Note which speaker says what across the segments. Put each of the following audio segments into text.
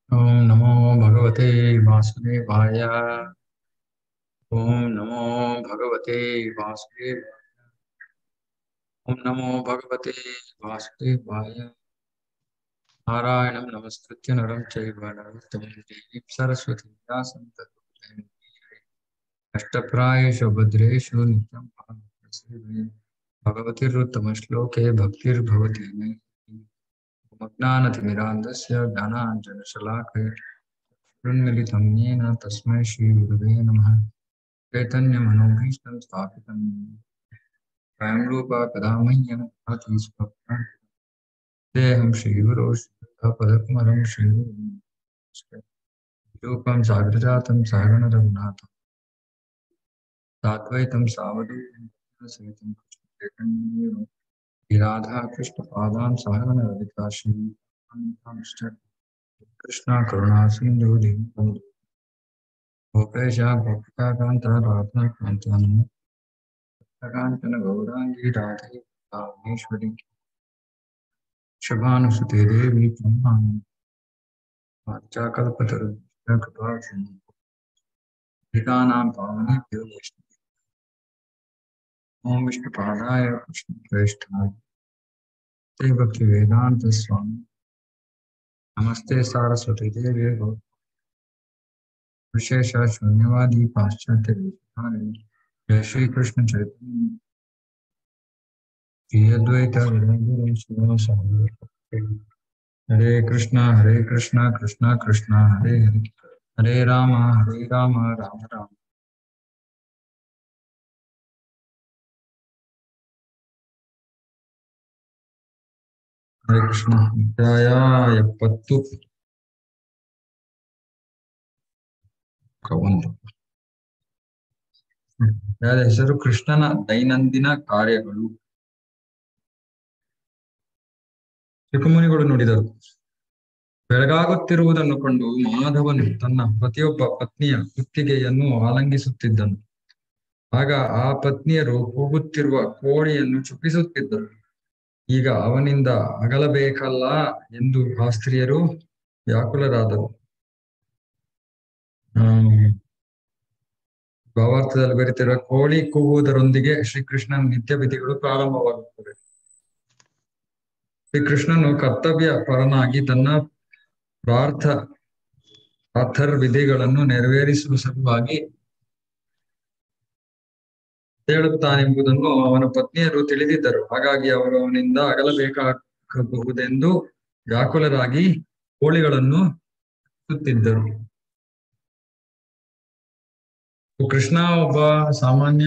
Speaker 1: ॐ नमो भगवते वासुदेवाय ॐ नमो भगवते वासुदेवाय ॐ नमो भगवते वासुदेवाय नारायणं नमस्कृत्य नरं चैव नरोत्तमं देवीं सरस्वतीं व्यासं ततो अष्टप्रायेषु भद्रेषु नित्यं भागवतसेवे भगवतिरुत्तमश्लोके भक्तिर्भवति मे मज्ञानतिमिरान्धस्य ज्ञानाञ्जनशलाकया शृण्वलितं येन तस्मै श्रीगुरवे नमः चैतन्यमनोभीष्टं स्थापितं स्वयं रूपा कदा मह्यं भाति स्वप्नं देहं श्रीगुरो श्रीपदकमलं श्रीगुरुं रूपं साग्रजातं सागणरघुनाथं साद्वैतं सावधूतं सहितं कृष्णचैतन्येन राधा कृष्णपादां सागणरविता श्री कृष्ण करुणा सिन्धु दीनबन्धु गोपेश गोपिकान्त राधा कान्तान् काञ्चन गौराङ्गी राधे कामेश्वरी शुभानुसुते देवी ब्रह्माणि वाचाकल्पतरुभ्यः कृपा धिकानां पावनेभ्यो वैष्णव ॐ विष्णुपादाय कृष्णप्रेष्ठाय ते भक्तिवेदान्त स्वामी नमस्ते सारस्वती देवी गौ विशेष शून्यवादी पाश्चात्य वेदांतानि जय श्री कृष्ण चैतन्य श्री अद्वैत वेदांत शिवासादि हरे कृष्णा हरे कृष्णा कृष्णा कृष्णा हरे हरे हरे राम हरे राम राम राम ಹರೇ ಕೃಷ್ಣ ಅಧ್ಯಾಯ ಎಪ್ಪತ್ತು ಒಂದು ಅಧ್ಯಾಯದ ಹೆಸರು ಕೃಷ್ಣನ ದೈನಂದಿನ ಕಾರ್ಯಗಳು ಋಷಿಮುನಿಗಳು ನುಡಿದರು ಬೆಳಗಾಗುತ್ತಿರುವುದನ್ನು ಕಂಡು ಮಾಧವನು ತನ್ನ ಪ್ರತಿಯೊಬ್ಬ ಪತ್ನಿಯ ಕುತ್ತಿಗೆಯನ್ನು ಆಲಂಗಿಸುತ್ತಿದ್ದನು ಆಗ ಆ ಪತ್ನಿಯರು ಕೂಗುತ್ತಿರುವ ಕೋಳಿಯನ್ನು ಚುಪ್ಪಿಸುತ್ತಿದ್ದರು ಈಗ ಅವನಿಂದ ಅಗಲಬೇಕಲ್ಲ ಎಂದು ಆ ಸ್ತ್ರೀಯರು ವ್ಯಾಕುಲರಾದರು ಹ್ಮ್ ಭಾವಾರ್ಥದಲ್ಲಿ ಬರೀತಿರುವ ಕೋಳಿ ಕೂಗುವುದರೊಂದಿಗೆ ಶ್ರೀಕೃಷ್ಣನ ನಿತ್ಯ ವಿಧಿಗಳು ಪ್ರಾರಂಭವಾಗುತ್ತವೆ ಶ್ರೀಕೃಷ್ಣನು ಕರ್ತವ್ಯ ಪರನಾಗಿ ತನ್ನ ಪ್ರಾರ್ಥ ಪ್ರಾರ್ಥರ್ ವಿಧಿಗಳನ್ನು ನೆರವೇರಿಸುವ ಸಲುವಾಗಿ ಹೇಳುತ್ತಾನೆಂಬುದನ್ನು ಅವನ ಪತ್ನಿಯರು ತಿಳಿದಿದ್ದರು ಹಾಗಾಗಿ ಅವರು ಅವನಿಂದ ಅಗಲಬೇಕಾಗಬಹುದೆಂದು ವ್ಯಾಕುಲರಾಗಿ ಕೋಳಿಗಳನ್ನು ಸುತ್ತಿದ್ದರು ಕೃಷ್ಣ ಒಬ್ಬ ಸಾಮಾನ್ಯ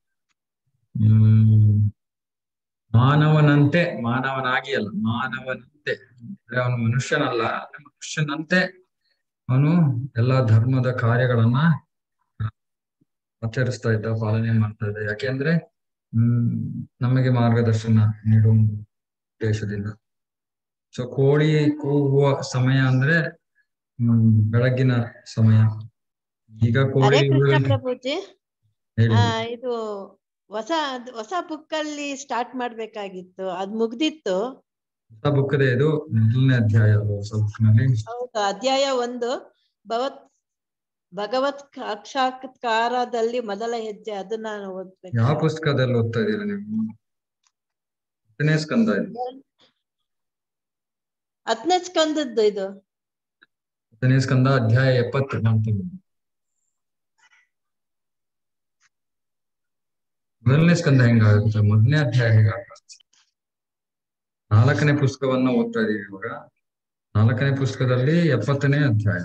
Speaker 1: ಹ್ಮ್ ಮಾನವನಂತೆ ಮಾನವನಾಗಿ ಅಲ್ಲ ಮಾನವನಂತೆ ಅವನು ಮನುಷ್ಯನಲ್ಲ ಮನುಷ್ಯನಂತೆ ಅವನು ಎಲ್ಲಾ ಧರ್ಮದ ಕಾರ್ಯಗಳನ್ನ ಆಚರಿಸ್ತಾ ಇದ್ದ ಪಾಲನೆ ಮಾಡ್ತಾ ಇದ್ದ ಯಾಕೆಂದ್ರೆ ಹ್ಮ್ ನಮಗೆ ಮಾರ್ಗದರ್ಶನ ನೀಡುವ ಉದ್ದೇಶದಿಂದ ಸೊ ಕೋಳಿ ಕೂಗುವ ಸಮಯ ಅಂದ್ರೆ ಹ್ಮ್ ಬೆಳಗ್ಗಿನ ಸಮಯ ಈಗ
Speaker 2: ಹರೇ
Speaker 1: ಕೋಳಿ
Speaker 2: ಕೃಷ್ಣ ಪ್ರಭುಜಿ
Speaker 1: ಹೇಳಿ
Speaker 2: ಆ, ಇದು ಹೊಸ ಅದ್- ಹೊಸ ಬುಕ್ ಅಲ್ಲಿ ಸ್ಟಾರ್ಟ್ ಮಾಡ್ಬೇಕಾಗಿತ್ತು ಅದ್ ಮುಗ್ದಿತ್ತು
Speaker 1: ಹೊಸ ಬುಕ್ಕದೇ ಇದು ಮೊದಲನೇ ಅಧ್ಯಾಯ ಅಲ್ವಾ ಹೊಸ ಬುಕ್ನಲ್ಲಿ
Speaker 2: ಹೌದು ಅಧ್ಯಾಯ ಒಂದು ಭಗವತ್ ಭಗವತ್ ಸಾಕ್ಷಾತ್ಕಾರದಲ್ಲಿ ಮೊದಲ ಹೆಜ್ಜೆ ಅದನ್ನ ನಾನು ಓದ್ಬೇಕು
Speaker 1: ಯಾವ ಪುಸ್ತಕದಲ್ಲಿ ಓದ್ತಾ ಇದ್ದೀರಾ ನೀವು ಹತ್ತನೇ ಸ್ಕಂದ ಇದು
Speaker 2: ಹತ್ತನೇ ಸ್ಕಂದದ್ದು ಇದು
Speaker 1: ಹತ್ತನೇ ಸ್ಕಂದ ಅಧ್ಯಾಯ ಎಪ್ಪತ್ತು ಮಾಡ್ತೀವಿ ಮೊದಲನೇ ಸ್ಕಂದ ಹೆಂಗಾಗುತ್ತೆ ಮೊದಲನೇ ಅಧ್ಯಾಯ ಹೇಗಾಗುತ್ತೆ ನಾಲ್ಕನೇ ಪುಸ್ತಕವನ್ನ ಓದ್ತಾ ಇದೀವಿ ಇವಾಗ ನಾಲ್ಕನೇ ಪುಸ್ತಕದಲ್ಲಿ ಎಪ್ಪತ್ತನೇ ಅಧ್ಯಾಯ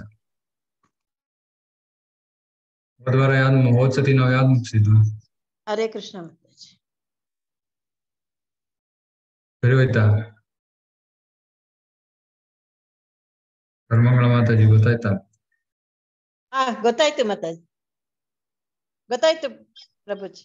Speaker 1: ಹೋದ್ವಾರ ಯಾವ್ದು ಹೋದ್ ಸತಿ ನಾವು ಯಾವ್ದು ಮುಗಿಸಿದ್ವು
Speaker 2: ಹರೇ ಕೃಷ್ಣ ಮಾತಾಜಿ
Speaker 1: ಸರಿ ಹೋಯ್ತಾ ಧರ್ಮಗಳ ಮಾತಾಜಿ ಗೊತ್ತಾಯ್ತಾ
Speaker 2: ಹಾ ಗೊತ್ತಾಯ್ತು ಮಾತಾಜಿ ಗೊತ್ತಾಯ್ತು ಪ್ರಭುಜಿ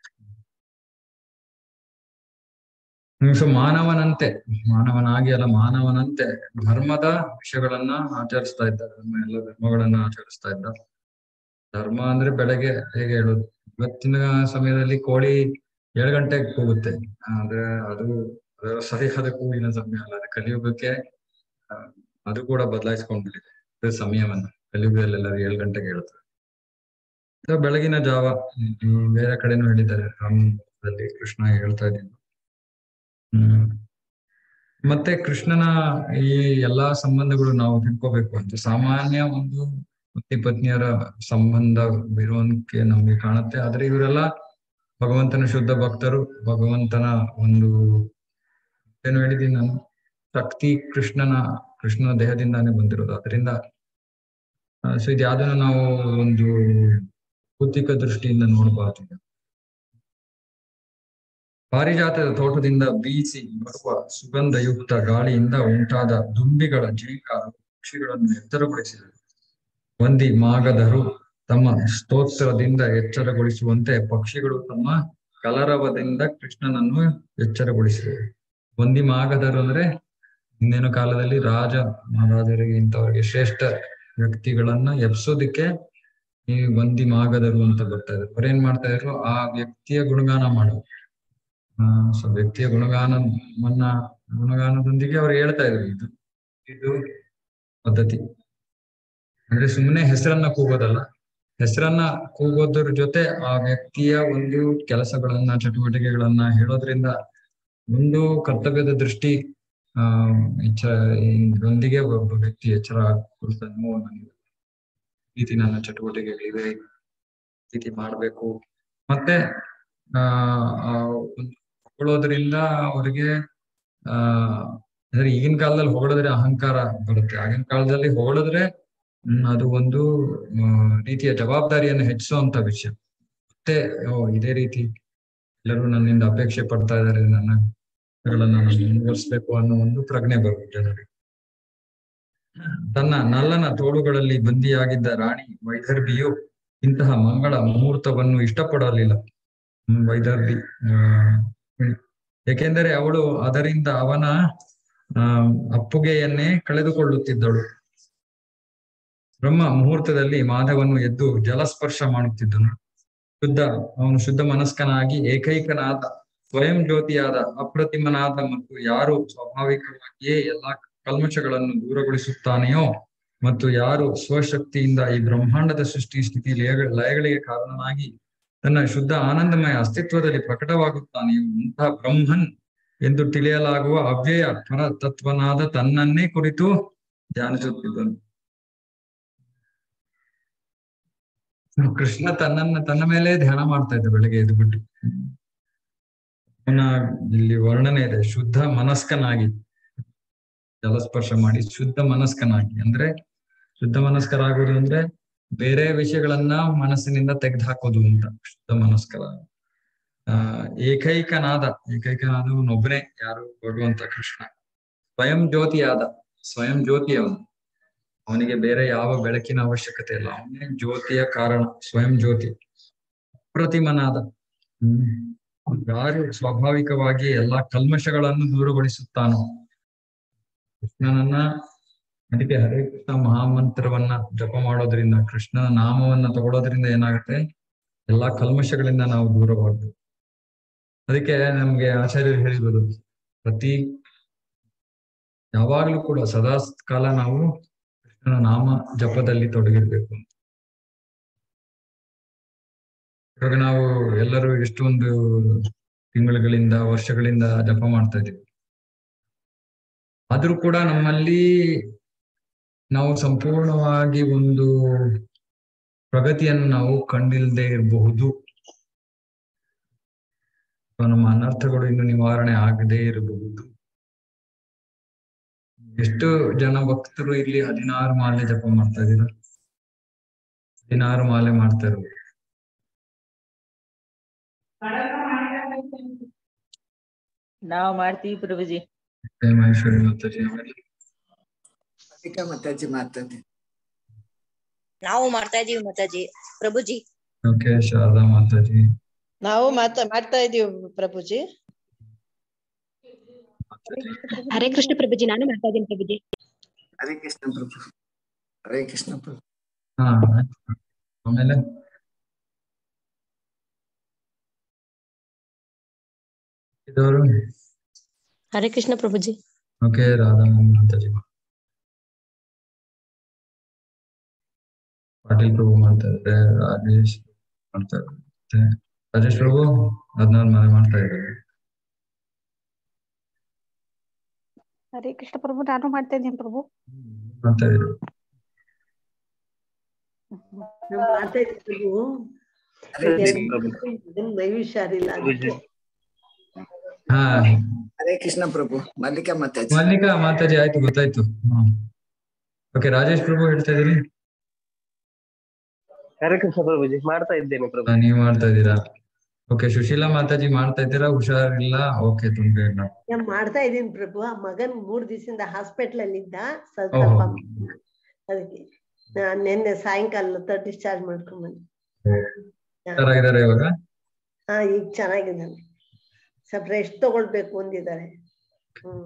Speaker 1: ಹ್ಮ್, ಸೊ ಮಾನವನಂತೆ ಮಾನವನಾಗಿ ಅಲ್ಲ ಮಾನವನಂತೆ ಧರ್ಮದ ವಿಷಯಗಳನ್ನ ಆಚರಿಸ್ತಾ ಇದ್ದ ಧರ್ಮ ಎಲ್ಲ ಧರ್ಮಗಳನ್ನ ಆಚರಿಸ್ತಾ ಇದ್ದ ಧರ್ಮ ಅಂದ್ರೆ ಬೆಳಗ್ಗೆ ಹೇಗೆ ಹೇಳೋದು ಇವತ್ತಿನ ಸಮಯದಲ್ಲಿ ಕೋಳಿ ಏಳು ಗಂಟೆಗೆ ಕೂಗುತ್ತೆ ಆದ್ರೆ ಅದು ಅದರ ಸರಿಯಾದ ಕೂಗಿನ ಸಮಯ ಅಲ್ಲ ಅದು ಕಲಿಯುಗಕ್ಕೆ ಆ, ಅದು ಕೂಡ ಬದಲಾಯಿಸ್ಕೊಂಡ್ಬಿಟ್ಟಿದೆ ಅದೇ ಸಮಯವನ್ನ ಕಲಿಯುಗದಲ್ಲೆಲ್ಲರೂ ಏಳು ಗಂಟೆಗೆ ಹೇಳ್ತಾರೆ ಸೊ ಬೆಳಗಿನ ಜಾವ ಈ ಬೇರೆ ಕಡೆನೂ ಹೇಳಿದ್ದಾರೆ ರಾಮದಲ್ಲಿ ಕೃಷ್ಣ ಹೇಳ್ತಾ ಇದ್ದೀನಿ ಹ್ಮ್ ಮತ್ತೆ ಕೃಷ್ಣನ ಈ ಎಲ್ಲಾ ಸಂಬಂಧಗಳು ನಾವು ತಿಳ್ಕೋಬೇಕು ಅಂತ ಸಾಮಾನ್ಯ ಒಂದು ಪತಿ ಪತ್ನಿಯರ ಸಂಬಂಧ ಇರುವಂತೆ ನಮ್ಗೆ ಕಾಣುತ್ತೆ ಆದ್ರೆ ಇವರೆಲ್ಲ ಭಗವಂತನ ಶುದ್ಧ ಭಕ್ತರು ಭಗವಂತನ ಒಂದು ಏನು ಹೇಳಿದೀನಿ ನಾನು ಶಕ್ತಿ ಕೃಷ್ಣನ ಕೃಷ್ಣನ ದೇಹದಿಂದಾನೇ ಬಂದಿರೋದು ಅದರಿಂದ ಸೊ ಇದು ಯಾವ್ದನ್ನ ನಾವು ಒಂದು ಭೌತಿಕ ದೃಷ್ಟಿಯಿಂದ ನೋಡಬಾರ್ದು ಪಾರಿಜಾತದ ತೋಟದಿಂದ ಬೀಸಿ ಬರುವ ಸುಗಂಧಯುಕ್ತ ಗಾಳಿಯಿಂದ ಉಂಟಾದ ದುಂಬಿಗಳ ಜೀಕಾರ ಪಕ್ಷಿಗಳನ್ನು ಎತ್ತರಗೊಳಿಸಿದರು ವಂದಿ ಮಾಗಧರು ತಮ್ಮ ಸ್ತೋತ್ರದಿಂದ ಎಚ್ಚರಗೊಳಿಸುವಂತೆ ಪಕ್ಷಿಗಳು ತಮ್ಮ ಕಲರವದಿಂದ ಕೃಷ್ಣನನ್ನು ಎಚ್ಚರಗೊಳಿಸಿದರು ವಂದಿ ಮಾಗಧರು ಅಂದ್ರೆ ಹಿಂದಿನ ಕಾಲದಲ್ಲಿ ರಾಜ ಮಹಾರಾಜರಿಗೆ ಇಂಥವರಿಗೆ ಶ್ರೇಷ್ಠ ವ್ಯಕ್ತಿಗಳನ್ನ ಎಬ್ಸೋದಿಕ್ಕೆ ಈ ವಂದಿ ಮಾಗಧರು ಅಂತ ಬರ್ತಾ ಇದ್ರು ಅವ್ರೇನ್ ಮಾಡ್ತಾ ಇದ್ರು ಆ ವ್ಯಕ್ತಿಯ ಗುಣಗಾನ ಮಾಡೋದು ಆ ಸೊ ವ್ಯಕ್ತಿಯ ಗುಣಗಾನವನ್ನ ಗುಣಗಾನದೊಂದಿಗೆ ಅವ್ರು ಹೇಳ್ತಾ ಇದ್ರು ಇದು ಇದು ಪದ್ಧತಿ ಅಂದ್ರೆ ಸುಮ್ಮನೆ ಹೆಸರನ್ನ ಕೂಗೋದಲ್ಲ ಹೆಸರನ್ನ ಕೂಗೋದ್ರ ಜೊತೆ ಆ ವ್ಯಕ್ತಿಯ ಒಂದು ಕೆಲಸಗಳನ್ನ ಚಟುವಟಿಕೆಗಳನ್ನ ಹೇಳೋದ್ರಿಂದ ಒಂದು ಕರ್ತವ್ಯದ ದೃಷ್ಟಿ ಆ ಎಚ್ಚರ ಇದರೊಂದಿಗೆ ಒಬ್ಬ ವ್ಯಕ್ತಿ ಎಚ್ಚರ ಕುರಿತ ಅನುಭವ ನನಗೆ ಈ ರೀತಿ ನನ್ನ ಚಟುವಟಿಕೆಗಳಿವೆ ಈ ರೀತಿ ಮಾಡ್ಬೇಕು ಮತ್ತೆ ಆ ಆ ಒಂದು ಹೊಗಳೋದ್ರಿಂದ ಅವ್ರಿಗೆ ಆ ಅಂದ್ರೆ ಈಗಿನ ಕಾಲದಲ್ಲಿ ಹೊಗಳಿದ್ರೆ ಅಹಂಕಾರ ಬರುತ್ತೆ ಆಗಿನ ಕಾಲದಲ್ಲಿ ಹೊಗಳಿದ್ರೆ ಹ್ಮ್ ಅದು ಒಂದು ಆ, ರೀತಿಯ ಜವಾಬ್ದಾರಿಯನ್ನು ಹೆಚ್ಚಿಸುವಂತ ವಿಷಯ ಮತ್ತೆ ಓ ಇದೇ ರೀತಿ ಎಲ್ಲರೂ ನನ್ನಿಂದ ಅಪೇಕ್ಷೆ ಪಡ್ತಾ ಇದ್ದಾರೆ ನನ್ನ ಗಳನ್ನ ನಾನು ಮುಂದುವರಿಸ್ಬೇಕು ಅನ್ನೋ ಒಂದು ಪ್ರಜ್ಞೆ ಬರುತ್ತೆ ಜನರಿಗೆ ತನ್ನ ನಲ್ಲನ ತೋಳುಗಳಲ್ಲಿ ಬಂದಿಯಾಗಿದ್ದ ರಾಣಿ ವೈದರ್ಭಿಯು ಇಂತಹ ಮಂಗಳ ಮುಹೂರ್ತವನ್ನು ಇಷ್ಟಪಡಲಿಲ್ಲ ಹ್ಮ್, ವೈದರ್ಭಿ ಆ, ಹ್ಮ್. ಏಕೆಂದರೆ ಅವಳು ಅದರಿಂದ ಅವನ ಆ ಅಪ್ಪುಗೆಯನ್ನೇ ಕಳೆದುಕೊಳ್ಳುತ್ತಿದ್ದಳು ಬ್ರಹ್ಮ ಮುಹೂರ್ತದಲ್ಲಿ ಮಾಧವನ್ನು ಎದ್ದು ಜಲಸ್ಪರ್ಶ ಮಾಡುತ್ತಿದ್ದನು ಶುದ್ಧ ಅವನು ಶುದ್ಧ ಮನಸ್ಕನಾಗಿ ಏಕೈಕನಾದ ಸ್ವಯಂ ಜ್ಯೋತಿಯಾದ ಅಪ್ರತಿಮನಾದ ಮತ್ತು ಯಾರು ಸ್ವಾಭಾವಿಕವಾಗಿಯೇ ಎಲ್ಲಾ ಕಲ್ಮಶಗಳನ್ನು ದೂರಗೊಳಿಸುತ್ತಾನೆಯೋ ಮತ್ತು ಯಾರು ಸ್ವಶಕ್ತಿಯಿಂದ ಈ ಬ್ರಹ್ಮಾಂಡದ ಸೃಷ್ಟಿ ಸ್ಥಿತಿ ಲಯ ಲಯಗಳಿಗೆ ಕಾರಣನಾಗಿ ತನ್ನ ಶುದ್ಧ ಆನಂದಮಯ ಅಸ್ತಿತ್ವದಲ್ಲಿ ಪ್ರಕಟವಾಗುತ್ತಾನೆಯೋ ಅಂತಹ ಬ್ರಹ್ಮನ್ ಎಂದು ತಿಳಿಯಲಾಗುವ ಅವ್ಯಯ ಪರ ತತ್ವನಾದ ತನ್ನನ್ನೇ ಕುರಿತು ಧ್ಯಾನಿಸುತ್ತಿದ್ದನು ಕೃಷ್ಣ ತನ್ನನ್ನ ತನ್ನ ಮೇಲೆ ಧ್ಯಾನ ಮಾಡ್ತಾ ಇದ್ದ ಬೆಳಗ್ಗೆ ಎದ್ದು ಬಿಟ್ಟು ಅವನ ಇಲ್ಲಿ ವರ್ಣನೆ ಇದೆ ಶುದ್ಧ ಮನಸ್ಕನಾಗಿ ಜಲಸ್ಪರ್ಶ ಮಾಡಿ ಶುದ್ಧ ಮನಸ್ಕನಾಗಿ ಅಂದ್ರೆ ಶುದ್ಧ ಮನಸ್ಕರಾಗುವುದು ಅಂದ್ರೆ ಬೇರೆ ವಿಷಯಗಳನ್ನ ಮನಸ್ಸಿನಿಂದ ತೆಗೆದು ಹಾಕೋದು ಅಂತ ಶುದ್ಧ ಮನಸ್ಕರ ಆ ಏಕೈಕನಾದ ಏಕೈಕನಾದವನೊಬ್ಬನೇ ಯಾರು ಭಗವಂತ ಕೃಷ್ಣ ಸ್ವಯಂ ಜ್ಯೋತಿಯಾದ ಸ್ವಯಂ ಜ್ಯೋತಿ ಅವನು ಅವನಿಗೆ ಬೇರೆ ಯಾವ ಬೆಳಕಿನ ಅವಶ್ಯಕತೆ ಇಲ್ಲ ಅವನೇ ಜ್ಯೋತಿಯ ಕಾರಣ ಸ್ವಯಂ ಜ್ಯೋತಿ ಅಪ್ರತಿಮನಾದ ಹ್ಮ್ ಯಾರು ಸ್ವಾಭಾವಿಕವಾಗಿ ಎಲ್ಲಾ ಕಲ್ಮಶಗಳನ್ನು ದೂರಗೊಳಿಸುತ್ತಾನೋ ಕೃಷ್ಣನನ್ನ ಅದಕ್ಕೆ ಹರೇ ಕೃಷ್ಣ ಮಹಾಮಂತ್ರವನ್ನ ಜಪ ಮಾಡೋದ್ರಿಂದ ಕೃಷ್ಣನ ನಾಮವನ್ನ ತಗೊಳ್ಳೋದ್ರಿಂದ ಏನಾಗುತ್ತೆ ಎಲ್ಲಾ ಕಲ್ಮಶಗಳಿಂದ ನಾವು ದೂರವಾಗ್ಬೇಕು ಅದಕ್ಕೆ ನಮ್ಗೆ ಆಚಾರ್ಯರು ಹೇಳಿರೋದು ಪ್ರತಿ ಯಾವಾಗ್ಲೂ ಕೂಡ ಸದಾ ಕಾಲ ನಾವು ಕೃಷ್ಣನ ನಾಮ ಜಪದಲ್ಲಿ ತೊಡಗಿರ್ಬೇಕು ಅಂತ ಇವಾಗ ನಾವು ಎಲ್ಲರೂ ಎಷ್ಟೊಂದು ತಿಂಗಳುಗಳಿಂದ ವರ್ಷಗಳಿಂದ ಜಪ ಮಾಡ್ತಾ ಇದೀವಿ ಆದ್ರೂ ಕೂಡ ನಮ್ಮಲ್ಲಿ ನಾವು ಸಂಪೂರ್ಣವಾಗಿ ಒಂದು ಪ್ರಗತಿಯನ್ನು ನಾವು ಕಂಡಿಲ್ದೇ ಇರಬಹುದು ಅಥವಾ ನಮ್ಮ ಅನರ್ಥಗಳು ಇನ್ನು ನಿವಾರಣೆ ಆಗದೇ ಇರಬಹುದು ಎಷ್ಟು ಜನ ಭಕ್ತರು ಇಲ್ಲಿ ಹದಿನಾರು ಮಾಲೆ ಜಪ ಮಾಡ್ತಾ ಇದ್ದೀರಾ ಹದಿನಾರು ಮಾಲೆ ಮಾಡ್ತಾ ಇರೋದು
Speaker 2: ನಾವ್ ಮಾಡ್ತೀವಿ ಪ್ರಭುಜಿ
Speaker 1: ಜಯ ಮಹೇಶ್ವರಿ ಮಾತಾಜಿ ಆಮೇಲೆ
Speaker 3: ರಾಧಿಕಾ ಮಾತಾಜಿ ಮಾತಾಡಿ
Speaker 4: ನಾವು ಮಾಡ್ತಾ ಇದೀವಿ ಮಾತಾಜಿ ಪ್ರಭುಜಿ
Speaker 1: ಓಕೆ ಶಾರದಾ ಮಾತಾಜಿ
Speaker 2: ನಾವು ಮಾತಾ ಮಾಡ್ತಾ ಇದೀವಿ ಪ್ರಭುಜಿ
Speaker 1: ಮಾತಾಜಿ
Speaker 5: ಹರೇ ಕೃಷ್ಣ ಪ್ರಭುಜಿ ನಾನು ಮಾಡ್ತಾ ಇದ್ದೀನಿ ಪ್ರಭುಜಿ
Speaker 3: ಹರೇ ಕೃಷ್ಣ ಪ್ರಭು ಹರೇ ಕೃಷ್ಣ ಪ್ರಭು
Speaker 1: ಹಾ ಆಯ್ತು. ಆಮೇಲೆ ಇದವರು
Speaker 5: ಹರೇ ಕೃಷ್ಣ ಪ್ರಭುಜಿ
Speaker 1: ಓಕೆ ರಾಧಾ ಮಾತಾಜಿ ಪಾಟೀಲ್ ಪ್ರಭು ಮಾಡ್ತಾ ಇದ್ದಾರೆ ರಾಜೇಶ್ ಮಾಡ್ತಾ ಇದ್ದಾರೆ ಮತ್ತೆ ರಾಜೇಶ್ ಪ್ರಭು ಹದಿನಾರು ಮನೆ ಮಾಡ್ತಾ ಇದ್ದಾರೆ
Speaker 6: ಹರೇ ಕೃಷ್ಣ ಪ್ರಭು ನಾನು ಮಾಡ್ತಾ ಇದ್ದೀನಿ ಪ್ರಭು
Speaker 1: ಮಾಡ್ತಾ ಇದ್ದಾರೆ
Speaker 7: ನಾವ್ ಮಾಡ್ತಾ ಇದ್ವಿ ಪ್ರಭು
Speaker 3: ಹರೇ ಕೃಷ್ಣ ಪ್ರಭು
Speaker 7: ಮಗನ್ ಮೈ ಹುಷಾರಿಲ್ಲ ಅದಕ್ಕೆ
Speaker 1: ಹಾ
Speaker 3: ಹರೇ ಕೃಷ್ಣ ಪ್ರಭು ಮಲ್ಲಿಕಾ ಮಾತಾಜಿ
Speaker 1: ಮಲ್ಲಿಕಾ ಮಾತಾಜಿ ಆಯ್ತು ಗೊತ್ತಾಯ್ತು ಓಕೆ ರಾಜೇಶ್ ಪ್ರಭು ಹೇಳ್ತಾ ಇದೀರಿ
Speaker 8: ಹರೇ ಕೃಷ್ಣ ಪ್ರಭುಜಿ ಮಾಡ್ತಾ ಇದ್ದೇನೆ ಪ್ರಭು
Speaker 1: ಹಾ, ನೀವ್ ಮಾಡ್ತಾ ಇದ್ದೀರಾ ಓಕೆ ಸುಶೀಲಾ ಮಾತಾಜಿ ಮಾಡ್ತಾ ಇದ್ದೀರಾ ಹುಷಾರಿಲ್ಲ ಓಕೆ ತೊಂದ್ರೆ ಇಲ್ಲ
Speaker 7: ನಾನ್ ಮಾಡ್ತಾ ಇದೀನಿ ಪ್ರಭು ಆ ಮಗನ್ ಮೂರ್ ದಿವಸದಿಂದ ಹಾಸ್ಪಿಟಲ್ ಅಲ್ಲಿ ಇದ್ದ ಸ್ವಲ್ಪ
Speaker 1: ಓಹೋ
Speaker 7: ಅದಕ್ಕೆ ನಾನ್ ನಿನ್ನೆ ಸಾಯಂಕಾಲ ಡಿಸ್ಚಾರ್ಜ್ ಮಾಡ್ಕೊಂಡ್ ಬಂದೆ ಹಾ.
Speaker 1: ಹುಷಾರಾಗಿದ್ದಾರೆ ಇವಾಗ
Speaker 7: ಹಾ ಈಗ ಚೆನ್ನಾಗಿದ್ದಾನೆ ಸ್ವಲ್ಪ ರೆಸ್ಟ್ ತಗೊಳ್ಬೇಕು ಅಂದಿದ್ದಾರೆ ಹ್ಮ್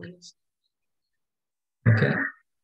Speaker 1: ಓಕೆ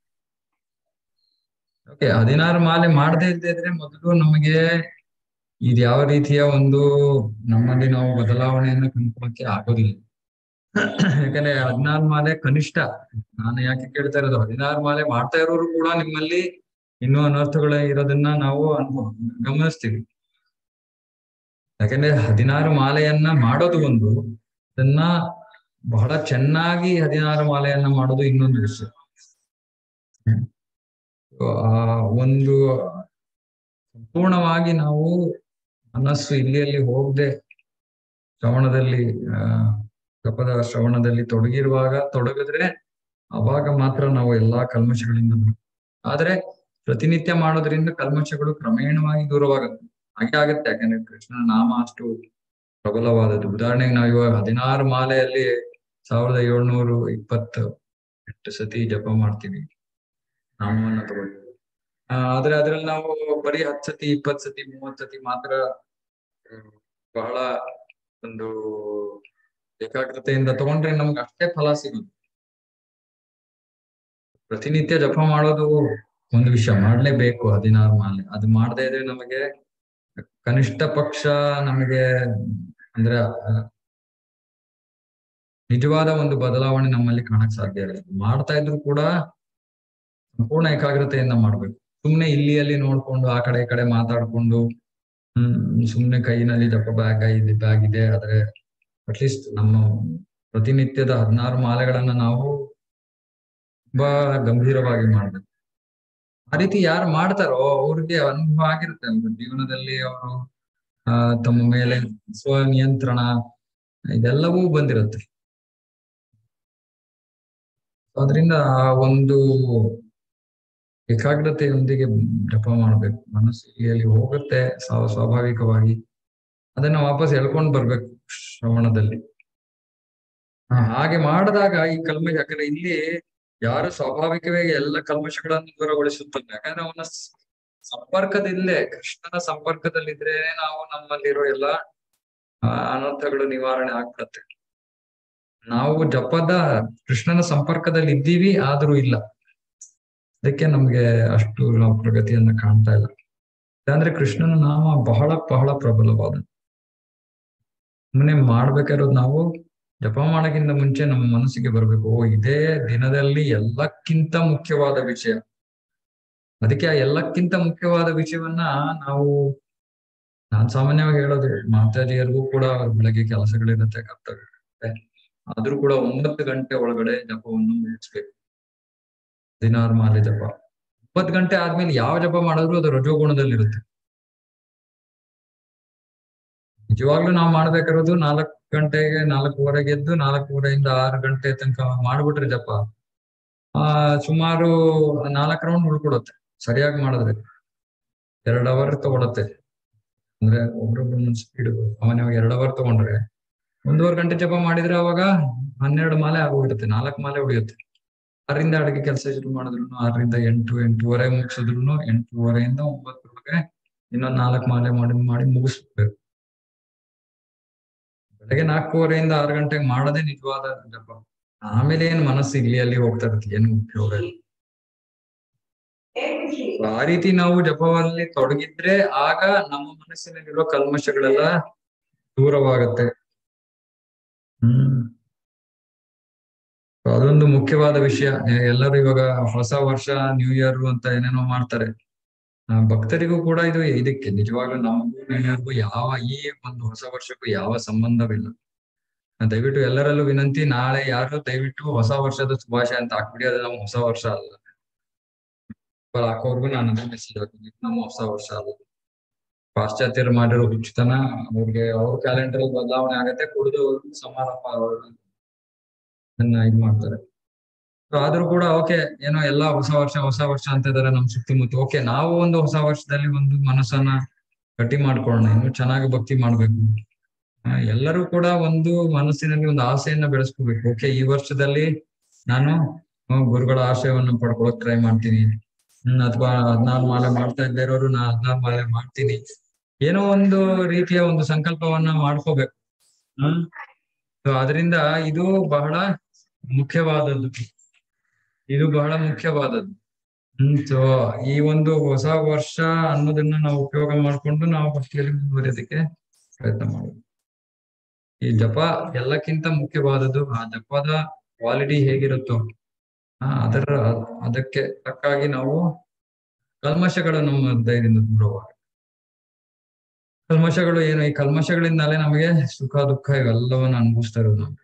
Speaker 1: ಓಕೆ ಹದಿನಾರು ಮಾಲೆ ಮಾಡದೇ ಇದ್ರೆ ಮೊದಲು ನಮಗೆ ಇದು ಯಾವ ರೀತಿಯ ಒಂದು ನಮ್ಮಲ್ಲಿ ನಾವು ಬದಲಾವಣೆಯನ್ನು ಕಂಡುಕೊಳ್ಳಕ್ಕೆ ಆಗೋದಿಲ್ಲ ಯಾಕಂದ್ರೆ ಹದಿನಾರು ಮಾಲೆ ಕನಿಷ್ಠ ನಾನು ಯಾಕೆ ಕೇಳ್ತಾ ಇರೋದು ಹದಿನಾರು ಮಾಲೆ ಮಾಡ್ತಾ ಇರೋರು ಕೂಡ ನಿಮ್ಮಲ್ಲಿ ಇನ್ನೂ ಅನರ್ಥಗಳು ಇರೋದನ್ನ ನಾವು ಅನುಭವ ಗಮನಿಸ್ತೀವಿ ಯಾಕಂದ್ರೆ ಹದಿನಾರು ಮಾಲೆಯನ್ನ ಮಾಡೋದು ಒಂದು ಅದನ್ನ ಬಹಳ ಚೆನ್ನಾಗಿ ಹದಿನಾರು ಮಾಲೆಯನ್ನ ಮಾಡೋದು ಇನ್ನೊಂದು ವಿಷಯ ಹ್ಮ್. ಆ ಒಂದು ಸಂಪೂರ್ಣವಾಗಿ ನಾವು ಮನಸ್ಸು ಇಲ್ಲಿ ಅಲ್ಲಿ ಹೋಗದೆ ಶ್ರವಣದಲ್ಲಿ ಆ ಜಪದ ಶ್ರವಣದಲ್ಲಿ ತೊಡಗಿರುವಾಗ ತೊಡಗಿದ್ರೆ ಅವಾಗ ಮಾತ್ರ ನಾವು ಎಲ್ಲಾ ಕಲ್ಮಶಗಳಿಂದ ಮುಕ್ತ. ಆದ್ರೆ ಪ್ರತಿನಿತ್ಯ ಮಾಡೋದ್ರಿಂದ ಕಲ್ಮಶಗಳು ಕ್ರಮೇಣವಾಗಿ ದೂರವಾಗುತ್ತೆ ಹಾಗೆ ಆಗತ್ತೆ ಯಾಕಂದ್ರೆ ಕೃಷ್ಣನ ನಾಮ ಅಷ್ಟು ಪ್ರಬಲವಾದದ್ದು ಉದಾಹರಣೆಗೆ ನಾವು ಇವಾಗ ಹದಿನಾರು ಮಾಲೆಯಲ್ಲಿ ಸಾವಿರದ ಏಳ್ನೂರು ಇಪ್ಪತ್ತು ಎಂಟು ಸತಿ ಜಪ ಮಾಡ್ತೀವಿ ನಾಮವನ್ನ ತಗೊಳ್ತೀವಿ ಆ, ಆದ್ರೆ ಅದ್ರಲ್ಲಿ ನಾವು ಬರೀ ಹತ್ತು ಸತಿ ಇಪ್ಪತ್ತು ಸತಿ ಮೂವತ್ತು ಸತಿ ಮಾತ್ರ ಹ್ಮ್, ಬಹಳ ಒಂದು ಏಕಾಗ್ರತೆಯಿಂದ ತಗೊಂಡ್ರೆ ನಮ್ಗೆ ಅಷ್ಟೇ ಫಲ ಸಿಗುತ್ತೆ ಪ್ರತಿನಿತ್ಯ ಜಪ ಮಾಡೋದು ಒಂದು ವಿಷಯ ಮಾಡ್ಲೇಬೇಕು ಹದಿನಾರು ಮಾಲೆ ಅದು ಮಾಡದೇ ಇದ್ರೆ ನಮಗೆ ಕನಿಷ್ಠ ಪಕ್ಷ ನಮಗೆ ಅಂದ್ರೆ ಆ, ನಿಜವಾದ ಒಂದು ಬದಲಾವಣೆ ನಮ್ಮಲ್ಲಿ ಕಾಣಕ್ ಸಾಧ್ಯ ಇಲ್ಲ ಮಾಡ್ತಾ ಇದ್ರು ಕೂಡ ಸಂಪೂರ್ಣ ಏಕಾಗ್ರತೆಯಿಂದ ಮಾಡ್ಬೇಕು ಸುಮ್ನೆ ಇಲ್ಲಿ ಅಲ್ಲಿ ನೋಡ್ಕೊಂಡು ಆ ಕಡೆ ಈ ಕಡೆ ಮಾತಾಡ್ಕೊಂಡು ಹ್ಮ್ ಸುಮ್ನೆ ಕೈನಲ್ಲಿ ಜಪ ಬ್ಯಾಗ್ ಇದೆ ಬ್ಯಾಗ್ ಇದೆ ಆದ್ರೆ ಅಟ್ಲೀಸ್ಟ್ ನಮ್ಮ ಪ್ರತಿನಿತ್ಯದ ಹದಿನಾರು ಮಾಲೆಗಳನ್ನ ನಾವು ತುಂಬಾ ಗಂಭೀರವಾಗಿ ಮಾಡ್ಬೇಕು ಆ ರೀತಿ ಯಾರು ಮಾಡ್ತಾರೋ ಅವ್ರಿಗೆ ಅನುಭವ ಆಗಿರುತ್ತೆ ಅವ್ರ ಜೀವನದಲ್ಲಿ ಅವರು ಆ ತಮ್ಮ ಮೇಲೆ ಸ್ವನಿಯಂತ್ರಣ ಇದೆಲ್ಲವೂ ಬಂದಿರುತ್ತೆ ಅದರಿಂದ ಆ ಒಂದು ಏಕಾಗ್ರತೆಯೊಂದಿಗೆ ಜಪ ಮಾಡ್ಬೇಕು ಮನಸ್ಸು ಇಲ್ಲಿ ಹೋಗುತ್ತೆ ಸ್ವ- ಸ್ವಾಭಾವಿಕವಾಗಿ ಅದನ್ನ ವಾಪಸ್ ಎಳ್ಕೊಂಡ್ ಬರ್ಬೇಕು ಶ್ರವಣದಲ್ಲಿ ಆ, ಹಾಗೆ ಮಾಡಿದಾಗ ಈ ಕಲ್ಮ ಯಾಕಂದ್ರೆ ಇಲ್ಲಿ ಯಾರು ಸ್ವಾಭಾವಿಕವಾಗಿ ಎಲ್ಲ ಕಲ್ಮಶಗಳನ್ನು ದೂರಗೊಳಿಸುತ್ತಾನೆ ಯಾಕಂದ್ರೆ ಅವನ ಸ್- ಸಂಪರ್ಕದಿಲ್ಲೇ ಕೃಷ್ಣನ ಸಂಪರ್ಕದಲ್ಲಿದ್ರೆ ನಾವು ನಮ್ಮಲ್ಲಿರೋ ಎಲ್ಲ ಆ, ಅನರ್ಥಗಳು ನಿವಾರಣೆ ಆಗ್ಬಿಡತ್ತೆ ನಾವು ಜಪದ ಕೃಷ್ಣನ ಸಂಪರ್ಕದಲ್ಲಿ ಇದ್ದೀವಿ ಆದ್ರೂ ಇಲ್ಲ ಅದಕ್ಕೆ ನಮ್ಗೆ ಅಷ್ಟು ನಾವು ಪ್ರಗತಿಯನ್ನ ಕಾಣ್ತಾ ಇಲ್ಲ ಅಂದ್ರೆ ಕೃಷ್ಣನ ನಾಮ ಬಹಳ ಬಹಳ ಪ್ರಬಲವಾದ ಸುಮ್ಮನೆ ಮಾಡ್ಬೇಕಾಗಿರೋದು ನಾವು ಜಪ ಮಾಡೋಕ್ಕಿಂತ ಮುಂಚೆ ನಮ್ಮ ಮನಸ್ಸಿಗೆ ಬರ್ಬೇಕು ಓ ಇದೇ ದಿನದಲ್ಲಿ ಎಲ್ಲಕ್ಕಿಂತ ಮುಖ್ಯವಾದ ವಿಷಯ ಅದಕ್ಕೆ ಆ ಎಲ್ಲಕ್ಕಿಂತ ಮುಖ್ಯವಾದ ವಿಷಯವನ್ನ ನಾವು ನಾನ್ ಸಾಮಾನ್ಯವಾಗಿ ಹೇಳೋದು ಮಾತಾಜಿಯರಿಗೂ ಕೂಡ ಬೆಳಗ್ಗೆ ಕೆಲಸಗಳಿರುತ್ತೆ ಕರ್ತವ್ಯ ಇರುತ್ತೆ. ಆದ್ರೂ ಕೂಡ ಒಂಬತ್ತು ಗಂಟೆ ಒಳಗಡೆ ಜಪವನ್ನು ಮುಗಿಸ್ಬೇಕು ಹದಿನಾರು ಮಾಲೆ ಜಪ ಒಂಬತ್ತು ಗಂಟೆ ಆದ್ಮೇಲೆ ಯಾವ ಜಪ ಮಾಡಿದ್ರು ಅದು ರಜೋಗುಣದಲ್ಲಿರುತ್ತೆ ನಿಜವಾಗ್ಲೂ ನಾವು ಮಾಡ್ಬೇಕಾಗಿರೋದು ನಾಲ್ಕು ಗಂಟೆಗೆ ನಾಲ್ಕೂವರೆಗೆ ಎದ್ದು ನಾಲ್ಕೂವರೆಯಿಂದ ಆರು ಗಂಟೆ ತನಕ ಮಾಡ್ಬಿಟ್ರೆ ಜಪ ಆ ಸುಮಾರು ನಾಲ್ಕು ರೌಂಡ್ ಉಳ್ಕೊಡುತ್ತೆ ಸರಿಯಾಗಿ ಮಾಡಿದ್ರೆ ಎರಡ್ ಅವರ್ ತಗೊಳತ್ತೆ ಅಂದ್ರೆ ಒಬ್ರೊಬ್ರು ಸ್ಪೀಡ್ ಸಾಮಾನ್ಯವಾಗಿ ಎರಡ್ ಅವರ್ ತಗೊಂಡ್ರೆ ಒಂದೂವರೆ ಗಂಟೆ ಜಪ ಮಾಡಿದ್ರೆ ಅವಾಗ ಹನ್ನೆರಡು ಮಾಲೆ ಆಗೋಗಿರುತ್ತೆ ನಾಲ್ಕು ಮಾಲೆ ಉಳಿಯುತ್ತೆ ಆರರಿಂದ ಅಡುಗೆ ಕೆಲಸ ಶುರು ಮಾಡಿದ್ರು ಆರರಿಂದ ಎಂಟು ಎಂಟೂವರೆ ಮುಗಿಸಿದ್ರು ಎಂಟೂವರೆಯಿಂದ ಒಂಬತ್ತರೊಳಗೆ ಇನ್ನೊಂದ್ ನಾಲ್ಕು ಮಾಲೆ ಮಾಡಿ ಮಾಡಿ ಮುಗಿಸ್ಬೇಕು ಬೆಳಗ್ಗೆ ನಾಲ್ಕೂವರೆಯಿಂದ ಆರು ಗಂಟೆಗೆ ಮಾಡೋದೇ ನಿಜವಾದ ಜಪ ಆಮೇಲೆ ಏನ್ ಮನಸ್ಸು ಇಲ್ಲಿ ಅಲ್ಲಿ ಹೋಗ್ತಾ ಇರುತ್ತೆ ಏನು ಉಪಯೋಗ ಇಲ್ಲ ಆ ರೀತಿ ನಾವು ಜಪದಲ್ಲಿ ತೊಡಗಿದ್ರೆ ಆಗ ನಮ್ಮ ಮನಸ್ಸಿನಲ್ಲಿರೋ ಕಲ್ಮಶಗಳೆಲ್ಲ ದೂರವಾಗತ್ತೆ ಹ್ಮ್ ಅದೊಂದು ಮುಖ್ಯವಾದ ವಿಷಯ ಎ- ಎಲ್ಲರೂ ಇವಾಗ ಹೊಸ ವರ್ಷ ನ್ಯೂ ಇಯರ್ ಅಂತ ಏನೇನೋ ಮಾಡ್ತಾರೆ ಆ, ಭಕ್ತರಿಗೂ ಕೂಡ ಇದು ಇದಕ್ಕೆ ನಿಜವಾಗ್ಲೂ ನಮಗೂ ನಿಮಗೂ ಯಾವ ಈ ಒಂದು ಹೊಸ ವರ್ಷಕ್ಕೂ ಯಾವ ಸಂಬಂಧವಿಲ್ಲ ಆ, ದಯವಿಟ್ಟು ಎಲ್ಲರಲ್ಲೂ ವಿನಂತಿ ನಾಳೆ ಯಾರು ದಯವಿಟ್ಟು ಹೊಸ ವರ್ಷದ ಶುಭಾಶಯ ಅಂತ ಹಾಕ್ಬಿಡಿ ಅದು ನಮ್ಮ ಹೊಸ ವರ್ಷ ಅಲ್ಲ ಬಟ್ ಹಾಕೋರ್ಗು ನಾನು ಅದೇ ಮೆಸೇಜ್ ಹಾಕ್ತೀನಿ ಇದು ನಮ್ಮ ಹೊಸ ವರ್ಷ ಅಲ್ಲ ಪಾಶ್ಚಾತ್ಯರು ಮಾಡಿರೋ ಹುಚ್ಚುತನ ಅವ್ರಿಗೆ ಅವ್ರ ಕ್ಯಾಲೆಂಡರ್ ಬದಲಾವಣೆ ಆಗತ್ತೆ ಕುಡಿದು ಸಮಾರಂಭ ಅದನ್ನ ಇದ್ ಮಾಡ್ತಾರೆ So ಆದ್ರೂ ಕೂಡ ಓಕೆ ಏನೋ ಎಲ್ಲಾ ಹೊಸ ವರ್ಷ ಹೊಸ ವರ್ಷ ಅಂತ ಇದಾರೆ ನಮ್ ಸುತ್ತಮುತ್ತ ಓಕೆ ನಾವು ಒಂದು ಹೊಸ ವರ್ಷದಲ್ಲಿ ಒಂದು ಮನಸ್ಸನ್ನ ಗಟ್ಟಿ ಮಾಡ್ಕೊಳ್ಳೋಣ ಇನ್ನು ಚೆನ್ನಾಗಿ ಭಕ್ತಿ ಮಾಡ್ಬೇಕು ಆ, ಎಲ್ಲರೂ ಕೂಡ ಒಂದು ಮನಸ್ಸಿನಲ್ಲಿ ಒಂದು ಆಸೆಯನ್ನ ಬೆಳೆಸ್ಕೋಬೇಕು ಓಕೆ ಈ ವರ್ಷದಲ್ಲಿ ನಾನು ಆ, ಗುರುಗಳ ಆಶಯವನ್ನು ಪಡ್ಕೊಳಕ್ ಟ್ರೈ ಮಾಡ್ತೀನಿ ಹ್ಮ್ ಅಥವಾ ಹದ್ನಾರು ಮಾಲೆ ಮಾಡ್ತಾ ಇದ್ದೇ ಇರೋರು ನಾ ಹದ್ನಾರು ಮಾಲೆ ಮಾಡ್ತೀನಿ ಏನೋ ಒಂದು ರೀತಿಯ ಒಂದು ಸಂಕಲ್ಪವನ್ನ ಮಾಡ್ಕೋಬೇಕು ಹ್ಮ್ ಸೊ ಅದರಿಂದ ಇದು ಬಹಳ ಮುಖ್ಯವಾದದ್ದು ಇದು ಬಹಳ ಮುಖ್ಯವಾದದ್ದು ಹ್ಮ್ ಸೊ ಈ ಒಂದು ಹೊಸ ವರ್ಷ ಅನ್ನೋದನ್ನ ನಾವು ಉಪಯೋಗ ಮಾಡ್ಕೊಂಡು ನಾವು ಭಕ್ತಿಯಲ್ಲಿ ಮುಂದುವರಿಯೋದಕ್ಕೆ ಪ್ರಯತ್ನ ಮಾಡೋದು ಈ ಜಪ ಎಲ್ಲಕ್ಕಿಂತ ಮುಖ್ಯವಾದದ್ದು ಆ ಜಪದ ಕ್ವಾಲಿಟಿ ಹೇಗಿರುತ್ತೋ ಆ ಅದರ ಅದಕ್ಕೆ ತಕ್ಕಾಗಿ ನಾವು ಕಲ್ಮಶಗಳು ನಮ್ಮ ಹೃದಯದಿಂದ ದೂರವಾಗ ಕಲ್ಮಶಗಳು ಏನು ಈ ಕಲ್ಮಶಗಳಿಂದಲೇ ನಮಗೆ ಸುಖ ದುಃಖ ಇವೆಲ್ಲವನ್ನ ಅನುಭವಿಸ್ತಾ ಇರೋದು ನಾವು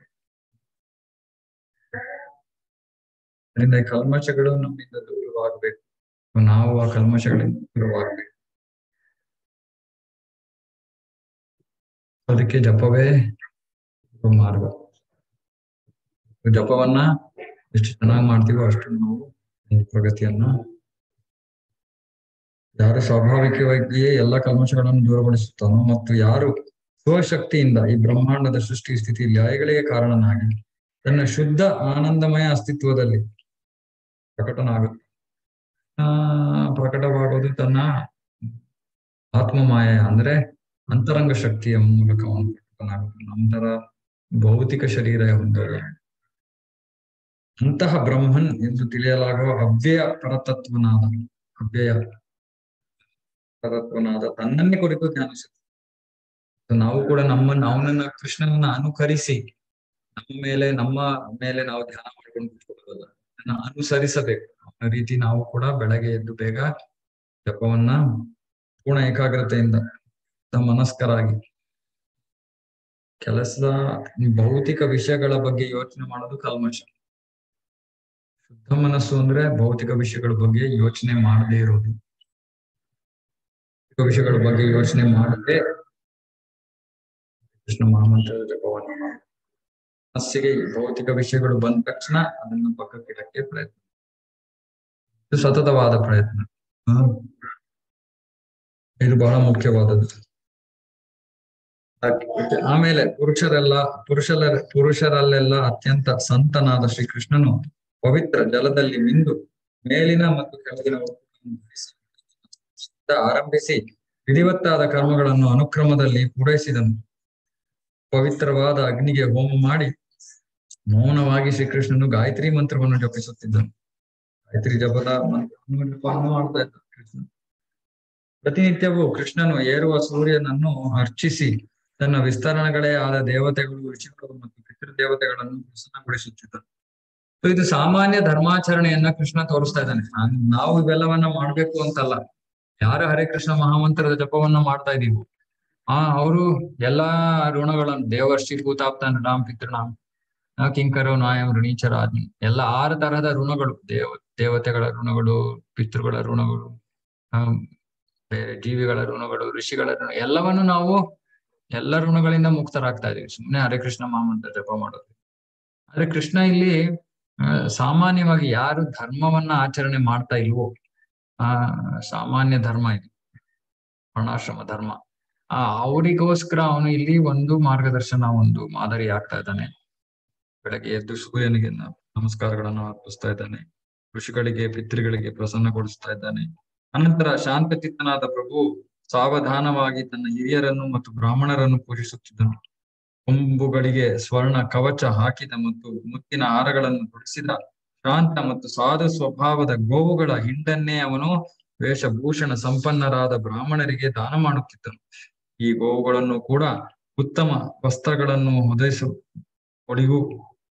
Speaker 1: ಅದರಿಂದ ಈ ಕಲ್ಮಶಗಳು ನಮ್ಮಿಂದ ದೂರವಾಗಬೇಕು ನಾವು ಆ ಕಲ್ಮಶಗಳಿಂದ ದೂರವಾಗಬೇಕು ಅದಕ್ಕೆ ಜಪವೇ ಒಂದು ಮಾರ್ಗ ಜಪವನ್ನ ಎಷ್ಟು ಚೆನ್ನಾಗಿ ಮಾಡ್ತೀವೋ ಅಷ್ಟು ನಾವು ಒಂದು ಪ್ರಗತಿಯನ್ನ ಯಾರು ಸ್ವಾಭಾವಿಕವಾಗಿಯೇ ಎಲ್ಲ ಕಲ್ಮಶಗಳನ್ನು ದೂರಗೊಳಿಸುತ್ತಾನೋ ಮತ್ತು ಯಾರು ಸ್ವಶಕ್ತಿಯಿಂದ ಈ ಬ್ರಹ್ಮಾಂಡದ ಸೃಷ್ಟಿ ಸ್ಥಿತಿ ಲಯಗಳಿಗೆ ಕಾರಣನಾಗಿ ತನ್ನ ಶುದ್ಧ ಆನಂದಮಯ ಅಸ್ತಿತ್ವದಲ್ಲಿ ಪ್ರಕಟನಾಗುತ್ತೆ ಆ ಪ್ರಕಟವಾಗೋದು ತನ್ನ ಆತ್ಮಮಾಯ ಅಂದ್ರೆ ಅಂತರಂಗ ಶಕ್ತಿಯ ಮೂಲಕ ಅವನು ಪ್ರಕಟನಾಗುತ್ತೆ ನಂತರ ಭೌತಿಕ ಶರೀರ ಹೊಂದೋದು ಅಂತಹ ಬ್ರಹ್ಮನ್ ಎಂದು ತಿಳಿಯಲಾಗುವ ಅವ್ಯಯ ಪರತತ್ವನಾದ ಅವ್ಯಯ ಪರತತ್ವನಾದ ತನ್ನನ್ನೇ ಕುರಿತು ಧ್ಯಾನಿಸುತ್ತೆ So ನಾವು ಕೂಡ ನಮ್ಮನ್ನ ಅವನನ್ನ ಕೃಷ್ಣನನ್ನ ಅನುಕರಿಸಿ ನಮ್ಮ ಮೇಲೆ ನಮ್ಮ ಮೇಲೆ ನಾವು ಧ್ಯಾನ ಮಾಡ್ಕೊಂಡು ಕೂತ್ಕೊಳ್ಳೋದಲ್ಲ ಅದನ್ನ ಅನುಸರಿಸಬೇಕು ಆ ರೀತಿ ನಾವು ಕೂಡ ಬೆಳಗ್ಗೆ ಎದ್ದು ಬೇಗ ಜಪವನ್ನ ಪೂರ್ಣ ಏಕಾಗ್ರತೆಯಿಂದ ಮನಸ್ಕರಾಗಿ ಕೆಲಸದ ಭೌತಿಕ ವಿಷಯಗಳ ಬಗ್ಗೆ ಯೋಚನೆ ಮಾಡೋದು ಕಲ್ಮಶ ಶುದ್ಧ ಮನಸ್ಸು ಅಂದ್ರೆ ಭೌತಿಕ ವಿಷಯಗಳ ಬಗ್ಗೆ ಯೋಚನೆ ಮಾಡದೇ ಇರೋದು ಭೌತಿಕ ವಿಷಯಗಳ ಬಗ್ಗೆ ಯೋಚನೆ ಮಾಡದೆ ಕೃಷ್ಣ ಮಹಾಮಂತ್ರದ ಜಪವನ್ನು ಮಾಡಿ ಮನಸ್ಸಿಗೆ ಈ ಭೌತಿಕ ವಿಷಯಗಳು ಬಂದ ತಕ್ಷಣ ಅದನ್ನು ಪಕ್ಕಕ್ಕಿಡಕ್ಕೆ ಪ್ರಯತ್ನ ಇದು ಸತತವಾದ ಪ್ರಯತ್ನ ಹ್ಮ್ ಇದು ಬಹಳ ಮುಖ್ಯವಾದದ್ದು ಹಾಗೆ- ಆಮೇಲೆ ಪುರುಷರೆಲ್ಲ ಪುರುಷರ ಪುರುಷರಲ್ಲೆಲ್ಲ ಅತ್ಯಂತ ಸಂತನಾದ ಶ್ರೀಕೃಷ್ಣನು ಪವಿತ್ರ ಜಲದಲ್ಲಿ ಮಿಂದು ಮೇಲಿನ ಮತ್ತು ಕೆಳಗಿನ ಒಟ್ಟನ್ನು ಧರಿಸಿ, ಆರಂಭಿಸಿ ವಿಧಿವತ್ತಾದ ಕರ್ಮಗಳನ್ನು ಅನುಕ್ರಮದಲ್ಲಿ ಪೂರೈಸಿದನು ಪವಿತ್ರವಾದ ಅಗ್ನಿಗೆ ಹೋಮ ಮಾಡಿ ಮೌನವಾಗಿ ಶ್ರೀಕೃಷ್ಣನು ಗಾಯತ್ರಿ ಮಂತ್ರವನ್ನು ಜಪಿಸುತ್ತಿದ್ದನು ಗಾಯತ್ರಿ ಜಪದ ಮಂತ್ರವನ್ನು ಜಪವನ್ನು ಮಾಡ್ತಾ ಇದ್ದ ಕೃಷ್ಣ ಪ್ರತಿನಿತ್ಯವೂ ಕೃಷ್ಣನು ಏರುವ ಸೂರ್ಯನನ್ನು ಅರ್ಚಿಸಿ ತನ್ನ ವಿಸ್ತರಣೆಗಳೇ ಆದ ದೇವತೆಗಳು ಋಷಿಗಳು ಮತ್ತು ಪಿತೃ ದೇವತೆಗಳನ್ನು ಪ್ರಸನ್ನಗೊಳಿಸುತ್ತಿದ್ದನು ಸೊ ಇದು ಸಾಮಾನ್ಯ ಧರ್ಮಾಚರಣೆಯನ್ನ ಕೃಷ್ಣ ತೋರಿಸ್ತಾ ಇದ್ದಾನೆ ನಾನ್- ನಾವು ಇವೆಲ್ಲವನ್ನ ಮಾಡ್ಬೇಕು ಅಂತಲ್ಲ ಯಾರು ಹರೇ ಕೃಷ್ಣ ಮಹಾಮಂತ್ರದ ಜಪವನ್ನ ಮಾಡ್ತಾ ಇದೀವಿ ಆ ಅವರು ಎಲ್ಲಾ ಋಣಗಳನ್ನು ದೇವರ್ಷಿ ಭೂತಾಪ್ತ ರಾಮ್ ಪಿತೃನಾಮ್ ಆ ಕಿಂಕರೋ ನಾಯಂ ಋಣೀಚರ ಆಜ್ಞೆ ಎಲ್ಲ ಆರು ತರಹದ ಋಣಗಳು ದೇವ ದೇವತೆಗಳ ಋಣಗಳು ಪಿತೃಗಳ ಋಣಗಳು ಆ, ಬೇರೆ ಜೀವಿಗಳ ಋಣಗಳು ಋಷಿಗಳ ಋಣ ಎಲ್ಲವನ್ನು ನಾವು ಎಲ್ಲ ಋಣಗಳಿಂದ ಮುಕ್ತರಾಗ್ತಾ ಇದೀವಿ ಸುಮ್ಮನೆ ಹರೇ ಕೃಷ್ಣ ಮಹಾಮಂತ್ರ ಜಪ ಮಾಡೋದು ಆದ್ರೆ ಕೃಷ್ಣ ಇಲ್ಲಿ ಆ, ಸಾಮಾನ್ಯವಾಗಿ ಯಾರು ಧರ್ಮವನ್ನ ಆಚರಣೆ ಮಾಡ್ತಾ ಇಲ್ವೋ ಆ ಸಾಮಾನ್ಯ ಧರ್ಮ ಇದು ವರ್ಣಾಶ್ರಮ ಧರ್ಮ ಆ ಅವರಿಗೋಸ್ಕರ ಅವನು ಇಲ್ಲಿ ಒಂದು ಮಾರ್ಗದರ್ಶನ ಒಂದು ಮಾದರಿ ಆಗ್ತಾ ಇದ್ದಾನೆ ಬೆಳಗ್ಗೆ ಎದ್ದು ಸೂರ್ಯನಿಗೆ ನ- ನಮಸ್ಕಾರಗಳನ್ನು ಅರ್ಪಿಸ್ತಾ ಇದ್ದಾನೆ ಋಷಿಗಳಿಗೆ ಪಿತೃಗಳಿಗೆ ಪ್ರಸನ್ನಗೊಳಿಸ್ತಾ ಇದ್ದಾನೆ ಅನಂತರ ಶಾಂತಚಿತ್ತನಾದ ಪ್ರಭು ಸಾವಧಾನವಾಗಿ ತನ್ನ ಹಿರಿಯರನ್ನು ಮತ್ತು ಬ್ರಾಹ್ಮಣರನ್ನು ಪೂಜಿಸುತ್ತಿದ್ದನು ಕೊಂಬುಗಳಿಗೆ ಸ್ವರ್ಣ ಕವಚ ಹಾಕಿದ ಮತ್ತು ಮುತ್ತಿನ ಹಾರಗಳನ್ನು ತೊಡಿಸಿದ ಶಾಂತ ಮತ್ತು ಸಾಧು ಸ್ವಭಾವದ ಗೋವುಗಳ ಹಿಂಡನ್ನೇ ಅವನು ವೇಷಭೂಷಣ ಸಂಪನ್ನರಾದ ಬ್ರಾಹ್ಮಣರಿಗೆ ದಾನ ಮಾಡುತ್ತಿದ್ದನು ಈ ಗೋವುಗಳನ್ನು ಕೂಡ ಉತ್ತಮ ವಸ್ತ್ರಗಳನ್ನು ಹೊದಿಸು ಹೊಡಿಗೂ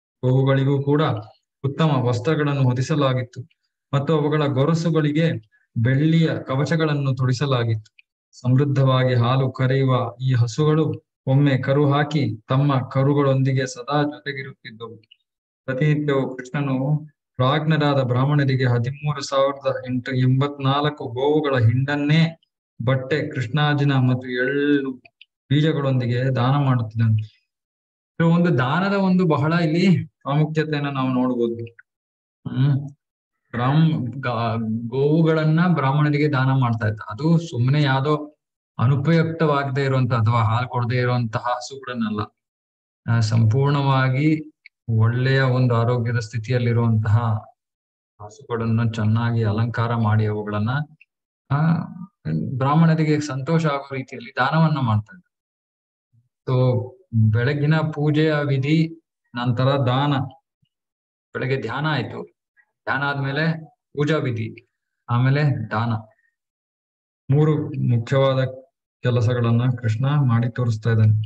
Speaker 1: ಗೋವುಗಳಿಗೂ ಕೂಡ ಉತ್ತಮ ವಸ್ತ್ರಗಳನ್ನು ಹೊದಿಸಲಾಗಿತ್ತು ಮತ್ತು ಅವುಗಳ ಗೊರಸುಗಳಿಗೆ ಬೆಳ್ಳಿಯ ಕವಚಗಳನ್ನು ತೊಡಿಸಲಾಗಿತ್ತು ಸಮೃದ್ಧವಾಗಿ ಹಾಲು ಕರೆಯುವ ಈ ಹಸುಗಳು ಒಮ್ಮೆ ಕರು ಹಾಕಿ ತಮ್ಮ ಕರುಗಳೊಂದಿಗೆ ಸದಾ ಜೊತೆಗಿರುತ್ತಿದ್ದವು ಪ್ರತಿನಿತ್ಯವೂ ಕೃಷ್ಣನು ಪ್ರಾಜ್ಞರಾದ ಬ್ರಾಹ್ಮಣರಿಗೆ ಹದಿಮೂರು ಸಾವಿರದ ಎಂಟು ಎಂಬತ್ನಾಲ್ಕು ಗೋವುಗಳ ಹಿಂಡನ್ನೇ ಬಟ್ಟೆ ಕೃಷ್ಣಾಜಿನ ಮತ್ತು ಎಳ್ಳು ಬೀಜಗಳೊಂದಿಗೆ ದಾನ ಮಾಡುತ್ತಿದ್ದನು ಇದು ಒಂದು ದಾನದ ಒಂದು ಬಹಳ ಇಲ್ಲಿ ಪ್ರಾಮುಖ್ಯತೆಯನ್ನು ನಾವು ನೋಡ್ಬೋದು ಹ್ಮ್ ಬ್ರಾಹ್ಮ ಗಾ- ಗೋವುಗಳನ್ನ ಬ್ರಾಹ್ಮಣರಿಗೆ ದಾನ ಮಾಡ್ತಾ ಇದ್ದ ಅದು ಸುಮ್ಮನೆ ಯಾವ್ದೋ ಅನುಪಯುಕ್ತವಾಗದೆ ಇರುವಂತ ಅಥವಾ ಹಾಲು ಕೊಡದೆ ಇರುವಂತಹ ಹಸುಗಳನ್ನಲ್ಲ ಆ, ಸಂಪೂರ್ಣವಾಗಿ ಒಳ್ಳೆಯ ಒಂದು ಆರೋಗ್ಯದ ಸ್ಥಿತಿಯಲ್ಲಿರುವಂತಹ ಹಸುಗಳನ್ನು ಚೆನ್ನಾಗಿ ಅಲಂಕಾರ ಮಾಡಿ ಅವುಗಳನ್ನ ಆ ಬ್ರಾಹ್ಮಣರಿಗೆ ಸಂತೋಷ ಆಗೋ ರೀತಿಯಲ್ಲಿ ದಾನವನ್ನ ಮಾಡ್ತಾ ಇದ್ದ ಸೊ ಬೆಳಗಿನ ಪೂಜೆಯ ವಿಧಿ ನಂತರ ದಾನ ಬೆಳಗ್ಗೆ ಧ್ಯಾನ ಆಯ್ತು ಧ್ಯಾನ ಆದ್ಮೇಲೆ ಪೂಜಾ ವಿಧಿ ಆಮೇಲೆ ದಾನ ಮೂರು ಮುಖ್ಯವಾದ ಕೆಲಸಗಳನ್ನ ಕೃಷ್ಣ ಮಾಡಿ ತೋರಿಸ್ತಾ ಇದ್ದಾನೆ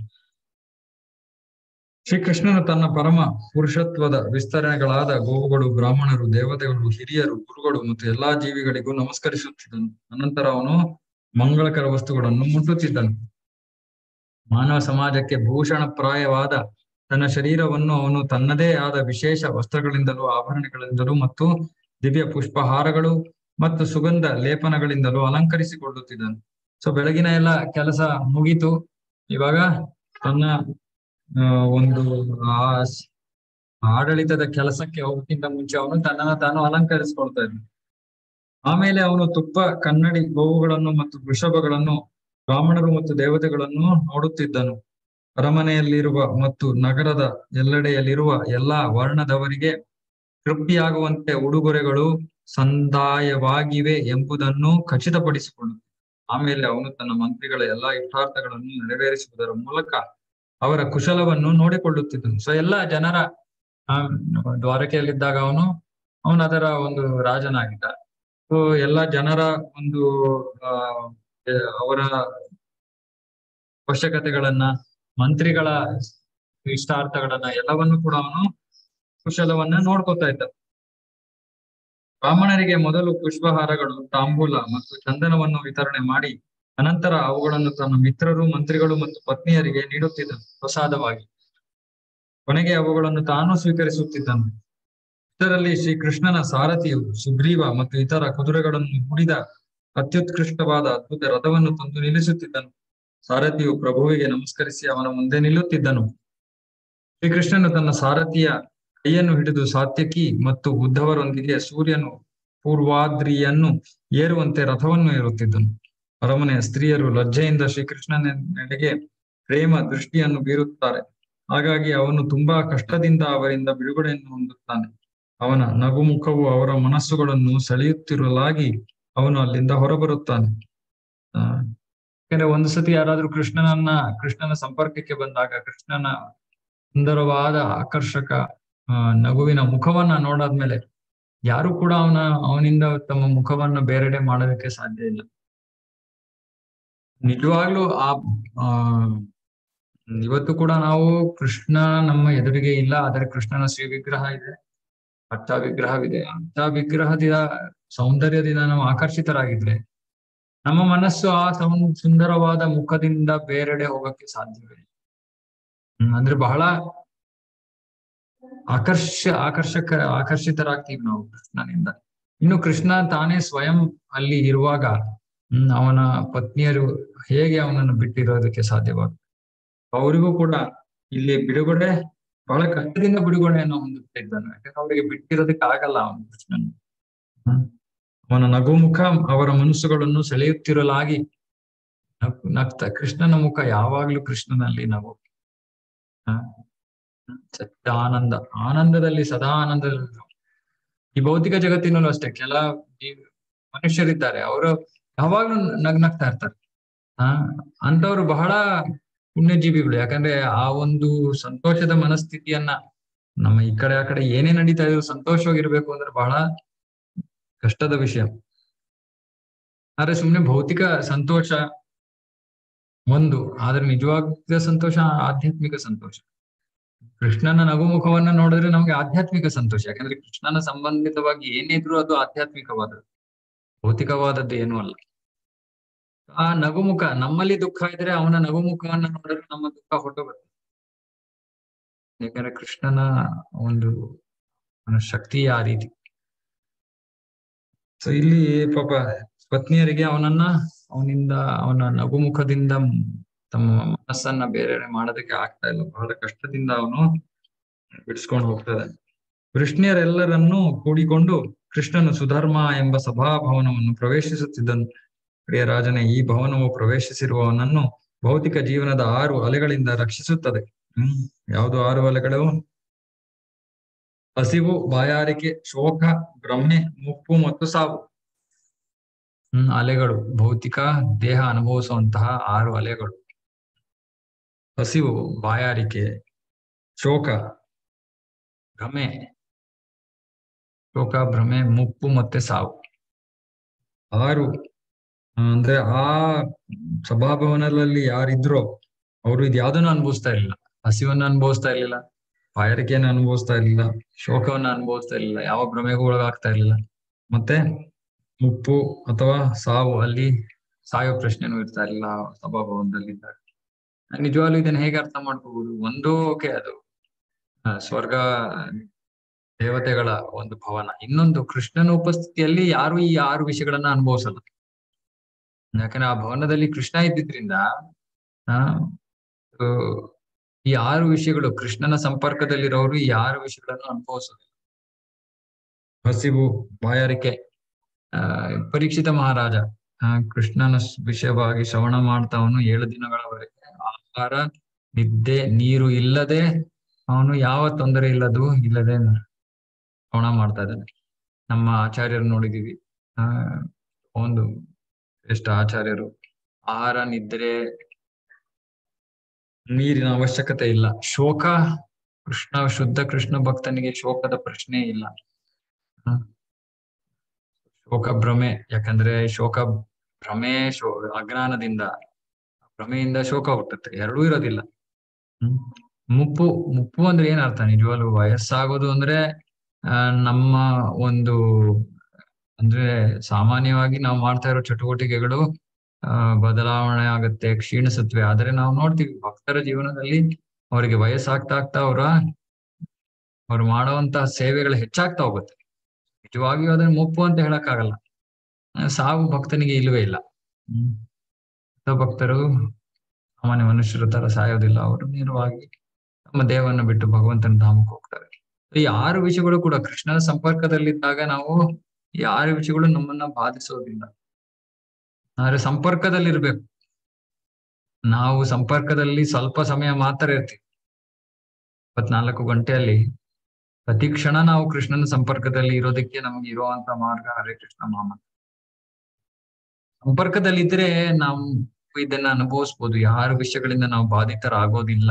Speaker 1: ಶ್ರೀಕೃಷ್ಣನು ತನ್ನ ಪರಮ ಪುರುಷತ್ವದ ವಿಸ್ತರಣೆಗಳಾದ ಗೋವುಗಳು ಬ್ರಾಹ್ಮಣರು ದೇವತೆಗಳು ಹಿರಿಯರು ಗುರುಗಳು ಮತ್ತು ಎಲ್ಲಾ ಜೀವಿಗಳಿಗೂ ನಮಸ್ಕರಿಸುತ್ತಿದ್ದನು ಅನಂತರ ಅವನು ಮಂಗಳಕರ ವಸ್ತುಗಳನ್ನು ಮುಟ್ಟುತ್ತಿದ್ದನು ಮಾನವ ಸಮಾಜಕ್ಕೆ ಭೂಷಣಪ್ರಾಯವಾದ ತನ್ನ ಶರೀರವನ್ನು ಅವನು ತನ್ನದೇ ಆದ ವಿಶೇಷ ವಸ್ತ್ರಗಳಿಂದಲೂ ಆಭರಣಗಳಿಂದಲೂ ಮತ್ತು ದಿವ್ಯ ಪುಷ್ಪಹಾರಗಳು ಮತ್ತು ಸುಗಂಧ ಲೇಪನಗಳಿಂದಲೂ ಅಲಂಕರಿಸಿಕೊಳ್ಳುತ್ತಿದ್ದನು ಸೊ ಬೆಳಗಿನ ಎಲ್ಲ ಕೆಲಸ ಮುಗೀತು ಇವಾಗ ತನ್ನ ಆ, ಒಂದು ಆ ಸ್- ಆಡಳಿತದ ಕೆಲಸಕ್ಕೆ ಹೋಗೋಕ್ಕಿಂತ ಮುಂಚೆ ಅವನು ತನ್ನನ್ನು ತಾನು ಅಲಂಕರಿಸಿಕೊಳ್ತಾ ಇದ್ದ ಆಮೇಲೆ ಅವನು ತುಪ್ಪ ಕನ್ನಡಿ ಗೋವುಗಳನ್ನು ಮತ್ತು ವೃಷಭಗಳನ್ನು ಬ್ರಾಹ್ಮಣರು ಮತ್ತು ದೇವತೆಗಳನ್ನು ನೋಡುತ್ತಿದ್ದನು ಅರಮನೆಯಲ್ಲಿರುವ ಮತ್ತು ನಗರದ ಎಲ್ಲೆಡೆಯಲ್ಲಿರುವ ಎಲ್ಲಾ ವರ್ಣದವರಿಗೆ ತೃಪ್ತಿಯಾಗುವಂತೆ ಉಡುಗೊರೆಗಳು ಸಂದಾಯವಾಗಿವೆ ಎಂಬುದನ್ನು ಖಚಿತಪಡಿಸಿಕೊಳ್ಳು ಆಮೇಲೆ ಅವನು ತನ್ನ ಮಂತ್ರಿಗಳ ಎಲ್ಲಾ ಇಷ್ಟಾರ್ಥಗಳನ್ನು ನೆರವೇರಿಸುವುದರ ಮೂಲಕ ಅವರ ಕುಶಲವನ್ನು ನೋಡಿಕೊಳ್ಳುತ್ತಿದ್ದನು ಸೊ ಎಲ್ಲಾ ಜನರ ಆ ದ್ವಾರಕೆಯಲ್ಲಿದ್ದಾಗ ಅವನು ಅವನು ಅದರ ಒಂದು ರಾಜನಾಗಿದ್ದ ಸೊ ಎಲ್ಲಾ ಜನರ ಒಂದು ಆ ಅವರ ಅವಶ್ಯಕತೆಗಳನ್ನ ಮಂತ್ರಿಗಳ ಇಷ್ಟಾರ್ಥಗಳನ್ನ ಎಲ್ಲವನ್ನು ಕೂಡ ಅವನು ಕುಶಲವನ್ನ ನೋಡ್ಕೊತಾ ಇದ್ದ ಬ್ರಾಹ್ಮಣರಿಗೆ ಮೊದಲು ಪುಷ್ಪಹಾರಗಳು ತಾಂಬೂಲ ಮತ್ತು ಚಂದನವನ್ನು ವಿತರಣೆ ಮಾಡಿ ಅನಂತರ ಅವುಗಳನ್ನು ತನ್ನ ಮಿತ್ರರು ಮಂತ್ರಿಗಳು ಮತ್ತು ಪತ್ನಿಯರಿಗೆ ನೀಡುತ್ತಿದ್ದನು ಪ್ರಸಾದವಾಗಿ ಕೊನೆಗೆ ಅವುಗಳನ್ನು ತಾನು ಸ್ವೀಕರಿಸುತ್ತಿದ್ದನು ಇದರಲ್ಲಿ ಶ್ರೀಕೃಷ್ಣನ ಸಾರಥಿಯು ಸುಗ್ರೀವ ಮತ್ತು ಇತರ ಕುದುರೆಗಳನ್ನು ಹೂಡಿದ ಅತ್ಯುತ್ಕೃಷ್ಟವಾದ ಅದ್ಭುತ ರಥವನ್ನು ತಂದು ನಿಲ್ಲಿಸುತ್ತಿದ್ದನು ಸಾರಥಿಯು ಪ್ರಭುವಿಗೆ ನಮಸ್ಕರಿಸಿ ಅವನ ಮುಂದೆ ನಿಲ್ಲುತ್ತಿದ್ದನು ಶ್ರೀಕೃಷ್ಣನು ತನ್ನ ಸಾರಥಿಯ ಕೈಯನ್ನು ಹಿಡಿದು ಸಾತ್ಯಕಿ ಮತ್ತು ಉದ್ಧವರೊಂದಿಗೆ ಸೂರ್ಯನು ಪೂರ್ವಾದ್ರಿಯನ್ನು ಏರುವಂತೆ ರಥವನ್ನು ಏರುತ್ತಿದ್ದನು ಅರಮನೆಯ ಸ್ತ್ರೀಯರು ಲಜ್ಜೆಯಿಂದ ಶ್ರೀಕೃಷ್ಣನ ನೆಡೆಗೆ ಪ್ರೇಮ ದೃಷ್ಟಿಯನ್ನು ಬೀರುತ್ತಾರೆ ಹಾಗಾಗಿ ಅವನು ತುಂಬಾ ಕಷ್ಟದಿಂದ ಅವರಿಂದ ಬಿಡುಗಡೆಯನ್ನು ಹೊಂದುತ್ತಾನೆ ಅವನ ನಗುಮುಖವು ಅವರ ಮನಸ್ಸುಗಳನ್ನು ಸೆಳೆಯುತ್ತಿರಲಾಗಿ ಅವನು ಅಲ್ಲಿಂದ ಹೊರಬರುತ್ತಾನೆ ಆ ಯಾಕಂದ್ರೆ ಒಂದು ಸತಿ ಯಾರಾದ್ರೂ ಕೃಷ್ಣನನ್ನ ಕೃಷ್ಣನ ಸಂಪರ್ಕಕ್ಕೆ ಬಂದಾಗ ಕೃಷ್ಣನ ಸುಂದರವಾದ ಆಕರ್ಷಕ ಆ ನಗುವಿನ ಮುಖವನ್ನ ನೋಡಾದ್ಮೇಲೆ ಯಾರು ಕೂಡ ಅವನ ಅವನಿಂದ ತಮ್ಮ ಮುಖವನ್ನ ಬೇರೆಡೆ ಮಾಡೋದಕ್ಕೆ ಸಾಧ್ಯ ಇಲ್ಲ ನಿಜವಾಗ್ಲೂ ಆ ಆ ಇವತ್ತು ಕೂಡ ನಾವು ಕೃಷ್ಣ ನಮ್ಮ ಎದುರಿಗೆ ಇಲ್ಲ ಆದರೆ ಕೃಷ್ಣನ ಶ್ರೀ ವಿಗ್ರಹ ಇದೆ ಅರ್ಥ ವಿಗ್ರಹವಿದೆ ಅರ್ಥ ವಿಗ್ರಹದ ಸೌಂದರ್ಯದಿಂದ ನಾವು ಆಕರ್ಷಿತರಾಗಿದ್ರೆ ನಮ್ಮ ಮನಸ್ಸು ಆ ಸೌ ಸುಂದರವಾದ ಮುಖದಿಂದ ಬೇರೆಡೆ ಹೋಗಕ್ಕೆ ಸಾಧ್ಯವಿಲ್ಲ ಹ್ಮ್, ಅಂದ್ರೆ ಬಹಳ ಆಕರ್ಷ ಆಕರ್ಷಕ ಆಕರ್ಷಿತರಾಗ್ತೀವಿ ನಾವು ಕೃಷ್ಣನಿಂದ ಇನ್ನು ಕೃಷ್ಣ ತಾನೇ ಸ್ವಯಂ ಅಲ್ಲಿ ಇರುವಾಗ ಹ್ಮ್ ಅವನ ಪತ್ನಿಯರು ಹೇಗೆ ಅವನನ್ನು ಬಿಟ್ಟಿರೋದಕ್ಕೆ ಸಾಧ್ಯವಾಗುತ್ತೆ ಅವರಿಗೂ ಕೂಡ ಇಲ್ಲಿ ಬಿಡುಗಡೆ ಬಹಳ ಕಷ್ಟದಿಂದ ಬಿಡುಗಡೆಯನ್ನು ಹೊಂದುತ್ತಿದ್ದಾನೆ ಯಾಕಂದ್ರೆ ಅವರಿಗೆ ಬಿಟ್ಟಿರೋದಕ್ಕೆ ಆಗಲ್ಲ ಅವನು ಕೃಷ್ಣನ್ ಹ್ಮ್. ಅವನ ನಗುಮುಖ ಅವರ ಮನಸ್ಸುಗಳನ್ನು ಸೆಳೆಯುತ್ತಿರಲಾಗಿ ನಗ್ ನಗ್ತ ಕೃಷ್ಣನ ಮುಖ ಯಾವಾಗ್ಲೂ ಕೃಷ್ಣನಲ್ಲಿ ನಗು ಹ? ಸತ್ಯ ಆನಂದ ಆನಂದದಲ್ಲಿ ಸದಾ ಆನಂದದಲ್ಲಿ ಈ ಭೌತಿಕ ಜಗತ್ತಿನಲ್ಲೂ ಅಷ್ಟೇ ಕೆಲ ಜೀವ ಮನುಷ್ಯರಿದ್ದಾರೆ ಅವರು ಯಾವಾಗ್ಲೂ ನಗ್ ನಗ್ತಾ ಇರ್ತಾರೆ ಆ ಅಂತವ್ರು ಬಹಳ ಪುಣ್ಯಜೀವಿಗಳು ಯಾಕಂದ್ರೆ ಆ ಒಂದು ಸಂತೋಷದ ಮನಸ್ಥಿತಿಯನ್ನ ನಮ್ಮ ಈ ಕಡೆ ಆ ಕಡೆ ಏನೇ ನಡೀತಾ ಇದ್ರು ಸಂತೋಷವಾಗಿರ್ಬೇಕು ಅಂದ್ರೆ ಬಹಳ ಕಷ್ಟದ ವಿಷಯ ಆದ್ರೆ ಸುಮ್ನೆ ಭೌತಿಕ ಸಂತೋಷ ಒಂದು ಆದ್ರೆ ನಿಜವಾದ ಸಂತೋಷ ಆಧ್ಯಾತ್ಮಿಕ ಸಂತೋಷ ಕೃಷ್ಣನ ನಗುಮುಖವನ್ನ ನೋಡಿದ್ರೆ ನಮ್ಗೆ ಆಧ್ಯಾತ್ಮಿಕ ಸಂತೋಷ ಯಾಕಂದ್ರೆ ಕೃಷ್ಣನ ಸಂಬಂಧಿತವಾಗಿ ಏನೇ ಇದ್ರೂ ಅದು ಆಧ್ಯಾತ್ಮಿಕವಾದದ್ದು ಭೌತಿಕವಾದದ್ದು ಏನೂ ಅಲ್ಲ ಆ ನಗುಮುಖ ನಮ್ಮಲ್ಲಿ ದುಃಖ ಇದ್ರೆ ಅವನ ನಗುಮುಖವನ್ನ ನೋಡಿದ್ರೆ ನಮ್ಮ ದುಃಖ ಹೊರಟೋಗುತ್ತೆ ಯಾಕಂದ್ರೆ ಕೃಷ್ಣನ ಒಂದು ಅವನ ಶಕ್ತಿ ಆ ರೀತಿ ಸೊ ಇಲ್ಲಿ ಪಾಪ ಪತ್ನಿಯರಿಗೆ ಅವನನ್ನ ಅವನಿಂದ ಅವನ ನಗುಮುಖದಿಂದ ತಮ್ಮ ಮನಸ್ಸನ್ನ ಬೇರೆ ಮಾಡೋದಕ್ಕೆ ಆಗ್ತಾ ಇಲ್ಲ ಬಹಳ ಕಷ್ಟದಿಂದ ಅವನು ಬಿಡಿಸ್ಕೊಂಡು ಹೋಗ್ತದೆ ಕೃಷ್ಣಿಯರೆಲ್ಲರನ್ನೂ ಕೂಡಿಕೊಂಡು ಕೃಷ್ಣನು ಸುಧರ್ಮ ಎಂಬ ಸಭಾಭವನವನ್ನು ಪ್ರವೇಶಿಸುತ್ತಿದ್ದನು ಪ್ರಿಯ ರಾಜನೇ ಈ ಭವನವು ಪ್ರವೇಶಿಸಿರುವವನನ್ನು ಭೌತಿಕ ಜೀವನದ ಆರು ಅಲೆಗಳಿಂದ ರಕ್ಷಿಸುತ್ತದೆ ಹ್ಮ್ ಯಾವುದು ಆರು ಅಲೆಗಳು ಹಸಿವು ಬಾಯಾರಿಕೆ ಶೋಕ ಭ್ರಮೆ ಮುಪ್ಪು ಮತ್ತು ಸಾವು ಹ್ಮ್ ಅಲೆಗಳು ಭೌತಿಕ ದೇಹ ಅನುಭವಿಸುವಂತಹ ಆರು ಅಲೆಗಳು ಹಸಿವು ಬಾಯಾರಿಕೆ ಶೋಕ ಭ್ರಮೆ ಶೋಕ ಭ್ರಮೆ ಮುಪ್ಪು ಮತ್ತೆ ಸಾವು ಆರು ಅಂದ್ರೆ ಆ ಸಭಾಭವನದಲ್ಲಿ ಯಾರಿದ್ರೋ ಅವರು ಇದ್ಯಾವುದನ್ನು ಅನುಭವಿಸ್ತಾ ಇರ್ಲಿಲ್ಲ ಹಸಿವನ್ನ ಅನುಭವಿಸ್ತಾ ಇರ್ಲಿಲ್ಲ ಬಾಯಾರಿಕೆಯನ್ನು ಅನುಭವಿಸ್ತಾ ಇರ್ಲಿಲ್ಲ ಶೋಕವನ್ನ ಅನುಭವಿಸ್ತಾ ಇರ್ಲಿಲ್ಲ ಯಾವ ಭ್ರಮೆಗೂ ಒಳಗಾಗ್ತಾ ಇರ್ಲಿಲ್ಲ ಮತ್ತೆ ಮುಪ್ಪು ಅಥವಾ ಸಾವು ಅಲ್ಲಿ ಸಾಯೋ ಪ್ರಶ್ನೆನೂ ಇರ್ತಾ ಇರ್ಲಿಲ್ಲ ಆ ಸಭಾಭವನದಲ್ಲಿ ಇದ್ದಾಗ ನಿಜವಾಗ್ಲೂ ಇದನ್ನ ಹೇಗೆ ಅರ್ಥ ಮಾಡ್ಕೋಬಹುದು ಒಂದು ಓಕೆ ಅದು ಆ, ಸ್ವರ್ಗ ದೇವತೆಗಳ ಒಂದು ಭವನ ಇನ್ನೊಂದು ಕೃಷ್ಣನ ಉಪಸ್ಥಿತಿಯಲ್ಲಿ ಯಾರು ಈ ಆರು ವಿಷಯಗಳನ್ನ ಅನುಭವಿಸಲ್ಲ ಯಾಕಂದ್ರೆ ಆ ಭವನದಲ್ಲಿ ಕೃಷ್ಣ ಇದ್ದಿದ್ರಿಂದ ಆ ಆ, ಈ ಆರು ವಿಷಯಗಳು ಕೃಷ್ಣನ ಸಂಪರ್ಕದಲ್ಲಿರೋರು ಈ ಆರು ವಿಷಯಗಳನ್ನು ಅನುಭವಿಸೋದಿಲ್ಲ ಹಸಿವು ಬಾಯಾರಿಕೆ ಆ ಪರೀಕ್ಷಿತ ಮಹಾರಾಜ ಆ ಕೃಷ್ಣನ ಸ್- ವಿಷಯವಾಗಿ ಶ್ರವಣ ಮಾಡ್ತಾ ಅವನು ಏಳು ದಿನಗಳವರೆಗೆ ಆಹಾರ ನಿದ್ದೆ ನೀರು ಇಲ್ಲದೆ ಅವನು ಯಾವ ತೊಂದರೆ ಇಲ್ಲದು ಇಲ್ಲದೆ ಶ್ರವಣ ಮಾಡ್ತಾ ಇದ್ದಾನೆ ನಮ್ಮ ಆಚಾರ್ಯರು ನೋಡಿದೀವಿ ಆ ಒಂದು ಶ್ರೇಷ್ಠ ಆಚಾರ್ಯರು ಆಹಾರ ನಿದ್ರೆ ನೀರಿನ ಅವಶ್ಯಕತೆ ಇಲ್ಲ ಶೋಕ ಕೃಷ್ಣ ಶುದ್ಧ ಕೃಷ್ಣ ಭಕ್ತನಿಗೆ ಶೋಕದ ಪ್ರಶ್ನೆ ಇಲ್ಲ ಹ. ಶೋಕ ಭ್ರಮೆ ಯಾಕಂದ್ರೆ ಶೋಕ ಭ್ರಮೆ ಶೋ ಅಜ್ಞಾನದಿಂದ ಭ್ರಮೆಯಿಂದ ಶೋಕ ಹುಟ್ಟುತ್ತೆ ಎರಡೂ ಇರೋದಿಲ್ಲ ಹ್ಮ್ ಮುಪ್ಪು ಮುಪ್ಪು ಅಂದ್ರೆ ಏನ್ ಅರ್ಥ ನಿಜವಾಗ್ಲೂ ವಯಸ್ಸಾಗೋದು ಅಂದ್ರೆ ಆ ನಮ್ಮ ಒಂದು ಅಂದ್ರೆ ಸಾಮಾನ್ಯವಾಗಿ ನಾವು ಮಾಡ್ತಾ ಇರೋ ಚಟುವಟಿಕೆಗಳು ಆ ಬದಲಾವಣೆ ಆಗುತ್ತೆ ಕ್ಷೀಣಿಸುತ್ತವೆ ಆದ್ರೆ ನಾವು ನೋಡ್ತೀವಿ ಭಕ್ತರ ಜೀವನದಲ್ಲಿ ಅವರಿಗೆ ವಯಸ್ಸಾಗ್ತಾ ಆಗ್ತಾ ಅವರ ಅವ್ರು ಮಾಡುವಂತಹ ಸೇವೆಗಳು ಹೆಚ್ಚಾಗ್ತಾ ಹೋಗುತ್ತೆ ನಿಜವಾಗಿಯೂ ಅದನ್ನ ಮುಪ್ಪು ಅಂತ ಹೇಳಕ್ಕಾಗಲ್ಲ ಆ, ಸಾವು ಭಕ್ತನಿಗೆ ಇಲ್ಲವೇ ಇಲ್ಲ ಹ್ಮ್ ಶುದ್ಧ ಭಕ್ತರು ಸಾಮಾನ್ಯ ಮನುಷ್ಯರ ತರ ಸಾಯೋದಿಲ್ಲ ಅವರು ನೇರವಾಗಿ ನಮ್ಮ ದೇವನ್ನ ಬಿಟ್ಟು ಭಗವಂತನ ಧಾಮಕ್ಕೆ ಹೋಗ್ತಾರೆ ಈ ಆರು ವಿಷಯಗಳು ಕೂಡ ಕೃಷ್ಣನ ಸಂಪರ್ಕದಲ್ಲಿದ್ದಾಗ ನಾವು ಈ ಆರು ವಿಷಯಗಳು ನಮ್ಮನ್ನ ಬಾಧಿಸೋದಿಲ್ಲ ಆದ್ರೆ ಸಂಪರ್ಕದಲ್ಲಿರ್ಬೇಕು ನಾವು ಸಂಪರ್ಕದಲ್ಲಿ ಸ್ವಲ್ಪ ಸಮಯ ಮಾತ್ರ ಇರ್ತೀವಿ ಇಪ್ಪತ್ನಾಲ್ಕು ಗಂಟೆಯಲ್ಲಿ ಪ್ರತಿ ಕ್ಷಣ ನಾವು ಕೃಷ್ಣನ ಸಂಪರ್ಕದಲ್ಲಿ ಇರೋದಕ್ಕೆ ನಮ್ಗೆ ಇರುವಂತ ಮಾರ್ಗ ಹರೇ ಕೃಷ್ಣ ಮಾಮ ಸಂಪರ್ಕದಲ್ಲಿದ್ರೆ ನಾವು ಇದನ್ನ ಅನುಭವಿಸ್ಬೋದು ಯಾರ ವಿಷಯಗಳಿಂದ ನಾವು ಬಾಧಿತರಾಗೋದಿಲ್ಲ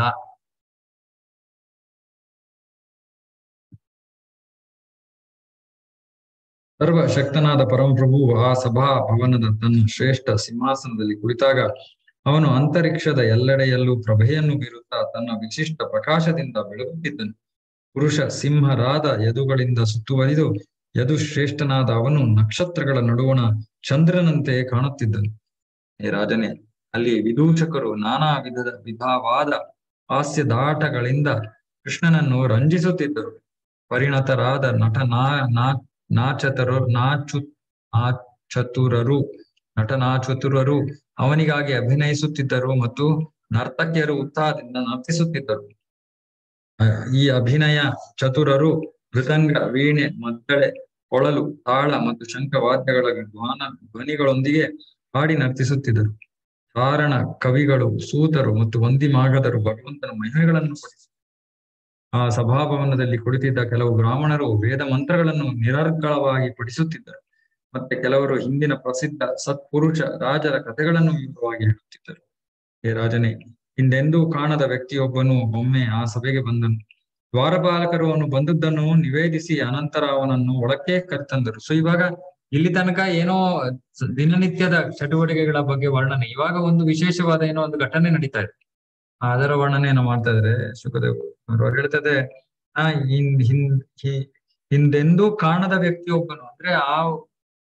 Speaker 1: ಸರ್ವಶಕ್ತನಾದ ಪರಮಪ್ರಭು ಆ ಸಭಾ ಭವನದ ತನ್ನ ಶ್ರೇಷ್ಠ ಸಿಂಹಾಸನದಲ್ಲಿ ಕುಳಿತಾಗ ಅವನು ಅಂತರಿಕ್ಷದ ಎಲ್ಲೆಡೆಯಲ್ಲೂ ಪ್ರಭೆಯನ್ನು ಬೀರುತ್ತಾ ತನ್ನ ವಿಶಿಷ್ಟ ಪ್ರಕಾಶದಿಂದ ಬೆಳಗುತ್ತಿದ್ದನು ಪುರುಷ ಸಿಂಹರಾದ ಯದುಗಳಿಂದ ಸುತ್ತುವರಿದು ಯದು ಶ್ರೇಷ್ಠನಾದ ಅವನು ನಕ್ಷತ್ರಗಳ ನಡುವಣ ಚಂದ್ರನಂತೆ ಕಾಣುತ್ತಿದ್ದನು ಹೇ ರಾಜನೇ ಅಲ್ಲಿ ವಿದೂಷಕರು ನಾನಾ ವಿಧದ ವಿಧವಾದ ಹಾಸ್ಯದಾಟಗಳಿಂದ ಕೃಷ್ಣನನ್ನು ರಂಜಿಸುತ್ತಿದ್ದರು ಪರಿಣತರಾದ ನಟ ನಾ ನಾ ನಾಚತರು ನಾಚು ನಾಚತುರರು ನಟನಾಚತುರರು ಅವನಿಗಾಗಿ ಅಭಿನಯಿಸುತ್ತಿದ್ದರು ಮತ್ತು ನರ್ತಕಿಯರು ಉತ್ಸಾಹದಿಂದ ನರ್ತಿಸುತ್ತಿದ್ದರು ಅಹ್, ಈ ಅಭಿನಯ ಚತುರರು ಮೃದಂಗ ವೀಣೆ ಮದ್ದಳೆ ಕೊಳಲು ತಾಳ ಮತ್ತು ಶಂಖವಾದ್ಯಗಳ ಧ್ವಾನ ಧ್ವನಿಗಳೊಂದಿಗೆ ಹಾಡಿ ನರ್ತಿಸುತ್ತಿದ್ದರು ಕಾರಣ ಕವಿಗಳು ಸೂತರು ಮತ್ತು ವಂದಿಮಾಗದರು ಭಗವಂತನ ಮಹಿಮೆಗಳನ್ನು ಪಡಿಸಿದರು ಆ ಸಭಾಭವನದಲ್ಲಿ ಕುಳಿತಿದ್ದ ಕೆಲವು ಬ್ರಾಹ್ಮಣರು ವೇದ ಮಂತ್ರಗಳನ್ನು ನಿರರ್ಗಳವಾಗಿ ಪಠಿಸುತ್ತಿದ್ದರು ಮತ್ತೆ ಕೆಲವರು ಹಿಂದಿನ ಪ್ರಸಿದ್ಧ ಸತ್ಪುರುಷ ರಾಜರ ಕಥೆಗಳನ್ನು ವಿವರವಾಗಿ ಹೇಳುತ್ತಿದ್ದರು ಹೇ ರಾಜನೇ ಹಿಂದೆಂದೂ ಕಾಣದ ವ್ಯಕ್ತಿಯೊಬ್ಬನು ಒಮ್ಮೆ ಆ ಸಭೆಗೆ ಬಂದನು ದ್ವಾರಪಾಲಕರು ಅವನು ಬಂದದ್ದನ್ನು ನಿವೇದಿಸಿ ಅನಂತರ ಅವನನ್ನು ಒಳಕ್ಕೆ ಕರೆತಂದರು ಸೊ ಇವಾಗ ಇಲ್ಲಿ ತನಕ ಏನೋ ಸ- ದಿನನಿತ್ಯದ ಚಟುವಟಿಕೆಗಳ ಬಗ್ಗೆ ವರ್ಣನೆ ಇವಾಗ ಒಂದು ವಿಶೇಷವಾದ ಏನೋ ಒಂದು ಘಟನೆ ನಡೀತಾ ಇದೆ ಆ, ಅದರ ವರ್ಣನೆಯನ್ನು ಮಾಡ್ತಾ ಇದ್ರೆ ಸುಖದೇವ್ ಅವ್ರು ಹೇಳ್ತದೆ ಆ ಹಿಂದ್ ಹಿಂದ್ ಹಿ- ಹಿಂದೆಂದೂ ಕಾಣದ ವ್ಯಕ್ತಿಯೊಬ್ಬನು ಅಂದ್ರೆ ಆ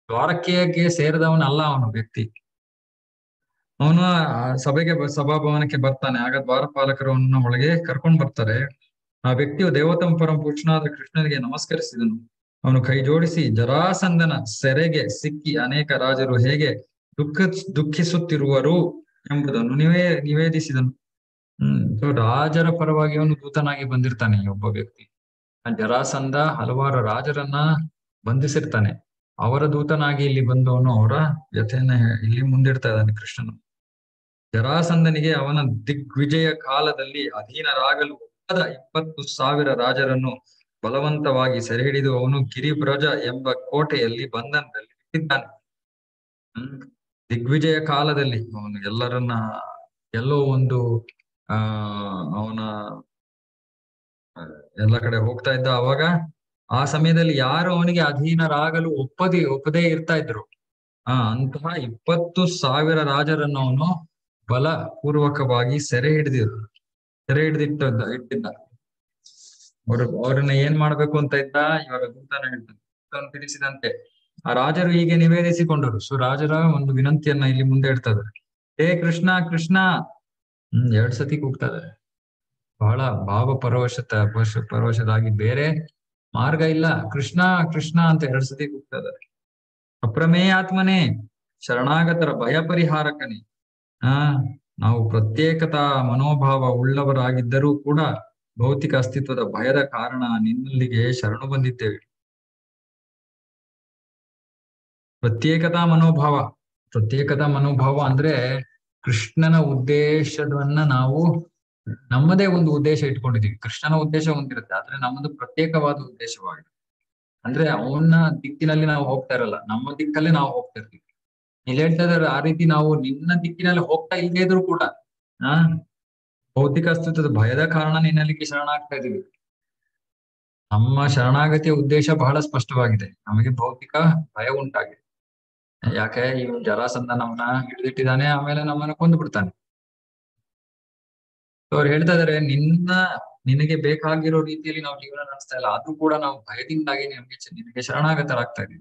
Speaker 1: ದ್ವಾರಕೆಗೆ ಸೇರಿದವನಲ್ಲ ಅವನು ವ್ಯಕ್ತಿ ಅವನು ಆ ಸಭೆಗೆ ಬ- ಸಭಾಭವನಕ್ಕೆ ಬರ್ತಾನೆ ಆಗ ದ್ವಾರಪಾಲಕರು ಅವನನ್ನ ಒಳಗೆ ಕರ್ಕೊಂಡ್ ಬರ್ತಾರೆ ಆ ವ್ಯಕ್ತಿಯು ದೇವತಮ ಪರಮ ಪುರುಷನಾದ ಕೃಷ್ಣನಿಗೆ ನಮಸ್ಕರಿಸಿದನು ಅವನು ಕೈ ಜೋಡಿಸಿ ಜರಾಸಂದನ ಸೆರೆಗೆ ಸಿಕ್ಕಿ ಅನೇಕ ರಾಜರು ಹೇಗೆ ದುಃಖ ದುಃಖಿಸುತ್ತಿರುವರು ಎಂಬುದನ್ನು ನಿವೇ ನಿವೇದಿಸಿದನು ಹ್ಮ್ ಸೊ ರಾಜರ ಪರವಾಗಿ ಅವನು ದೂತನಾಗಿ ಬಂದಿರ್ತಾನೆ ಈ ಒಬ್ಬ ವ್ಯಕ್ತಿ ಆ ಜರಾಸಂಧ ಹಲವಾರು ರಾಜರನ್ನ ಬಂಧಿಸಿರ್ತಾನೆ ಅವರ ದೂತನಾಗಿ ಇಲ್ಲಿ ಬಂದವನು ಅವರ ವ್ಯಥೆಯನ್ನ ಹೇ- ಇಲ್ಲಿ ಮುಂದಿಡ್ತಾ ಇದ್ದಾನೆ ಕೃಷ್ಣನು ಜರಾಸಂಧನಿಗೆ ಅವನ ದಿಗ್ವಿಜಯ ಕಾಲದಲ್ಲಿ ಅಧೀನರಾಗಲು ಒಪ್ಪದ ಇಪ್ಪತ್ತು ಸಾವಿರ ರಾಜರನ್ನು ಬಲವಂತವಾಗಿ ಸೆರೆ ಹಿಡಿದು ಅವನು ಗಿರಿಬ್ರಜ ಎಂಬ ಕೋಟೆಯಲ್ಲಿ ಬಂಧನದಲ್ಲಿ ಇಟ್ಟಿದ್ದಾನೆ ಹ್ಮ್ ದಿಗ್ವಿಜಯ ಕಾಲದಲ್ಲಿ ಅವನು ಎಲ್ಲರನ್ನ ಎಲ್ಲೋ ಒಂದು ಆ ಅವನ ಆ, ಎಲ್ಲ ಕಡೆ ಹೋಗ್ತಾ ಇದ್ದ ಅವಾಗ ಆ ಸಮಯದಲ್ಲಿ ಯಾರು ಅವನಿಗೆ ಅಧೀನರಾಗಲು ಒಪ್ಪದಿ ಒಪ್ಪದೇ ಇರ್ತಾ ಇದ್ರು ಆ ಅಂತಹ ಇಪ್ಪತ್ತು ಸಾವಿರ ರಾಜರನ್ನು ಅವನು ಬಲ ಪೂರ್ವಕವಾಗಿ ಸೆರೆ ಹಿಡಿದಿರು ಸೆರೆ ಹಿಡಿದಿಟ್ಟಿದ್ದ ಇಟ್ಟಿದ್ದ ಅವರು ಅವ್ರನ್ನ ಏನ್ ಮಾಡ್ಬೇಕು ಅಂತ ಇದ್ದ ಇವಾಗ ದೂತನ ಹೇಳ್ತಾನೆ ದೂತನು ತಿಳಿಸಿದಂತೆ ಆ ರಾಜರು ಹೀಗೆ ನಿವೇದಿಸಿಕೊಂಡರು ಸೊ ರಾಜರ ಒಂದು ವಿನಂತಿಯನ್ನ ಇಲ್ಲಿ ಮುಂದೆ ಇಡ್ತಾ ಇದಾರೆ ಹೇ ಕೃಷ್ಣ ಕೃಷ್ಣ ಹ್ಮ್ ಎರಡ್ ಸತಿ ಕೂಗ್ತಾ ಇದಾರೆ ಬಹಳ ಭಾವ ಪರವಶತ ಪರವಶ ಪರವಶರಾಗಿ ಬೇರೆ ಮಾರ್ಗ ಇಲ್ಲ ಕೃಷ್ಣ ಕೃಷ್ಣ ಅಂತ ಎರಡ್ ಸತಿ ಕೂಗ್ತಾ ಇದಾರೆ ಅಪ್ರಮೇಯಾತ್ಮನೇ ಶರಣಾಗತರ ಭಯ ಪರಿಹಾರಕನೇ ಆ ನಾವು ಪ್ರತ್ಯೇಕತಾ ಮನೋಭಾವ ಉಳ್ಳವರಾಗಿದ್ದರೂ ಕೂಡ ಭೌತಿಕ ಅಸ್ತಿತ್ವದ ಭಯದ ಕಾರಣ ನಿನ್ನಲ್ಲಿಗೆ ಶರಣು ಬಂದಿದ್ದೇವೆ ಪ್ರತ್ಯೇಕತಾ ಮನೋಭಾವ ಪ್ರತ್ಯೇಕತಾ ಮನೋಭಾವ ಅಂದ್ರೆ ಕೃಷ್ಣನ ಉದ್ದೇಶವನ್ನ ನಾವು ನಮ್ಮದೇ ಒಂದು ಉದ್ದೇಶ ಇಟ್ಕೊಂಡಿದೀವಿ ಕೃಷ್ಣನ ಉದ್ದೇಶ ಒಂದಿರುತ್ತೆ ಆದ್ರೆ ನಮ್ಮದು ಪ್ರತ್ಯೇಕವಾದ ಉದ್ದೇಶವಾಗಿದೆ ಅಂದ್ರೆ ಅವನ ದಿಕ್ಕಿನಲ್ಲಿ ನಾವು ಹೋಗ್ತಾ ಇರಲ್ಲ ನಮ್ಮ ದಿಕ್ಕಲ್ಲೇ ನಾವು ಹೋಗ್ತಾ ಇರ್ತೀವಿ ಇಲ್ಲಿ ಹೇಳ್ತಾ ಇದಾರೆ ಆ ರೀತಿ ನಾವು ನಿನ್ನ ದಿಕ್ಕಿನಲ್ಲಿ ಹೋಗ್ತಾ ಇಲ್ಲದೇ ಇದ್ರು ಕೂಡ ಆ ಭೌತಿಕ ಅಸ್ತಿತ್ವದ ಭಯದ ಕಾರಣ ನಿನ್ನಲ್ಲಿಗೆ ಶರಣಾಗ್ತಾ ಇದೀವಿ ನಮ್ಮ ಶರಣಾಗತಿಯ ಉದ್ದೇಶ ಬಹಳ ಸ್ಪಷ್ಟವಾಗಿದೆ ನಮಗೆ ಭೌತಿಕ ಭಯ ಉಂಟಾಗಿದೆ ಯಾಕೆ ಈ ಜರಾಸಂಧ ನಮ್ಮನ್ನ ಹಿಡಿದಿಟ್ಟಿದ್ದಾನೆ ಆಮೇಲೆ ನಮ್ಮನ್ನ ಕೊಂದು ಬಿಡ್ತಾನೆ ಅವ್ರು ಹೇಳ್ತಾ ಇದಾರೆ ನಿನ್ನ ನಿನಗೆ ಬೇಕಾಗಿರೋ ರೀತಿಯಲ್ಲಿ ನಾವು ಜೀವನ ನಡೆಸ್ತಾ ಇಲ್ಲ ಅದು ಕೂಡ ನಾವು ಭಯದಿಂದಾಗಿ ನಿಮಗೆ ನಿನಗೆ ಶರಣಾಗತರಾಗ್ತಾ ಇದೀವಿ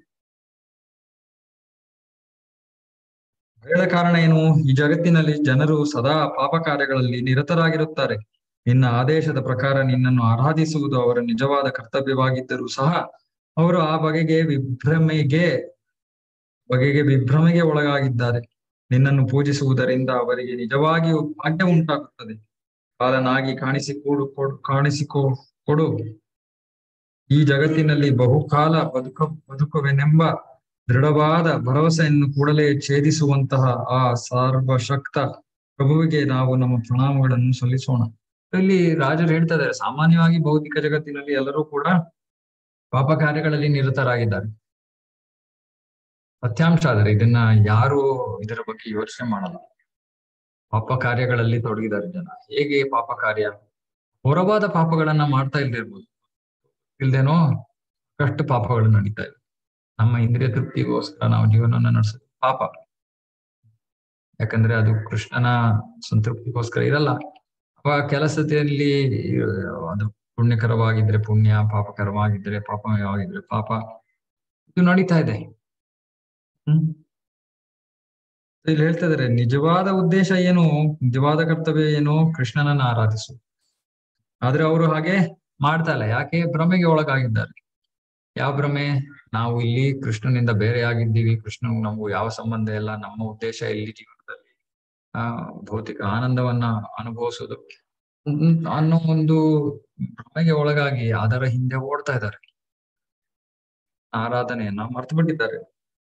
Speaker 1: ಭಯದ ಕಾರಣ ಏನು ಈ ಜಗತ್ತಿನಲ್ಲಿ ಜನರು ಸದಾ ಪಾಪ ಕಾರ್ಯಗಳಲ್ಲಿ ನಿರತರಾಗಿರುತ್ತಾರೆ ನಿನ್ನ ಆದೇಶದ ಪ್ರಕಾರ ನಿನ್ನನ್ನು ಆರಾಧಿಸುವುದು ಅವರ ನಿಜವಾದ ಕರ್ತವ್ಯವಾಗಿದ್ದರೂ ಸಹ ಅವರು ಆ ಬಗೆಗೆ ವಿಭ್ರಮೆಗೆ ಬಗೆಗೆ ವಿಭ್ರಮೆಗೆ ಒಳಗಾಗಿದ್ದಾರೆ ನಿನ್ನನ್ನು ಪೂಜಿಸುವುದರಿಂದ ಅವರಿಗೆ ನಿಜವಾಗಿಯೂ ಭಾಗ್ಯ ಉಂಟಾಗುತ್ತದೆ ಕಾಲನಾಗಿ ಕಾಣಿಸಿಕೊಡು ಕೊಡು ಕಾಣಿಸಿಕೊ ಕೊಡು ಈ ಜಗತ್ತಿನಲ್ಲಿ ಬಹುಕಾಲ ಬದುಕ ಬದುಕುವೆನೆಂಬ ದೃಢವಾದ ಭರವಸೆಯನ್ನು ಕೂಡಲೇ ಛೇದಿಸುವಂತಹ ಆ ಸರ್ವಶಕ್ತ ಪ್ರಭುವಿಗೆ ನಾವು ನಮ್ಮ ಪ್ರಣಾಮಗಳನ್ನು ಸಲ್ಲಿಸೋಣ ಇಲ್ಲಿ ರಾಜರು ಹೇಳ್ತಾ ಇದ್ದಾರೆ ಸಾಮಾನ್ಯವಾಗಿ ಭೌತಿಕ ಜಗತ್ತಿನಲ್ಲಿ ಎಲ್ಲರೂ ಕೂಡ ಪಾಪ ಕಾರ್ಯಗಳಲ್ಲಿ ನಿರತರಾಗಿದ್ದಾರೆ ಸತ್ಯಾಂಶ ಆದರೆ ಇದನ್ನ ಯಾರು ಇದರ ಬಗ್ಗೆ ಯೋಚನೆ ಮಾಡಲ್ಲ ಪಾಪ ಕಾರ್ಯಗಳಲ್ಲಿ ತೊಡಗಿದ್ದಾರೆ ಜನ ಹೇಗೆ ಪಾಪ ಕಾರ್ಯ ಹೊರವಾದ ಪಾಪಗಳನ್ನ ಮಾಡ್ತಾ ಇಲ್ದಿರ್ಬೋದು ಇಲ್ದೇನೋ ಕಷ್ಟ ಪಾಪಗಳು ನಡೀತಾ ಇದೆ ನಮ್ಮ ಇಂದ್ರಿಯ ತೃಪ್ತಿಗೋಸ್ಕರ ನಾವು ಜೀವನವನ್ನು ನಡೆಸೋದು ಪಾಪ ಯಾಕಂದ್ರೆ ಅದು ಕೃಷ್ಣನ ಸಂತೃಪ್ತಿಗೋಸ್ಕರ ಇರಲ್ಲ ಅವ ಕೆಲಸದಲ್ಲಿ ಅದು ಪುಣ್ಯಕರವಾಗಿದ್ರೆ ಪುಣ್ಯ ಪಾಪಕರವಾಗಿದ್ರೆ ಪಾಪಮಯವಾಗಿದ್ರೆ ಪಾಪ ಇದು ನಡೀತಾ ಇದೆ ಹ್ಮ್ ಇಲ್ಲಿ ಹೇಳ್ತಾ ಇದಾರೆ ನಿಜವಾದ ಉದ್ದೇಶ ಏನು ನಿಜವಾದ ಕರ್ತವ್ಯ ಏನು ಕೃಷ್ಣನನ್ನ ಆರಾಧಿಸು ಆದ್ರೆ ಅವರು ಹಾಗೆ ಮಾಡ್ತಾ ಇಲ್ಲ ಯಾಕೆ ಭ್ರಮೆಗೆ ಒಳಗಾಗಿದ್ದಾರೆ ಯಾವ ಭ್ರಮೆ ನಾವು ಇಲ್ಲಿ ಕೃಷ್ಣನಿಂದ ಬೇರೆ ಆಗಿದ್ದೀವಿ ಕೃಷ್ಣನ್ ನಮಗೂ ಯಾವ ಸಂಬಂಧ ಇಲ್ಲ ನಮ್ಮ ಉದ್ದೇಶ ಇಲ್ಲಿ ಜೀವನದಲ್ಲಿ ಆ ಭೌತಿಕ ಆನಂದವನ್ನ ಅನುಭವಿಸೋದು ಹ್ಮ್, ಅನ್ನೋ ಒಂದು ಭ್ರಮೆಗೆ ಒಳಗಾಗಿ ಅದರ ಹಿಂದೆ ಓಡ್ತಾ ಇದ್ದಾರೆ ಆರಾಧನೆಯನ್ನ ಮರ್ತು ಬಿಟ್ಟಿದ್ದಾರೆ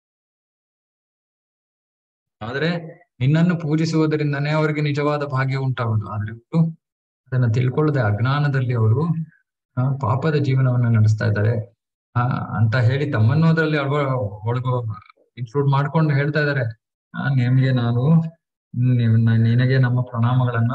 Speaker 1: ಆದ್ರೆ ನಿನ್ನನ್ನು ಪೂಜಿಸುವುದರಿಂದನೇ ಅವರಿಗೆ ನಿಜವಾದ ಭಾಗ್ಯ ಉಂಟಾಗುದು ಆದ್ರೆ ಇವರು ಅದನ್ನ ತಿಳ್ಕೊಳ್ಳದೆ ಅಜ್ಞಾನದಲ್ಲಿ ಅವರು ಆ, ಪಾಪದ ಜೀವನವನ್ನ ನಡೆಸ್ತಾ ಇದ್ದಾರೆ ಆ ಅಂತ ಹೇಳಿ ತಮ್ಮನ್ನು ಅದರಲ್ಲಿ ಅಳವ ಒಳಗ ಇನ್ಕ್ಲೂಡ್ ಮಾಡ್ಕೊಂಡು ಹೇಳ್ತಾ ಇದ್ದಾರೆ ಆ ನಿಮ್ಗೆ ನಾನು ನೀವ್- ನ- ನಿನಗೆ ನಮ್ಮ ಪ್ರಣಾಮಗಳನ್ನ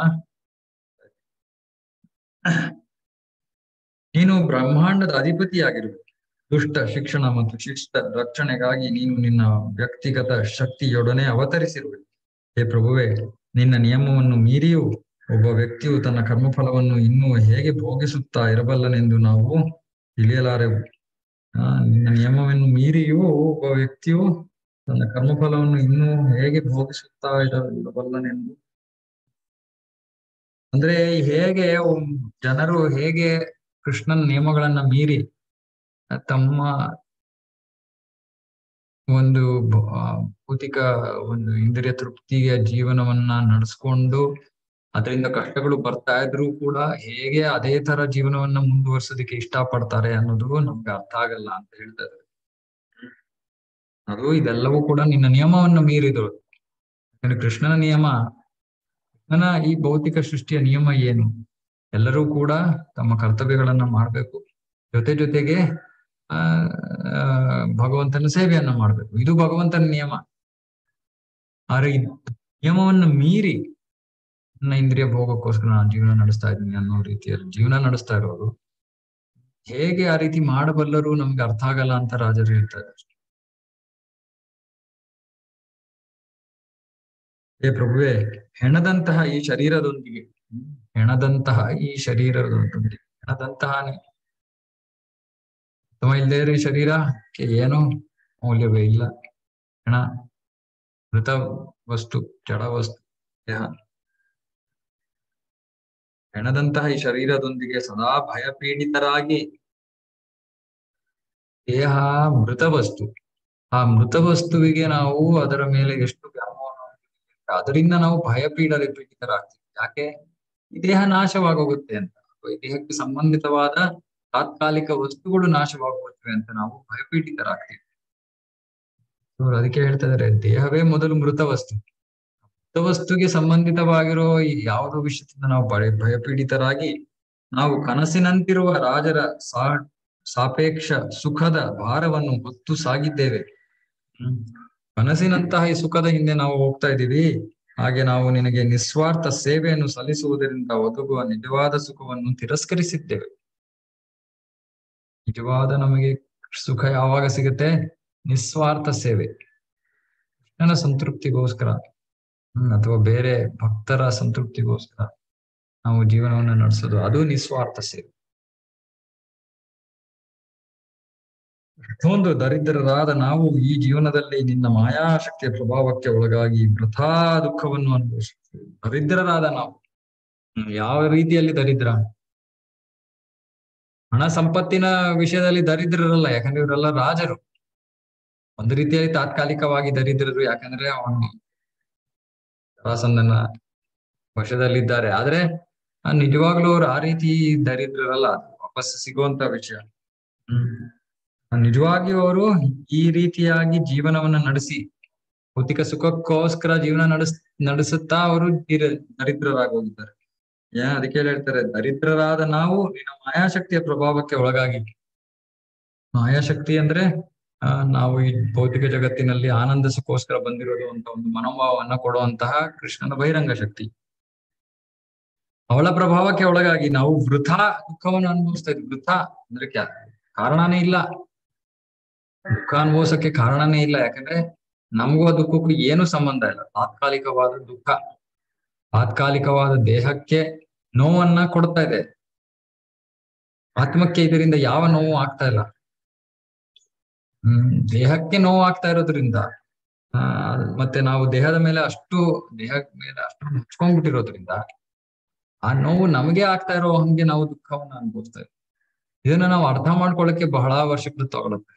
Speaker 1: ನೀನು ಬ್ರಹ್ಮಾಂಡದ ಅಧಿಪತಿಯಾಗಿರುವೆ ದುಷ್ಟ ಶಿಕ್ಷಣ ಮತ್ತು ಶಿಷ್ಟ ರಕ್ಷಣೆಗಾಗಿ ನೀನು ನಿನ್ನ ವ್ಯಕ್ತಿಗತ ಶಕ್ತಿಯೊಡನೆ ಅವತರಿಸಿರುವೆ ಹೇ ಪ್ರಭುವೆ ನಿನ್ನ ನಿಯಮವನ್ನು ಮೀರಿಯೂ ಒಬ್ಬ ವ್ಯಕ್ತಿಯು ತನ್ನ ಕರ್ಮಫಲವನ್ನು ಇನ್ನೂ ಹೇಗೆ ಭೋಗಿಸುತ್ತಾ ಇರಬಲ್ಲನೆಂದು ನಾವು ತಿಳಿಯಲಾರೆವು ಆ ನಿನ್ನ ನಿಯಮವನ್ನು ಮೀರಿಯೂ ಒಬ್ಬ ವ್ಯಕ್ತಿಯು ತನ್ನ ಕರ್ಮಫಲವನ್ನು ಇನ್ನೂ ಹೇಗೆ ಭೋಗಿಸುತ್ತಾ ಇರಬಲ್ಲನೆಂದು ಅಂದ್ರೆ ಹೇಗೆ ಒಮ್- ಜನರು ಹೇಗೆ ಕೃಷ್ಣನ ನಿಯಮಗಳನ್ನ ಮೀರಿ ತಮ್ಮ ಒಂದು ಭ- ಆ, ಭೌತಿಕ ಒಂದು ಇಂದ್ರಿಯ ತೃಪ್ತಿಯ ಜೀವನವನ್ನ ನಡೆಸ್ಕೊಂಡು ಅದರಿಂದ ಕಷ್ಟಗಳು ಬರ್ತಾ ಇದ್ರೂ ಕೂಡ ಹೇಗೆ ಅದೇ ತರ ಜೀವನವನ್ನ ಮುಂದುವರ್ಸೋದಕ್ಕೆ ಇಷ್ಟಪಡ್ತಾರೆ ಅನ್ನೋದು ನಮ್ಗೆ ಅರ್ಥ ಆಗಲ್ಲ ಅಂತ ಹೇಳ್ತಾ ಇದ್ದಾರೆ ಅದು ಇದೆಲ್ಲವೂ ಕೂಡ ನಿನ್ನ ನಿಯಮವನ್ನು ಮೀರಿದ್ರು ಯಾಕಂದ್ರೆ ಕೃಷ್ಣನ ನಿಯಮ ಕೃಷ್ಣನ ಈ ಭೌತಿಕ ಸೃಷ್ಟಿಯ ನಿಯಮ ಏನು ಎಲ್ಲರೂ ಕೂಡ ತಮ್ಮ ಕರ್ತವ್ಯಗಳನ್ನ ಮಾಡ್ಬೇಕು ಜೊತೆ ಜೊತೆಗೆ ಆ ಆ, ಭಗವಂತನ ಸೇವೆಯನ್ನ ಮಾಡ್ಬೇಕು ಇದು ಭಗವಂತನ ನಿಯಮ ಆದ್ರೆ ಈ ನಿಯಮವನ್ನು ಮೀರಿ ನನ್ನ ಇಂದ್ರಿಯ ಭೋಗಕ್ಕೋಸ್ಕರ ನಾನು ಜೀವನ ನಡೆಸ್ತಾ ಇದ್ದೀನಿ ಅನ್ನೋ ರೀತಿಯಲ್ಲಿ ಜೀವನ ನಡೆಸ್ತಾ ಇರೋರು ಹೇಗೆ ಆ ರೀತಿ ಮಾಡಬಲ್ಲರು ನಮ್ಗೆ ಅರ್ಥ ಆಗಲ್ಲ ಅಂತ ರಾಜರು ಹೇಳ್ತಾ ಇದ್ದಾರೆ ಏ ಪ್ರಭುವೇ ಹೆಣದಂತಹ ಈ ಶರೀರದೊಂದಿಗೆ ಹ್ಮ್, ಹೆಣದಂತಹ ಈ ಶರೀರದೊಂದಿಗೆ ಹೆಣದಂತಹನೇ ಅಥವಾ ಇಲ್ಲದೆ ಇರೋ ಈ ಶರೀರಕ್ಕೆ ಏನು ಮೌಲ್ಯವೇ ಇಲ್ಲ ಹೆಣ ಮೃತ ವಸ್ತು ಜಡ ವಸ್ತು ದೇಹ ಹೆಣದಂತಹ ಈ ಶರೀರದೊಂದಿಗೆ ಸದಾ ಭಯಪೀಡಿತರಾಗಿ ದೇಹ ಮೃತ ವಸ್ತು ಆ ಮೃತ ವಸ್ತುವಿಗೆ ನಾವು ಅದರ ಮೇಲೆ ಎಷ್ಟು ವ್ಯಾಮೋಹವನ್ನು ಹೊಂದಿದ್ದೇವೆ, ಅದರಿಂದ ನಾವು ಭಯಪೀಡಲೆ ಪೀಡಿತರಾಗ್ತೀವಿ ಯಾಕೆ ಈ ದೇಹ ನಾಶವಾಗೋಗುತ್ತೆ ಅಂತ ಅಥವಾ ಈ ದೇಹಕ್ಕೆ ಸಂಬಂಧಿತವಾದ ತಾತ್ಕಾಲಿಕ ವಸ್ತುಗಳು ನಾಶವಾಗುತ್ತವೆ ಅಂತ ನಾವು ಭಯಪೀಡಿತರಾಗ್ತೀವಿ ಇವ್ರು ಅದಕ್ಕೆ ಹೇಳ್ತಾ ಇದಾರೆ ದೇಹವೇ ಮೊದಲು ಮೃತ ವಸ್ತು ಮೃತ ವಸ್ತುಗೆ ಸಂಬಂಧಿತವಾಗಿರೋ ಈ ಯಾವುದೋ ವಿಷಯದಿಂದ ನಾವು ಭಯ ಭಯಪೀಡಿತರಾಗಿ ನಾವು ಕನಸಿನಂತಿರುವ ರಾಜರ ಸಾ ಸಾಪೇಕ್ಷ ಸುಖದ ಭಾರವನ್ನು ಹೊತ್ತು ಸಾಗಿದ್ದೇವೆ ಹ್ಮ್ ಕನಸಿನಂತಹ ಈ ಸುಖದ ಹಿಂದೆ ನಾವು ಹೋಗ್ತಾ ಇದ್ದೀವಿ ಹಾಗೆ ನಾವು ನಿನಗೆ ನಿಸ್ವಾರ್ಥ ಸೇವೆಯನ್ನು ಸಲ್ಲಿಸುವುದರಿಂದ ಒದಗುವ ನಿಜವಾದ ಸುಖವನ್ನು ತಿರಸ್ಕರಿಸಿದ್ದೇವೆ ನಿಜವಾದ ನಮಗೆ ಸುಖ ಯಾವಾಗ ಸಿಗುತ್ತೆ ನಿಸ್ವಾರ್ಥ ಸೇವೆ ಕೃಷ್ಣನ ಸಂತೃಪ್ತಿಗೋಸ್ಕರ ಹ್ಮ್ ಅಥವಾ ಬೇರೆ ಭಕ್ತರ ಸಂತೃಪ್ತಿಗೋಸ್ಕರ ನಾವು ಜೀವನವನ್ನು ನಡೆಸೋದು ಅದು ನಿಸ್ವಾರ್ಥ ಸೇವೆ ಎಷ್ಟೊಂದು ದರಿದ್ರರಾದ ನಾವು ಈ ಜೀವನದಲ್ಲಿ ನಿನ್ನ ಮಾಯಾಶಕ್ತಿಯ ಪ್ರಭಾವಕ್ಕೆ ಒಳಗಾಗಿ ವೃಥಾ ದುಃಖವನ್ನು ಅನುಭವಿಸುತ್ತೇವೆ ದರಿದ್ರರಾದ ನಾವು ಹ್ಮ್, ಯಾವ ರೀತಿಯಲ್ಲಿ ದರಿದ್ರ ಹಣ ಸಂಪತ್ತಿನ ವಿಷಯದಲ್ಲಿ ದರಿದ್ರರಲ್ಲ ಯಾಕಂದ್ರೆ ಇವರೆಲ್ಲ ರಾಜರು ಒಂದು ರೀತಿಯಲ್ಲಿ ತಾತ್ಕಾಲಿಕವಾಗಿ ದರಿದ್ರರು ಯಾಕಂದ್ರೆ ಅವನು ಜರಾಸಂಧನ ವಶದಲ್ಲಿದ್ದಾರೆ ಆದ್ರೆ ಆ ನಿಜವಾಗ್ಲೂ ಅವ್ರು ಆ ರೀತಿ ದರಿದ್ರರಲ್ಲ ಅದು ವಾಪಸ್ ಸಿಗುವಂತ ವಿಷಯ ಹ್ಮ್ ಆ ನಿಜವಾಗಿಯೂ ಅವರು ಈ ರೀತಿಯಾಗಿ ಜೀವನವನ್ನ ನಡೆಸಿ ಭೌತಿಕ ಸುಖಕ್ಕೋಸ್ಕರ ಜೀವನ ನಡೆಸ್ ನಡೆಸುತ್ತಾ ಅವರು ದರಿದ್ರರಾಗಿ ಹೋಗಿದ್ದಾರೆ ಯಾ ಅದಕ್ಕೆ ಹೇಳ್ತಾರೆ ದರಿದ್ರರಾದ ನಾವು ನಿನ್ನ ಮಾಯಾಶಕ್ತಿಯ ಪ್ರಭಾವಕ್ಕೆ ಒಳಗಾಗಿ ಮಾಯಾಶಕ್ತಿ ಅಂದ್ರೆ ಆ ನಾವು ಈ ಭೌತಿಕ ಜಗತ್ತಿನಲ್ಲಿ ಆನಂದ ಸುಖೋಸ್ಕರ ಬಂದಿರೋದು ಅಂತ ಒಂದು ಮನೋಭಾವವನ್ನ ಕೊಡುವಂತಹ ಕೃಷ್ಣನ ಬಹಿರಂಗ ಶಕ್ತಿ ಅವಳ ಪ್ರಭಾವಕ್ಕೆ ಒಳಗಾಗಿ ನಾವು ವೃಥಾ ದುಃಖವನ್ನು ಅನುಭವಿಸ್ತಾ ಇದ್ವಿ ವೃಥಾ ಅಂದ್ರೆ ಕ್ಯಾ ಕಾರಣನೇ ಇಲ್ಲ ದುಃಖ ಅನುಭವಿಸಕ್ಕೆ ಕಾರಣನೇ ಇಲ್ಲ ಯಾಕಂದ್ರೆ ನಮಗೂ ಆ ದುಃಖಕ್ಕೂ ಏನು ಸಂಬಂಧ ಇಲ್ಲ ತಾತ್ಕಾಲಿಕವಾದ ದುಃಖ ತಾತ್ಕಾಲಿಕವಾದ ದೇಹಕ್ಕೆ ನೋವನ್ನ ಕೊಡ್ತಾ ಇದೆ ಆತ್ಮಕ್ಕೆ ಇದರಿಂದ ಯಾವ ನೋವು ಆಗ್ತಾ ಇಲ್ಲ ಹ್ಮ್ ದೇಹಕ್ಕೆ ನೋವು ಆಗ್ತಾ ಇರೋದ್ರಿಂದ ಆ ಮತ್ತೆ ನಾವು ದೇಹದ ಮೇಲೆ ಅಷ್ಟು ದೇಹದ ಮೇಲೆ ಅಷ್ಟು ಮುಚ್ಕೊಂಡ್ಬಿಟ್ಟಿರೋದ್ರಿಂದ ಆ ನೋವು ನಮಗೆ ಆಗ್ತಾ ಇರೋ ಹಂಗೆ ನಾವು ದುಃಖವನ್ನ ಅನುಭವಿಸ್ತಾ ಇದ್ದೀವಿ ಇದನ್ನ ನಾವು ಅರ್ಥ ಮಾಡ್ಕೊಳ್ಳಕ್ಕೆ ಬಹಳ ವರ್ಷಗಳು ತಗೊಳುತ್ತೆ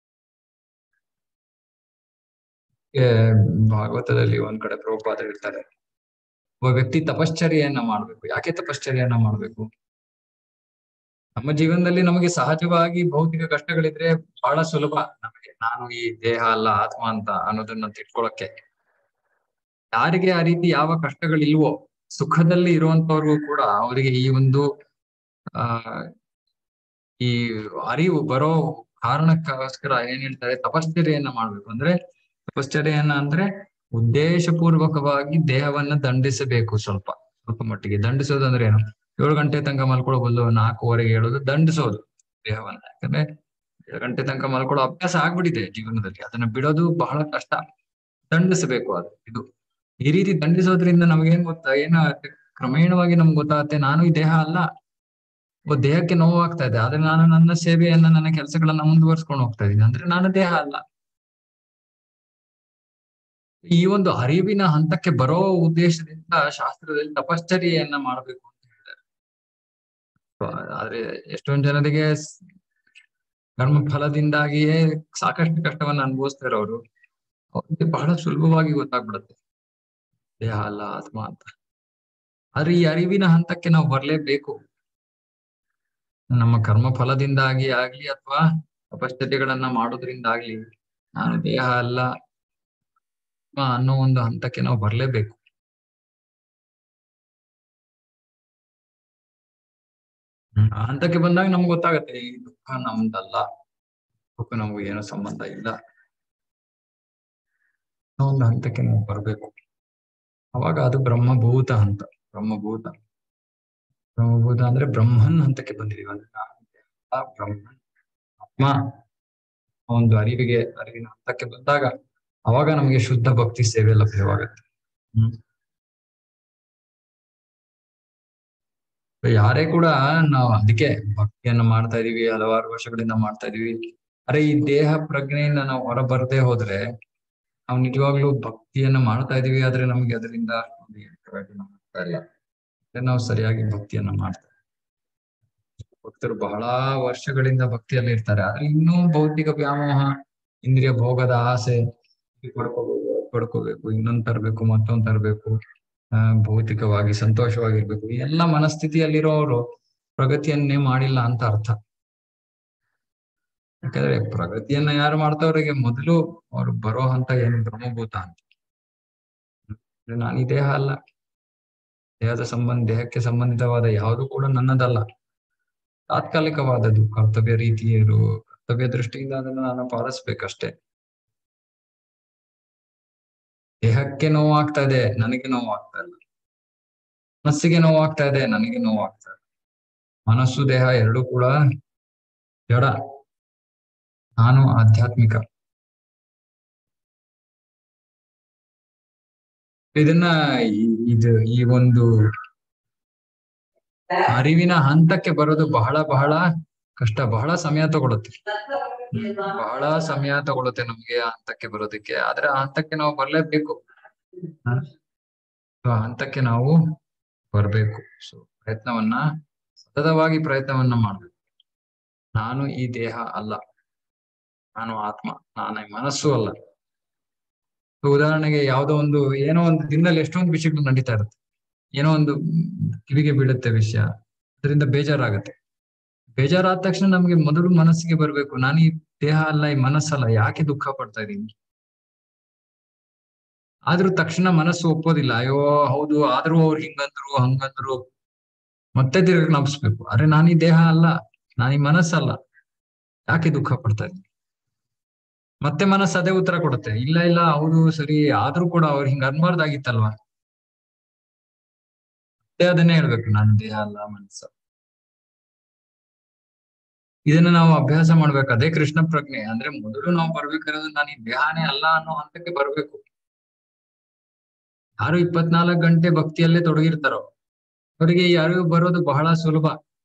Speaker 1: ಏ, ಭಾಗವತದಲ್ಲಿ ಒಂದ್ ಕಡೆ ಪ್ರಭುಪಾದ ಹೇಳ್ತಾರೆ ಒಬ್ಬ ವ್ಯಕ್ತಿ ತಪಶ್ಚರ್ಯೆಯನ್ನ ಮಾಡ್ಬೇಕು ಯಾಕೆ ತಪಶ್ಚರ್ಯೆಯನ್ನ ಮಾಡ್ಬೇಕು ನಮ್ಮ ಜೀವನದಲ್ಲಿ ನಮಗೆ ಸಹಜವಾಗಿ ಭೌತಿಕ ಕಷ್ಟಗಳಿದ್ರೆ ಬಹಳ ಸುಲಭ ನಮಗೆ ನಾನು ಈ ದೇಹ ಅಲ್ಲ ಆತ್ಮ ಅಂತ ಅನ್ನೋದನ್ನ ತಿಳ್ಕೊಳಕ್ಕೆ ಯಾರಿಗೆ ಆ ರೀತಿ ಯಾವ ಕಷ್ಟಗಳಿಲ್ವೋ ಸುಖದಲ್ಲಿ ಇರುವಂತವ್ರಿಗೂ ಕೂಡ ಅವರಿಗೆ ಈ ಒಂದು ಆ ಈ ಅರಿವು ಬರೋ ಕಾರಣಕ್ಕೋಸ್ಕರ ಏನ್ ಹೇಳ್ತಾರೆ ತಪಶ್ಚರ್ಯೆಯನ್ನ ಮಾಡ್ಬೇಕು ಅಂದ್ರೆ ತಪಶ್ಚರ್ಯೆಯನ್ನ ಅಂದ್ರೆ ಉದ್ದೇಶಪೂರ್ವಕವಾಗಿ ದೇಹವನ್ನ ದಂಡಿಸಬೇಕು ಸ್ವಲ್ಪ ಸ್ವಲ್ಪ ಮಟ್ಟಿಗೆ ದಂಡಿಸೋದು ಅಂದ್ರೆ ಏನು ಏಳು ಗಂಟೆ ತನಕ ಮಲ್ಕೊಳ್ಳೋ ನಾಲ್ಕೂವರೆಗೆ ಹೇಳೋದು ದಂಡಿಸೋದು ದೇಹವನ್ನ ಯಾಕಂದ್ರೆ ಏಳು ಗಂಟೆ ತನಕ ಮಲ್ಕೊಳ್ಳೋ ಅಭ್ಯಾಸ ಆಗ್ಬಿಟ್ಟಿದೆ ಜೀವನದಲ್ಲಿ ಅದನ್ನ ಬಿಡೋದು ಬಹಳ ಕಷ್ಟ ದಂಡಿಸಬೇಕು ಅದು ಇದು ಈ ರೀತಿ ದಂಡಿಸೋದ್ರಿಂದ ನಮಗೇನ್ ಗೊತ್ತಾ ಏನಾಗುತ್ತೆ ಕ್ರಮೇಣವಾಗಿ ನಮ್ಗೆ ಗೊತ್ತಾಗುತ್ತೆ ನಾನು ಈ ದೇಹ ಅಲ್ಲ ಓ ದೇಹಕ್ಕೆ ನೋವಾಗ್ತಾ ಇದೆ ಆದ್ರೆ ನಾನು ನನ್ನ ಸೇವೆಯನ್ನ ನನ್ನ ಕೆಲಸಗಳನ್ನ ಮುಂದುವರ್ಸ್ಕೊಂಡು ಹೋಗ್ತಾ ಇದ್ದೀನಿ ಅಂದ್ರೆ ನಾನು ದೇಹ ಅಲ್ಲ ಈ ಒಂದು ಅರಿವಿನ ಹಂತಕ್ಕೆ ಬರೋ ಉದ್ದೇಶದಿಂದ ಶಾಸ್ತ್ರದಲ್ಲಿ ತಪಶ್ಚರ್ಯೆಯನ್ನ ಮಾಡಬೇಕು ಅಂತ ಹೇಳಿದ್ದಾರೆ ಆದ್ರೆ ಎಷ್ಟೊಂದ್ ಜನರಿಗೆ ಸ್- ಕರ್ಮ ಫಲದಿಂದಾಗಿಯೇ ಸಾಕಷ್ಟು ಕಷ್ಟವನ್ನ ಅನುಭವಿಸ್ತಾ ಇರೋರು ಅವ್ರಿಗೆ ಬಹಳ ಸುಲಭವಾಗಿ ಗೊತ್ತಾಗ್ಬಿಡುತ್ತೆ ದೇಹ ಅಲ್ಲ ಆತ್ಮ ಅಂತ ಆದ್ರೆ ಈ ಅರಿವಿನ ಹಂತಕ್ಕೆ ನಾವು ಬರ್ಲೇಬೇಕು ನಮ್ಮ ಕರ್ಮ ಫಲದಿಂದಾಗಿ ಆಗ್ಲಿ ಅಥವಾ ತಪಶ್ಚರ್ಯಗಳನ್ನ ಮಾಡೋದ್ರಿಂದಾಗ್ಲಿ ನಾನು ದೇಹ ಅಲ್ಲ ಆತ್ಮ ಅನ್ನೋ ಒಂದು ಹಂತಕ್ಕೆ ನಾವು ಬರ್ಲೇಬೇಕು ಹ್ಮ್, ಆ ಹಂತಕ್ಕೆ ಬಂದಾಗ ನಮ್ಗೆ ಗೊತ್ತಾಗತ್ತೆ ಈ ದುಃಖ ನಮ್ದಲ್ಲ ದುಃಖ ನಮ್ಗೆ ಏನೋ ಸಂಬಂಧ ಇಲ್ಲ ಅನ್ನೋ ಒಂದು ಹಂತಕ್ಕೆ ನಾವು ಬರ್ಬೇಕು ಅವಾಗ ಅದು ಬ್ರಹ್ಮಭೂತ ಹಂತ ಬ್ರಹ್ಮಭೂತ ಬ್ರಹ್ಮಭೂತ ಅಂದ್ರೆ ಬ್ರಹ್ಮನ್ ಹಂತಕ್ಕೆ ಬಂದಿದೀವಿ ಅಂದ್ರೆ ನಾನು ದೇಹ, ಬ್ರಹ್ಮನ್ ಆತ್ಮ ಆ ಒಂದು ಅರಿವಿಗೆ ಅರಿವಿನ ಹಂತಕ್ಕೆ ಬಂದಾಗ ಅವಾಗ ನಮಗೆ ಶುದ್ಧ ಭಕ್ತಿ ಸೇವೆ ಲಭ್ಯವಾಗುತ್ತೆ ಹ್ಮ್ ಯಾರೇ ಕೂಡ ನಾವು ಅದಕ್ಕೆ ಭಕ್ತಿಯನ್ನ ಮಾಡ್ತಾ ಇದೀವಿ ಹಲವಾರು ವರ್ಷಗಳಿಂದ ಮಾಡ್ತಾ ಇದೀವಿ ಅರೆ ಈ ದೇಹ ಪ್ರಜ್ಞೆಯಿಂದ ನಾವು ಹೊರ ಬರದೇ ಹೋದ್ರೆ ನಾವು ನಿಜವಾಗ್ಲೂ ಭಕ್ತಿಯನ್ನ ಮಾಡ್ತಾ ಇದೀವಿ ಆದ್ರೆ ನಮ್ಗೆ ಅದರಿಂದ ಒಂದು ಏನು ಪ್ರಯೋಜನ ಆಗ್ತಾ ಇಲ್ಲ ಅಂದ್ರೆ ನಾವು ಸರಿಯಾಗಿ ಭಕ್ತಿಯನ್ನ ಮಾಡ್ತಾ ಇಲ್ಲ. ಭಕ್ತರು ಬಹಳ ವರ್ಷಗಳಿಂದ ಭಕ್ತಿಯಲ್ಲಿ ಇರ್ತಾರೆ ಆದ್ರೆ ಇನ್ನೂ ಭೌತಿಕ ವ್ಯಾಮೋಹ ಇಂದ್ರಿಯ ಭೋಗದ ಆಸೆ ಇದು ಪಡ್ಕೋಬೇಕು ಅದು ಪಡ್ಕೋಬೇಕು ಇನ್ನೊಂದ್ ತರ್ಬೇಕು ಮತ್ತೊಂದ್ ತರ್ಬೇಕು ಆ ಭೌತಿಕವಾಗಿ ಸಂತೋಷವಾಗಿರ್ಬೇಕು ಈ ಎಲ್ಲ ಮನಸ್ಥಿತಿಯಲ್ಲಿರೋರು ಪ್ರಗತಿಯನ್ನೇ ಮಾಡಿಲ್ಲ ಅಂತ ಅರ್ಥ ಯಾಕಂದ್ರೆ ಪ್ರಗತಿಯನ್ನ ಯಾರು ಮಾಡ್ತಾವ್ರಿಗೆ ಮೊದಲು ಅವ್ರು ಬರೋ ಹಂತ ಏನು ಬ್ರಹ್ಮಭೂತ ಅಂತ ಅಂದ್ರೆ ನಾನು ಈ ದೇಹ ಅಲ್ಲ ದೇಹದ ಸಂಬಂಧ ದೇಹಕ್ಕೆ ಸಂಬಂಧಿತವಾದ ಯಾವುದು ಕೂಡ ನನ್ನದಲ್ಲ ತಾತ್ಕಾಲಿಕವಾದದ್ದು ಕರ್ತವ್ಯ ರೀತಿಯರು ಕರ್ತವ್ಯ ದೃಷ್ಟಿಯಿಂದ ಅದನ್ನು ನಾನು ಪಾಲಿಸ್ಬೇಕಷ್ಟೇ ದೇಹಕ್ಕೆ ನೋವಾಗ್ತಾ ಇದೆ ನನಗೆ ನೋವಾಗ್ತಾ ಇಲ್ಲ ಮನಸ್ಸಿಗೆ ನೋವಾಗ್ತಾ ಇದೆ ನನಗೆ ನೋವಾಗ್ತಾ ಇದೆ ಮನಸ್ಸು ದೇಹ ಎರಡೂ ಕೂಡ ಜಡ ನಾನು ಆಧ್ಯಾತ್ಮಿಕ ಇದನ್ನ ಈ- ಇದು ಈ ಒಂದು ಅರಿವಿನ ಹಂತಕ್ಕೆ ಬರೋದು ಬಹಳ ಬಹಳ ಕಷ್ಟ ಬಹಳ ಸಮಯ ತಗೊಳುತ್ತೆ ಬಹಳ ಸಮಯ ತಗೊಳುತ್ತೆ ನಮ್ಗೆ ಆ ಹಂತಕ್ಕೆ ಬರೋದಕ್ಕೆ ಆದ್ರೆ ಆ ಹಂತಕ್ಕೆ ನಾವು ಬರ್ಲೇಬೇಕು ಹ? So, ಆ ಹಂತಕ್ಕೆ ನಾವು ಬರ್ಬೇಕು ಸೊ ಪ್ರಯತ್ನವನ್ನ ಸತತವಾಗಿ ಪ್ರಯತ್ನವನ್ನ ಮಾಡ್ಬೇಕು ನಾನು ಈ ದೇಹ ಅಲ್ಲ ನಾನು ಆತ್ಮ ನಾನು ಈ ಮನಸ್ಸು ಅಲ್ಲ So, ಉದಾಹರಣೆಗೆ ಯಾವ್ದೋ ಒಂದು ಏನೋ ಒಂದು ದಿನದಲ್ಲಿ ಎಷ್ಟೊಂದು ವಿಷಯಗಳು ನಡೀತಾ ಇರುತ್ತೆ ಏನೋ ಒಂದು ಕಿವಿಗೆ ಬೀಳುತ್ತೆ ವಿಷಯ ಅದರಿಂದ ಬೇಜಾರಾಗತ್ತೆ ಬೇಜಾರಾದ ತಕ್ಷಣ ನಮ್ಗೆ ಮೊದಲು ಮನಸ್ಸಿಗೆ ಬರ್ಬೇಕು ನಾನು ಈ ದೇಹ ಅಲ್ಲ ಈ ಮನಸ್ಸಲ್ಲ ಯಾಕೆ ದುಃಖ ಪಡ್ತಾ ಇದ್ದೀನಿ ಆದ್ರೂ ತಕ್ಷಣ ಮನಸ್ಸು ಒಪ್ಪೋದಿಲ್ಲ ಅಯ್ಯೋ ಹೌದು ಆದ್ರೂ ಅವ್ರು ಹಿಂಗಂದ್ರು ಹಂಗಂದ್ರು ಮತ್ತೆ ತಿರ್ಗಿ ನಂಬಿಸ್ಬೇಕು ಅರೆ ನಾನು ಈ ದೇಹ ಅಲ್ಲ ನಾನು ಈ ಮನಸ್ಸಲ್ಲ ಯಾಕೆ ದುಃಖ ಪಡ್ತಾ ಇದ್ದೀನಿ ಮತ್ತೆ ಮನಸ್ಸು ಅದೇ ಉತ್ತರ ಕೊಡುತ್ತೆ ಇಲ್ಲ ಇಲ್ಲ ಹೌದು ಸರಿ ಆದ್ರೂ ಕೂಡ ಅವ್ರು ಹಿಂಗ ಅನ್ಬಾರ್ದಾಗಿತ್ತಲ್ವಾ ಮತ್ತೆ ಅದನ್ನೇ ಹೇಳ್ಬೇಕು ನಾನು ದೇಹ ಅಲ್ಲ ಮನಸ್ಸ ಇದನ್ನ ನಾವು ಅಭ್ಯಾಸ ಮಾಡ್ಬೇಕು ಅದೇ ಕೃಷ್ಣ ಪ್ರಜ್ಞೆ ಅಂದ್ರೆ ಮೊದಲು ನಾವು ಬರ್ಬೇಕಾದ್ರೆ ನಾನು ಈ ದೇಹನೇ ಅಲ್ಲ ಅನ್ನೋ ಹಂತಕ್ಕೆ ಬರ್ಬೇಕು ಯಾರು ಇಪ್ಪತ್ನಾಲ್ಕು ಗಂಟೆ ಭಕ್ತಿಯಲ್ಲೇ ತೊಡಗಿರ್ತಾರೋ ಅವರಿಗೆ ಈ ಅರಿವು ಬರೋದು ಬಹಳ ಸುಲಭ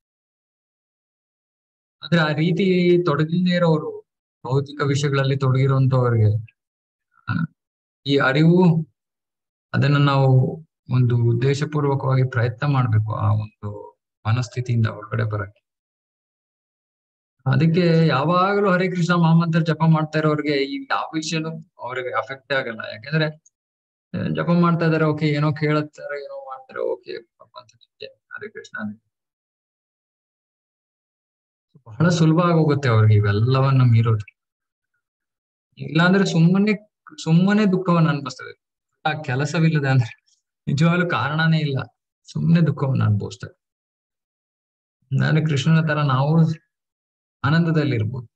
Speaker 1: ಆದ್ರೆ ಆ ರೀತಿ ತೊಡಗಿಲ್ಲದೆ ಇರೋರು ಭೌತಿಕ ವಿಷಯಗಳಲ್ಲಿ ತೊಡಗಿರುವಂತವ್ರಿಗೆ ಆ, ಈ ಅರಿವು ಅದನ್ನ ನಾವು ಒಂದು ಉದ್ದೇಶಪೂರ್ವಕವಾಗಿ ಪ್ರಯತ್ನ ಮಾಡ್ಬೇಕು ಆ ಒಂದು ಮನಸ್ಥಿತಿಯಿಂದ ಹೊರಗಡೆ ಬರಕ್ಕೆ ಅದಕ್ಕೆ ಯಾವಾಗಲೂ ಹರೇ ಕೃಷ್ಣ ಮಹಾಮಂತ್ರ ಜಪ ಮಾಡ್ತಾ ಇರೋರಿಗೆ ಈ ಯಾವ ವಿಷಯನೂ ಅವ್ರಿಗೆ ಅಫೆಕ್ಟ್ ಆಗಲ್ಲ ಯಾಕಂದ್ರೆ ಆ, ಜಪ ಮಾಡ್ತಾ ಇದಾರೆ ಓಕೆ ಏನೋ ಕೇಳುತ್ತಾರೆ ಏನೋ ಮಾಡ್ತಾರೆ ಓಕೆ ಹರೇ ಕೃಷ್ಣ ಅಂತ. ಬಹಳ ಸುಲಭ ಆಗೋಗುತ್ತೆ ಅವ್ರಿಗೆ ಇವೆಲ್ಲವನ್ನ ಮೀರೋದು ಇಲ್ಲಾಂದ್ರೆ ಸುಮ್ಮನೆ ಸುಮ್ಮನೆ ದುಃಖವನ್ನ ಅನ್ಭವಿಸ್ತದೆ ಆ ಕೆಲಸವಿಲ್ಲದೆ ಅಂದ್ರೆ ನಿಜವಾಗ್ಲೂ ಕಾರಣನೇ ಇಲ್ಲ ಸುಮ್ಮನೆ ದುಃಖವನ್ನ ಅನುಭವಿಸ್ತದೆ ಅಂದ್ರೆ ಕೃಷ್ಣನ ತರ ನಾವು ಆನಂದದಲ್ಲಿರ್ಬೋದು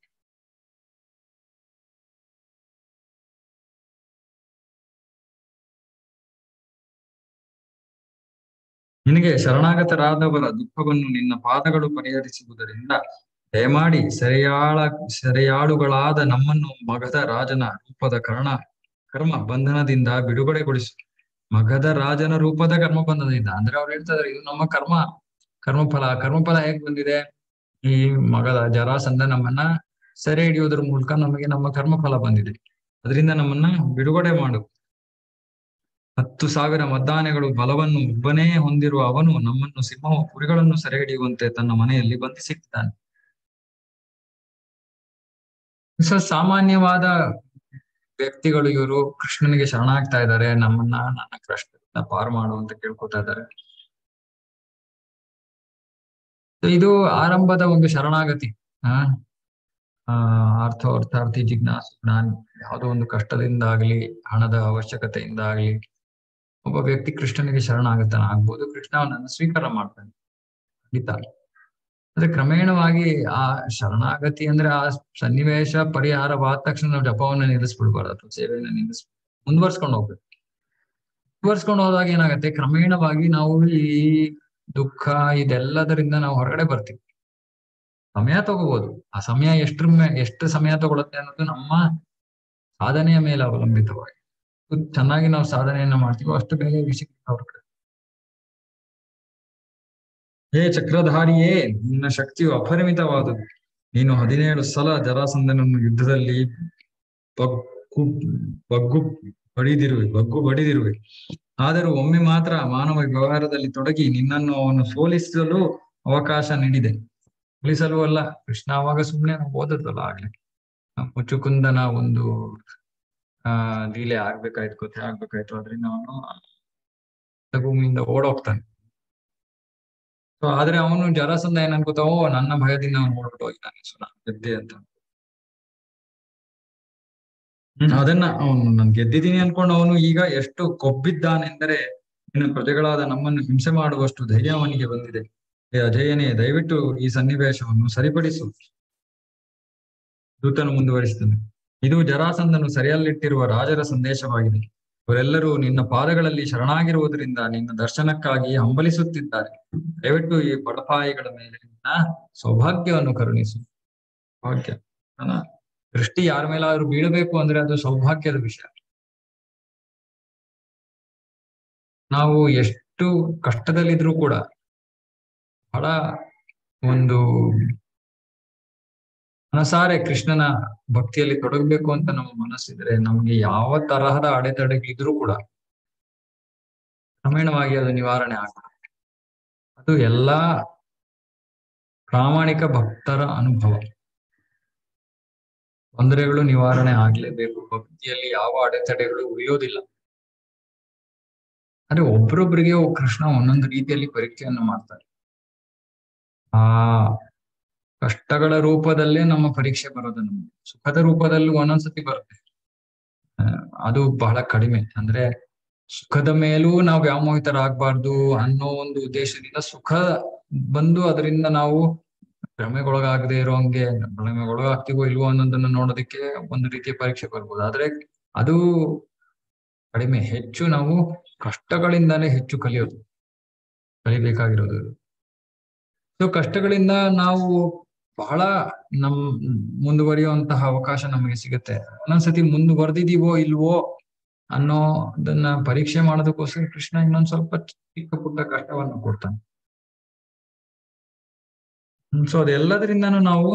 Speaker 1: ನಿನಗೆ ಶರಣಾಗತರಾದವರ ದುಃಖವನ್ನು ನಿನ್ನ ಪಾದಗಳು ಪರಿಹರಿಸುವುದರಿಂದ ದಯಮಾಡಿ ಸೆರೆಯಾಳ ಸೆರೆಯಾಳುಗಳಾದ ನಮ್ಮನ್ನು ಮಗಧ ರಾಜನ ರೂಪದ ಕರ್ಣ ಕರ್ಮ ಬಂಧನದಿಂದ ಬಿಡುಗಡೆಗೊಳಿಸು ಮಗಧ ರಾಜನ ರೂಪದ ಕರ್ಮ ಬಂಧನದಿಂದ ಅಂದ್ರೆ ಅವ್ರು ಹೇಳ್ತಾ ಇದಾರೆ ಇದು ನಮ್ಮ ಕರ್ಮ ಕರ್ಮಫಲ ಕರ್ಮಫಲ ಹೇಗ್ ಬಂದಿದೆ ಈ ಮಗದ ಜರಾಸಂಧ ನಮ್ಮನ್ನ ಸೆರೆ ಹಿಡಿಯೋದ್ರ ಮೂಲಕ ನಮಗೆ ನಮ್ಮ ಕರ್ಮಫಲ ಬಂದಿದೆ ಅದರಿಂದ ನಮ್ಮನ್ನ ಬಿಡುಗಡೆ ಮಾಡು ಹತ್ತು ಸಾವಿರ ಮದ್ದಾನೆಗಳು ಬಲವನ್ನು ಒಬ್ಬನೇ ಹೊಂದಿರುವ ಅವನು ನಮ್ಮನ್ನು ಸಿಂಹ ಕುರಿಗಳನ್ನು ಸೆರೆ ಹಿಡಿಯುವಂತೆ ತನ್ನ ಮನೆಯಲ್ಲಿ ಬಂಧಿಸಿದ್ದಾನೆ ಸೊ ಸಾಮಾನ್ಯವಾದ ವ್ಯಕ್ತಿಗಳು ಇವರು ಕೃಷ್ಣನಿಗೆ ಶರಣಾಗ್ತಾ ಇದ್ದಾರೆ ನಮ್ಮನ್ನ ನನ್ನ ಕಷ್ಟದಿಂದ ಪಾರು ಮಾಡು ಅಂತ ಕೇಳ್ಕೊತಾ ಇದ್ದಾರೆ So ಇದು ಆರಂಭದ ಒಂದು ಶರಣಾಗತಿ ಆ ಆ, ಅರ್ಥ ಅರ್ಥಾರ್ಥಿ ಜಿಜ್ಞಾಸು ಜ್ಞಾನ ಯಾವುದೋ ಒಂದು ಕಷ್ಟದಿಂದಾಗ್ಲಿ ಹಣದ ಅವಶ್ಯಕತೆಯಿಂದಾಗ್ಲಿ ಒಬ್ಬ ವ್ಯಕ್ತಿ ಕೃಷ್ಣನಿಗೆ ಶರಣಾಗತಾನ ಆಗ್ಬೋದು ಕೃಷ್ಣ ಅವನನ್ನು ಸ್ವೀಕಾರ ಮಾಡ್ತಾನೆ ಖಂಡಿತ ಆದ್ರೆ ಕ್ರಮೇಣವಾಗಿ ಆ ಶರಣಾಗತಿ ಅಂದ್ರೆ ಆ ಸನ್ನಿವೇಶ ಪರಿಹಾರವಾದ ತಕ್ಷಣ ನಾವು ಜಪವನ್ನ ನಿಲ್ಲಿಸ್ಬಿಡ್ಬಾರ್ದು ಅಥವಾ ಸೇವೆಯನ್ನ ನಿಲ್ಲಿಸ್ ಮುಂದುವರ್ಸ್ಕೊಂಡು ಹೋಗ್ಬೇಕು ಮುಂದುವರ್ಸ್ಕೊಂಡು ಹೋದಾಗ ಏನಾಗತ್ತೆ ಕ್ರಮೇಣವಾಗಿ ನಾವು ಈ ದುಃಖ ಇದೆಲ್ಲದರಿಂದ ನಾವು ಹೊರಗಡೆ ಬರ್ತೀವಿ ಸಮಯ ತಗೋಬಹುದು ಆ ಸಮಯ ಎಷ್ಟ್ರ ಮೇ ಎಷ್ಟು ಸಮಯ ತಗೊಳುತ್ತೆ ಅನ್ನೋದು ನಮ್ಮ ಸಾಧನೆಯ ಮೇಲೆ ಅವಲಂಬಿತವಾಗಿ ಎಷ್ಟು ಚೆನ್ನಾಗಿ ನಾವು ಸಾಧನೆಯನ್ನ ಮಾಡ್ತೀವೋ ಅಷ್ಟು ಬೇಗ ವಿಷಯ ಹೊರಗಡೆ ಹೇ ಚಕ್ರಧಾರಿಯೇ ನಿನ್ನ ಶಕ್ತಿಯು ಅಪರಿಮಿತವಾದುದು ನೀನು ಹದಿನೇಳು ಸಲ ಜರಾಸಂಧನನ್ನು ಯುದ್ಧದಲ್ಲಿ ಬಗ್ಗು ಬಗ್ಗು ಬಡಿದಿರುವೆ ಬಗ್ಗು ಬಡಿದಿರುವೆ ಆದರೂ ಒಮ್ಮೆ ಮಾತ್ರ ಮಾನವ ವ್ಯವಹಾರದಲ್ಲಿ ತೊಡಗಿ ನಿನ್ನನ್ನು ಅವನು ಸೋಲಿಸಲು ಅವಕಾಶ ನೀಡಿದೆ ಸೋಲಿಸಲು ಅಲ್ಲ ಕೃಷ್ಣ ಅವಾಗ ಸುಮ್ಮನೆ ಓದದ್ವಲ್ಲ ಆಗ್ಲಿ ಆ ಮುಚುಕುಂದನ ಒಂದು ಆ ಲೀಲೆ ಆಗ್ಬೇಕಾಯ್ತು ಕಥೆ ಆಗ್ಬೇಕಾಯ್ತು ಅದರಿಂದ ಅವನು ಭೂಮಿಯಿಂದ ಓಡೋಗ್ತಾನೆ ಸೊ ಆದ್ರೆ ಅವನು ಜರಾಸಂಧ ಏನ್ ಅನ್ಕೋತ ಓ ನನ್ನ ಭಯದಿಂದ ಅವನು ಓಡ್ಬಿಟ್ಟು ಹೋಗಿದ್ದಾನೆ ಸೊ ನಾನು ಗೆದ್ದೆ ಅಂತ ಹ್ಮ್, ಅದನ್ನ ಅವನು ನಾನು ಗೆದ್ದಿದ್ದೀನಿ ಅನ್ಕೊಂಡು ಅವನು ಈಗ ಎಷ್ಟು ಕೊಬ್ಬಿದ್ದಾನೆಂದರೆ ನಿನ್ನ ಪ್ರಜೆಗಳಾದ ನಮ್ಮನ್ನು ಹಿಂಸೆ ಮಾಡುವಷ್ಟು ಧೈರ್ಯ ಅವನಿಗೆ ಬಂದಿದೆ ಹೇ ಅಜಯನೇ ದಯವಿಟ್ಟು ಈ ಸನ್ನಿವೇಶವನ್ನು ಸರಿಪಡಿಸು ದೂತನು ಮುಂದುವರಿಸಿದನು ಇದು ಜರಾಸಂಧನು ಸರಿಯಲ್ಲಿಟ್ಟಿರುವ ರಾಜರ ಸಂದೇಶವಾಗಿದೆ ಅವರೆಲ್ಲರೂ ನಿನ್ನ ಪಾದಗಳಲ್ಲಿ ಶರಣಾಗಿರುವುದರಿಂದ ನಿನ್ನ ದರ್ಶನಕ್ಕಾಗಿ ಹಂಬಲಿಸುತ್ತಿದ್ದಾರೆ ದಯವಿಟ್ಟು ಈ ಬಡಪಾಯಿಗಳ ಮೇಲೆ ನಿನ್ನ ಸೌಭಾಗ್ಯವನ್ನು ಕರುಣಿಸು ಭಾಗ್ಯ ನನ್ನ ದೃಷ್ಟಿ ಯಾರ ಮೇಲಾದ್ರೂ ಬೀಳಬೇಕು ಅಂದ್ರೆ ಅದು ಸೌಭಾಗ್ಯದ ವಿಷಯ ನಾವು ಎಷ್ಟು ಕಷ್ಟದಲ್ಲಿದ್ರೂ ಕೂಡ ಬಹಳ ಒಂದು ಮನಸಾರೆ ಕೃಷ್ಣನ ಭಕ್ತಿಯಲ್ಲಿ ತೊಡಗಬೇಕು ಅಂತ ನಮ್ಮ ಮನಸ್ಸಿದ್ರೆ ನಮ್ಗೆ ಯಾವ ತರಹದ ಅಡೆತಡೆಗಳಿದ್ರೂ ಕೂಡ ಕ್ರಮೇಣವಾಗಿ ಅದು ನಿವಾರಣೆ ಆಗುತ್ತೆ ಅದು ಎಲ್ಲಾ ಪ್ರಾಮಾಣಿಕ ಭಕ್ತರ ಅನುಭವ ತೊಂದರೆಗಳು ನಿವಾರಣೆ ಆಗ್ಲೇಬೇಕು ಭಕ್ತಿಯಲ್ಲಿ ಯಾವ ಅಡೆತಡೆಗಳು ಉಳಿಯೋದಿಲ್ಲ ಆದ್ರೆ ಒಬ್ರೊಬ್ರಿಗೆ ಕೃಷ್ಣ ಒಂದೊಂದು ರೀತಿಯಲ್ಲಿ ಪರೀಕ್ಷೆಯನ್ನು ಮಾಡ್ತಾರೆ ಆ ಕಷ್ಟಗಳ ರೂಪದಲ್ಲೇ ನಮ್ಮ ಪರೀಕ್ಷೆ ಬರೋದು ನಮ್ಗೆ ಸುಖದ ರೂಪದಲ್ಲೂ ಒಂದೊಂದ್ಸತಿ ಬರುತ್ತೆ ಆ, ಅದು ಬಹಳ ಕಡಿಮೆ ಅಂದ್ರೆ ಸುಖದ ಮೇಲೂ ನಾವು ವ್ಯಾಮೋಹಿತರಾಗಬಾರ್ದು ಅನ್ನೋ ಒಂದು ಉದ್ದೇಶದಿಂದ ಸುಖ ಬಂದು ಅದರಿಂದ ನಾವು ಭ್ರಮೆಗೊಳಗಾಗದೆ ಇರೋ ಹಂಗೆ ಭ್ರಮೆಗೊಳಗಾಗ್ತೀವೋ ಇಲ್ವೋ ಅನ್ನೋದನ್ನ ನೋಡೋದಕ್ಕೆ ಒಂದು ರೀತಿಯ ಪರೀಕ್ಷೆ ಬರ್ಬೋದು ಆದ್ರೆ ಅದು ಕಡಿಮೆ ಹೆಚ್ಚು ನಾವು ಕಷ್ಟಗಳಿಂದಾನೇ ಹೆಚ್ಚು ಕಲಿಯೋದು ಕಲಿಬೇಕಾಗಿರೋದು ಸೊ ಕಷ್ಟಗಳಿಂದ ನಾವು ಬಹಳ ನಮ್ ಮುಂದುವರಿಯುವಂತಹ ಅವಕಾಶ ನಮಗೆ ಸಿಗುತ್ತೆ ಒಂದೊಂದ್ಸತಿ ಮುಂದುವರೆದಿದೀವೋ ಇಲ್ವೋ ಅನ್ನೋದನ್ನ ಪರೀಕ್ಷೆ ಮಾಡೋದಕ್ಕೋಸ್ಕರ ಕೃಷ್ಣ ಇನ್ನೊಂದ್ ಸ್ವಲ್ಪ ಚಿಕ್ಕ ಪುಟ್ಟ ಕಷ್ಟವನ್ನು ಕೊಡ್ತಾನೆ ಸೊ ಅದೆಲ್ಲದರಿಂದನೂ ನಾವು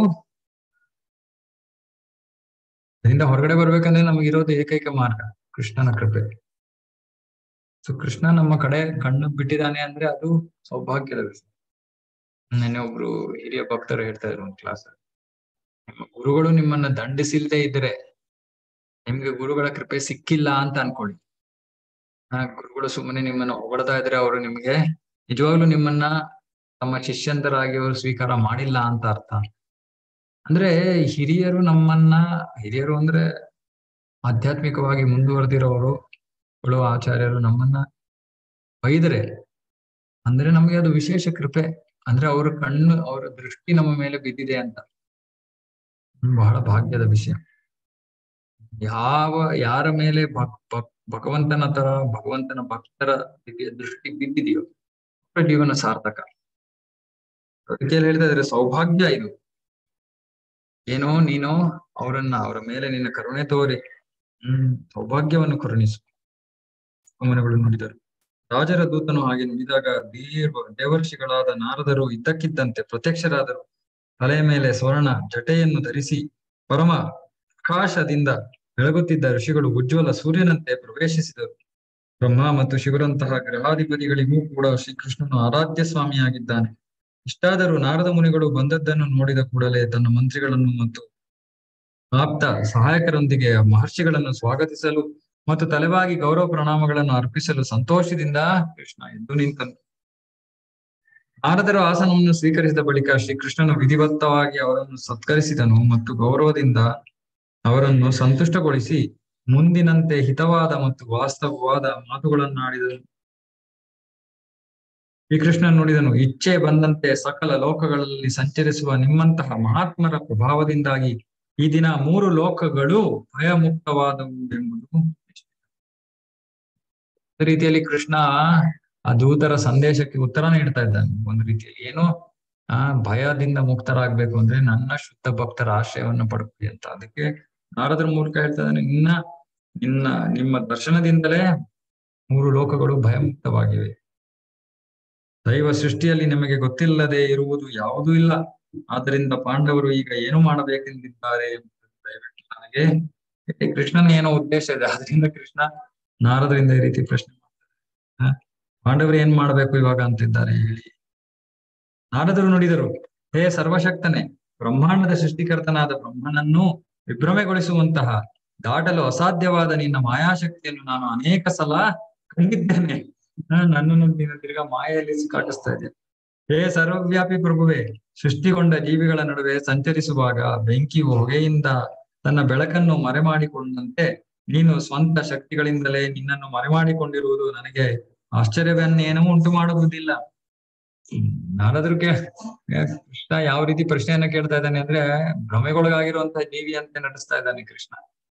Speaker 1: ಅದರಿಂದ ಹೊರಗಡೆ ಬರ್ಬೇಕಂದ್ರೆ ನಮಗೆ ಇರೋದು ಏಕೈಕ ಮಾರ್ಗ ಕೃಷ್ಣನ ಕೃಪೆ ಸೊ ಕೃಷ್ಣ ನಮ್ಮ ಕಡೆ ಕಣ್ಣು ಬಿಟ್ಟಿದ್ದಾನೆ ಅಂದ್ರೆ ಅದು ಸೌಭಾಗ್ಯದ ವಿಷಯ ನೆನ್ನೆ ಒಬ್ರು ಹಿರಿಯ ಭಕ್ತರು ಹೇಳ್ತಾ ಇದ್ರು ಒಂದು ಕ್ಲಾಸ್ ನಿಮ್ಮ ಗುರುಗಳು ನಿಮ್ಮನ್ನ ದಂಡಿಸಿಲ್ದೇ ಇದ್ರೆ ನಿಮ್ಗೆ ಗುರುಗಳ ಕೃಪೆ ಸಿಕ್ಕಿಲ್ಲ ಅಂತ ಅನ್ಕೊಳ್ಳಿ ಆ ಗುರುಗಳು ಸುಮ್ಮನೆ ನಿಮ್ಮನ್ನ ಹೊಗಳ್ತಾ ಇದ್ರೆ ಅವರು ನಿಮ್ಗೆ ನಿಜವಾಗ್ಲೂ ನಿಮ್ಮನ್ನ ತಮ್ಮ ಶಿಷ್ಯಂತರಾಗಿ ಅವರು ಸ್ವೀಕಾರ ಮಾಡಿಲ್ಲ ಅಂತ ಅರ್ಥ ಅಂದ್ರೆ ಹಿರಿಯರು ನಮ್ಮನ್ನ ಹಿರಿಯರು ಅಂದ್ರೆ ಆಧ್ಯಾತ್ಮಿಕವಾಗಿ ಮುಂದುವರೆದಿರೋರು ಗಳು ಆಚಾರ್ಯರು ನಮ್ಮನ್ನ ಬೈದ್ರೆ ಅಂದ್ರೆ ನಮಗೆ ಅದು ವಿಶೇಷ ಕೃಪೆ ಅಂದ್ರೆ ಅವ್ರ ಕಣ್ಣು ಅವರ ದೃಷ್ಟಿ ನಮ್ಮ ಮೇಲೆ ಬಿದ್ದಿದೆ ಅಂತ ಹ್ಮ್, ಬಹಳ ಭಾಗ್ಯದ ವಿಷಯ ಯಾವ ಯಾರ ಮೇಲೆ ಭಕ್ ಭಕ್ ಭಗವಂತನ ತರ ಭಗವಂತನ ಭಕ್ತರ ದಿವ್ಯ ದೃಷ್ಟಿ ಬಿದ್ದಿದೆಯೋ ಅವರ ಜೀವನ ಸಾರ್ಥಕ ಅದಕ್ಕೆ ಹೇಳ್ತಾ ಇದ್ರೆ ಸೌಭಾಗ್ಯ ಇದು ಏನೋ ನೀನೋ ಅವರನ್ನ ಅವರ ಮೇಲೆ ನಿನ್ನ ಕರುಣೆ ತೋರಿ ಹ್ಮ್ ಸೌಭಾಗ್ಯವನ್ನು ಕರುಣಿಸು ಗಮನಗಳು ನುಡಿದರು ರಾಜರ ದೂತನು ಹಾಗೆ ನುಡಿದಾಗ ದೇವ ದೇವರ್ಷಿಗಳಾದ ನಾರದರು ಇದ್ದಕ್ಕಿದ್ದಂತೆ ಪ್ರತ್ಯಕ್ಷರಾದರು ತಲೆಯ ಮೇಲೆ ಸ್ವರ್ಣ ಜಟೆಯನ್ನು ಧರಿಸಿ ಪರಮ ಪ್ರಕಾಶದಿಂದ ಬೆಳಗುತ್ತಿದ್ದ ಋಷಿಗಳು ಉಜ್ವಲ ಸೂರ್ಯನಂತೆ ಪ್ರವೇಶಿಸಿದರು ಬ್ರಹ್ಮ ಮತ್ತು ಶಿವರಂತಹ ಗ್ರಹಾಧಿಪತಿಗಳಿಗೂ ಕೂಡ ಶ್ರೀಕೃಷ್ಣನು ಆರಾಧ್ಯ ಸ್ವಾಮಿಯಾಗಿದ್ದಾನೆ ಇಷ್ಟಾದರೂ ನಾರದ ಮುನಿಗಳು ಬಂದದ್ದನ್ನು ನೋಡಿದ ಕೂಡಲೇ ತನ್ನ ಮಂತ್ರಿಗಳನ್ನು ಮತ್ತು ಆಪ್ತ ಸಹಾಯಕರೊಂದಿಗೆ ಮಹರ್ಷಿಗಳನ್ನು ಸ್ವಾಗತಿಸಲು ಮತ್ತು ತಲೆವಾಗಿ ಗೌರವ ಪ್ರಣಾಮಗಳನ್ನು ಅರ್ಪಿಸಲು ಸಂತೋಷದಿಂದ ಕೃಷ್ಣ ಎದ್ದು ನಿಂತನು ನಾರದರು ಆಸನವನ್ನು ಸ್ವೀಕರಿಸಿದ ಬಳಿಕ ಶ್ರೀಕೃಷ್ಣನು ವಿಧಿವತ್ತವಾಗಿ ಅವರನ್ನು ಸತ್ಕರಿಸಿದನು ಮತ್ತು ಗೌರವದಿಂದ ಅವರನ್ನು ಸಂತುಷ್ಟಗೊಳಿಸಿ ಮುಂದಿನಂತೆ ಹಿತವಾದ ಮತ್ತು ವಾಸ್ತವವಾದ ಮಾತುಗಳನ್ನಾಡಿದನು ಶ್ರೀಕೃಷ್ಣ ನುಡಿದನು ಇಚ್ಛೆ ಬಂದಂತೆ ಸಕಲ ಲೋಕಗಳಲ್ಲಿ ಸಂಚರಿಸುವ ನಿಮ್ಮಂತಹ ಮಹಾತ್ಮರ ಪ್ರಭಾವದಿಂದಾಗಿ ಈ ದಿನ ಮೂರು ಲೋಕಗಳು ಭಯಮುಕ್ತವಾದವು ಎಂಬುದು ಒಂದು ರೀತಿಯಲ್ಲಿ ಕೃಷ್ಣ ಆ ದೂತರ ಸಂದೇಶಕ್ಕೆ ಉತ್ತರ ನೀಡ್ತಾ ಇದ್ದಾನೆ ಒಂದು ರೀತಿಯಲ್ಲಿ ಏನು ಆ ಭಯದಿಂದ ಮುಕ್ತರಾಗ್ಬೇಕು ಅಂದ್ರೆ ನನ್ನ ಶುದ್ಧ ಭಕ್ತರ ಆಶ್ರಯವನ್ನು ಪಡ್ಕೊಳ್ಳಿ ಅಂತ ಅದಕ್ಕೆ ನಾರದ್ರ ಮೂಲಕ ಹೇಳ್ತಾ ಇದ್ದಾನೆ ನಿನ್ನ ನಿನ್ನ ನಿಮ್ಮ ದರ್ಶನದಿಂದಲೇ ಮೂರು ಲೋಕಗಳು ಭಯಮುಕ್ತವಾಗಿವೆ ದೈವ ಸೃಷ್ಟಿಯಲ್ಲಿ ನಿಮಗೆ ಗೊತ್ತಿಲ್ಲದೆ ಇರುವುದು ಯಾವುದೂ ಇಲ್ಲ ಆದ್ದರಿಂದ ಪಾಂಡವರು ಈಗ ಏನು ಮಾಡಬೇಕೆಂದಿದ್ದಾರೆ ಎಂಬುದನ್ನು ದಯವಿಟ್ಟು ನನಗೆ ಹೇಳಿ. ಕೃಷ್ಣನ ಏನೋ ಉದ್ದೇಶ ಇದೆ ಅದರಿಂದ ಕೃಷ್ಣ ನಾರದರಿಂದ ಈ ರೀತಿ ಪ್ರಶ್ನೆ ಮಾಡ್ತಾರೆ ಹ? ಪಾಂಡವರು ಏನ್ ಮಾಡ್ಬೇಕು ಇವಾಗ ಅಂತಿದ್ದಾರೆ ಹೇಳಿ ನಾರದರು ನುಡಿದರು ಹೇ ಸರ್ವಶಕ್ತನೇ ಬ್ರಹ್ಮಾಂಡದ ಸೃಷ್ಟಿಕರ್ತನಾದ ಬ್ರಹ್ಮನನ್ನು ವಿಭ್ರಮೆಗೊಳಿಸುವಂತಹ ದಾಟಲು ಅಸಾಧ್ಯವಾದ ನಿನ್ನ ಮಾಯಾಶಕ್ತಿಯನ್ನು ನಾನು ಅನೇಕ ಸಲ ಕಂಡಿದ್ದೇನೆ ಹ, ನನ್ನನ್ನು ನೀನು ತಿರ್ಗಾ ಮಾಯೆಯಲ್ಲಿ ಸಿಕ್ಕಾಟಿಸ್ತಾ ಇದ್ದೆ ಹೇ ಸರ್ವವ್ಯಾಪಿ ಪ್ರಭುವೆ ಸೃಷ್ಟಿಗೊಂಡ ಜೀವಿಗಳ ನಡುವೆ ಸಂಚರಿಸುವಾಗ ಬೆಂಕಿಯು ಹೊಗೆಯಿಂದ ತನ್ನ ಬೆಳಕನ್ನು ಮರೆಮಾಡಿಕೊಂಡಂತೆ ನೀನು ಸ್ವಂತ ಶಕ್ತಿಗಳಿಂದಲೇ ನಿನ್ನನ್ನು ಮರೆಮಾಡಿಕೊಂಡಿರುವುದು ನನಗೆ ಆಶ್ಚರ್ಯವನ್ನೇನೂ ಉಂಟು ಮಾಡುವುದಿಲ್ಲ ಹ್ಮ್, ನಾರದ್ರು ಕೇ ಕೃಷ್ಣ ಯಾವ ರೀತಿ ಪ್ರಶ್ನೆಯನ್ನ ಕೇಳ್ತಾ ಇದ್ದಾನೆ ಅಂದ್ರೆ ಭ್ರಮೆಗೊಳಗಾಗಿರುವಂತಹ ಜೀವಿ ಅಂತ ನಡೆಸ್ತಾ ಇದ್ದಾನೆ ಕೃಷ್ಣ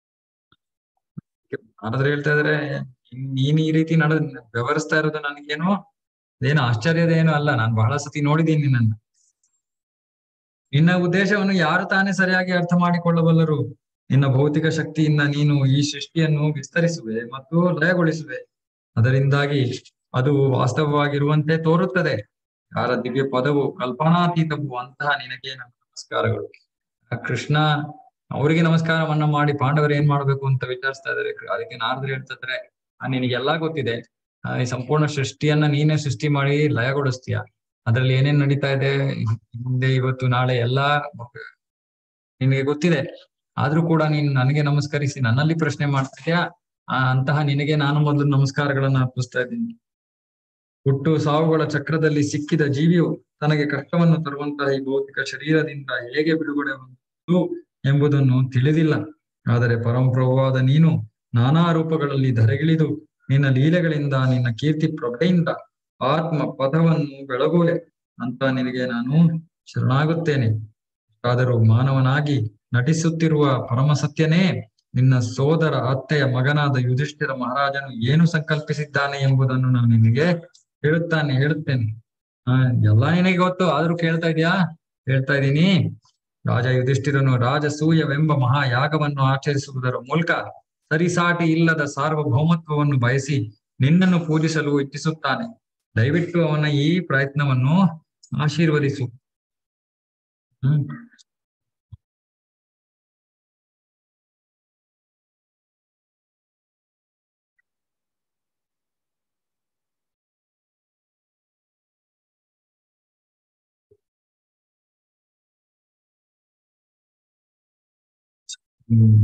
Speaker 1: ನಾರದ್ರು ಹೇಳ್ತಾ ಇದಾರೆ ನೀನ್ ಈ ರೀತಿ ನಡ ವ್ಯವಹರಿಸ್ತಾ ಇರೋದು ನನಗೇನು ಏನು ಆಶ್ಚರ್ಯದೇನು ಅಲ್ಲ ನಾನು ಬಹಳ ಸತಿ ನೋಡಿದ್ದೀನಿ ನಿನ್ನನ್ನು ನಿನ್ನ ಉದ್ದೇಶವನ್ನು ಯಾರು ತಾನೇ ಸರಿಯಾಗಿ ಅರ್ಥ ಮಾಡಿಕೊಳ್ಳಬಲ್ಲರು ನಿನ್ನ ಭೌತಿಕ ಶಕ್ತಿಯಿಂದ ನೀನು ಈ ಸೃಷ್ಟಿಯನ್ನು ವಿಸ್ತರಿಸುವೆ ಮತ್ತು ಲಯಗೊಳಿಸುವೆ ಅದರಿಂದಾಗಿ ಅದು ವಾಸ್ತವವಾಗಿರುವಂತೆ ತೋರುತ್ತದೆ ಯಾರ ದಿವ್ಯ ಪದವು ಕಲ್ಪನಾತೀತವು ಅಂತಹ ನಿನಗೆ ನನ್ನ ನಮಸ್ಕಾರಗಳು ಆ ಕೃಷ್ಣ ಅವರಿಗೆ ನಮಸ್ಕಾರವನ್ನ ಮಾಡಿ ಪಾಂಡವರು ಏನ್ ಮಾಡ್ಬೇಕು ಅಂತ ವಿಚಾರಿಸ್ತಾ ಇದಾರೆ ಅದಕ್ಕೆ ನಾರದ್ರು ಹೇಳ್ತಾ ಇದಾರೆ ಆ ನಿನಗೆಲ್ಲಾ ಗೊತ್ತಿದೆ ಆ, ಈ ಸಂಪೂರ್ಣ ಸೃಷ್ಟಿಯನ್ನ ನೀನೇ ಸೃಷ್ಟಿ ಮಾಡಿ ಲಯಗೊಳಿಸ್ತೀಯ ಅದ್ರಲ್ಲಿ ಏನೇನ್ ನಡೀತಾ ಇದೆ ಹಿಂದೆ ಇವತ್ತು ನಾಳೆ ಎಲ್ಲಾ ನಿನಗೆ ಗೊತ್ತಿದೆ ಆದ್ರೂ ಕೂಡ ನೀನು ನನಗೆ ನಮಸ್ಕರಿಸಿ ನನ್ನಲ್ಲಿ ಪ್ರಶ್ನೆ ಮಾಡ್ತಿದ್ಯಾ ಆ ಅಂತಹ ನಿನಗೆ ನಾನು ಮೊದಲು ನಮಸ್ಕಾರಗಳನ್ನ ಅರ್ಪಿಸ್ತಾ ಇದ್ದೀನಿ ಹುಟ್ಟು ಸಾವುಗಳ ಚಕ್ರದಲ್ಲಿ ಸಿಕ್ಕಿದ ಜೀವಿಯು ತನಗೆ ಕಷ್ಟವನ್ನು ತರುವಂತಹ ಈ ಭೌತಿಕ ಶರೀರದಿಂದ ಹೇಗೆ ಬಿಡುಗಡೆ ಹೊಂದುವುದು ಎಂಬುದನ್ನು ತಿಳಿದಿಲ್ಲ ಆದರೆ ಪರಮಪ್ರಭುವಾದ ನೀನು ನಾನಾ ರೂಪಗಳಲ್ಲಿ ಧರೆಗಿಳಿದು ನಿನ್ನ ಲೀಲೆಗಳಿಂದ ನಿನ್ನ ಕೀರ್ತಿ ಪ್ರಭೆಯಿಂದ ಆತ್ಮ ಪದವನ್ನು ಬೆಳಗುವೆ ಅಂತ ನಿನಗೆ ನಾನು ಶರಣಾಗುತ್ತೇನೆ ಆದರೂ ಮಾನವನಾಗಿ ನಟಿಸುತ್ತಿರುವ ಪರಮಸತ್ಯನೇ ನಿನ್ನ ಸೋದರ ಅತ್ತೆಯ ಮಗನಾದ ಯುಧಿಷ್ಠಿರ ಮಹಾರಾಜನು ಏನು ಸಂಕಲ್ಪಿಸಿದ್ದಾನೆ ಎಂಬುದನ್ನು ನಾನು ನಿನಗೆ ಹೇಳುತ್ತಾನೆ ಹೇಳುತ್ತೇನೆ ಆ ಎಲ್ಲಾ ನಿನಗೆ ಗೊತ್ತು ಆದ್ರೂ ಕೇಳ್ತಾ ಇದೀಯಾ ಹೇಳ್ತಾ ಇದ್ದೀನಿ ರಾಜ ಯುಧಿಷ್ಠಿರನು ರಾಜಸೂಯವೆಂಬ ಮಹಾಯಾಗವನ್ನು ಆಚರಿಸುವುದರ ಮೂಲಕ ಸರಿಸಾಟಿ ಇಲ್ಲದ ಸಾರ್ವಭೌಮತ್ವವನ್ನು ಬಯಸಿ ನಿನ್ನನ್ನು ಪೂಜಿಸಲು ಇಚ್ಛಿಸುತ್ತಾನೆ ದಯವಿಟ್ಟು ಅವನ ಈ ಪ್ರಯತ್ನವನ್ನು ಆಶೀರ್ವದಿಸು ಹ್ಮ್ ಹ್ಮ್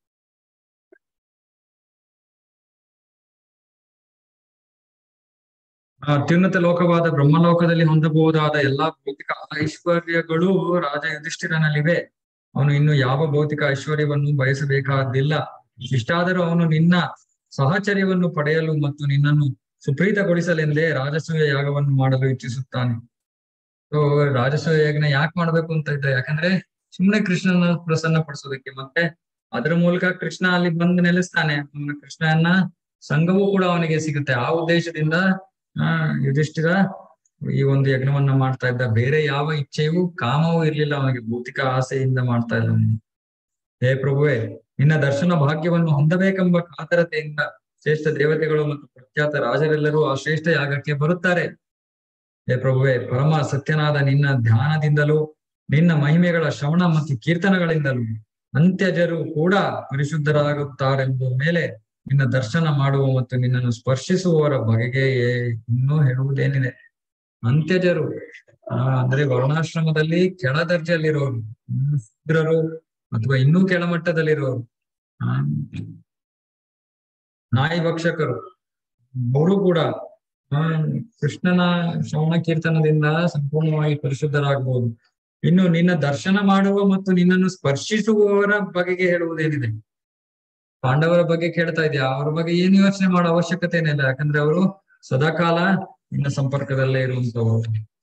Speaker 1: ಆ ಅತ್ಯುನ್ನತ ಲೋಕವಾದ ಬ್ರಹ್ಮಲೋಕದಲ್ಲಿ ಹೊಂದಬಹುದಾದ ಎಲ್ಲಾ ಭೌತಿಕ ಐಶ್ವರ್ಯಗಳು ರಾಜ ಯುಧಿಷ್ಠಿರನಲ್ಲಿವೆ ಅವನು ಇನ್ನು ಯಾವ ಭೌತಿಕ ಐಶ್ವರ್ಯವನ್ನು ಬಯಸಬೇಕಾದಿಲ್ಲ ಇಷ್ಟಾದರೂ ಅವನು ನಿನ್ನ ಸಹಚರ್ಯವನ್ನು ಪಡೆಯಲು ಮತ್ತು ನಿನ್ನನ್ನು ಸುಪ್ರೀತಗೊಳಿಸಲೆಂದೇ ರಾಜಸೂಯ ಯಾಗವನ್ನು ಮಾಡಲು ಇಚ್ಛಿಸುತ್ತಾನೆ ಸೊ ರಾಜಸೂಯ ಯಜ್ಞ ಯಾಕೆ ಮಾಡ್ಬೇಕು ಅಂತ ಇದ್ದ ಯಾಕಂದ್ರೆ ಸುಮ್ನೆ ಕೃಷ್ಣನ ಪ್ರಸನ್ನ ಪಡಿಸೋದಕ್ಕೆ ಮತ್ತೆ ಅದರ ಮೂಲಕ ಕೃಷ್ಣ ಅಲ್ಲಿ ಬಂದು ನೆಲೆಸ್ತಾನೆ ಅವನ ಕೃಷ್ಣನ ಸಂಘವೂ ಕೂಡ ಅವನಿಗೆ ಸಿಗುತ್ತೆ ಆ ಉದ್ದೇಶದಿಂದ ಆ ಯುಧಿಷ್ಠಿರ ಈ ಒಂದು ಯಜ್ಞವನ್ನ ಮಾಡ್ತಾ ಇದ್ದ ಬೇರೆ ಯಾವ ಇಚ್ಛೆಯೂ ಕಾಮವೂ ಇರ್ಲಿಲ್ಲ ಅವನಿಗೆ ಭೌತಿಕ ಆಸೆಯಿಂದ ಮಾಡ್ತಾ ಇದ್ದ ಅವನು. ಹೇ ಪ್ರಭುವೆ ನಿನ್ನ ದರ್ಶನ ಭಾಗ್ಯವನ್ನು ಹೊಂದಬೇಕೆಂಬ ಕಾತರತೆಯಿಂದ ಶ್ರೇಷ್ಠ ದೇವತೆಗಳು ಮತ್ತು ಪ್ರಖ್ಯಾತ ರಾಜರೆಲ್ಲರೂ ಆ ಶ್ರೇಷ್ಠ ಯಾಗಕ್ಕೆ ಬರುತ್ತಾರೆ ಹೇ ಪ್ರಭುವೆ ಪರಮ ಸತ್ಯನಾದ ನಿನ್ನ ಧ್ಯಾನದಿಂದಲೂ ನಿನ್ನ ಮಹಿಮೆಗಳ ಶ್ರವಣ ಮತ್ತು ಕೀರ್ತನಗಳಿಂದಲೂ ಅಂತ್ಯಜರು ಕೂಡ ಪರಿಶುದ್ಧರಾಗುತ್ತಾರೆಂಬ ಮೇಲೆ ನಿನ್ನ ದರ್ಶನ ಮಾಡುವ ಮತ್ತು ನಿನ್ನನ್ನು ಸ್ಪರ್ಶಿಸುವವರ ಬಗೆಗೆ ಇನ್ನೂ ಹೇಳುವುದೇನಿದೆ ಅಂತ್ಯಜರು ಆ, ಅಂದ್ರೆ ವರ್ಣಾಶ್ರಮದಲ್ಲಿ ಕೆಳ ದರ್ಜೆಯಲ್ಲಿರೋರು ಹ್ಮ್, ಶೂದ್ರರು ಅಥವಾ ಇನ್ನೂ ಕೆಳಮಟ್ಟದಲ್ಲಿರೋರು ಆ, ನಾಯಿ ಭಕ್ಷಕರು ಅವರು ಕೂಡ ಆ, ಕೃಷ್ಣನ ಶ್ರವಣ ಕೀರ್ತನದಿಂದ ಸಂಪೂರ್ಣವಾಗಿ ಪರಿಶುದ್ಧರಾಗಬಹುದು ಇನ್ನು ನಿನ್ನ ದರ್ಶನ ಮಾಡುವ ಮತ್ತು ನಿನ್ನನ್ನು ಸ್ಪರ್ಶಿಸುವವರ ಬಗೆಗೆ ಹೇಳುವುದೇನಿದೆ ಪಾಂಡವರ ಬಗ್ಗೆ ಕೇಳ್ತಾ ಇದೆಯಾ ಅವ್ರ ಬಗ್ಗೆ ಏನು ಯೋಚನೆ ಮಾಡೋ ಅವಶ್ಯಕತೆ ಏನಿಲ್ಲ ಯಾಕಂದ್ರೆ ಅವರು ಸದಾಕಾಲ ನಿನ್ನ ಸಂಪರ್ಕದಲ್ಲೇ ಇರುವಂತವರು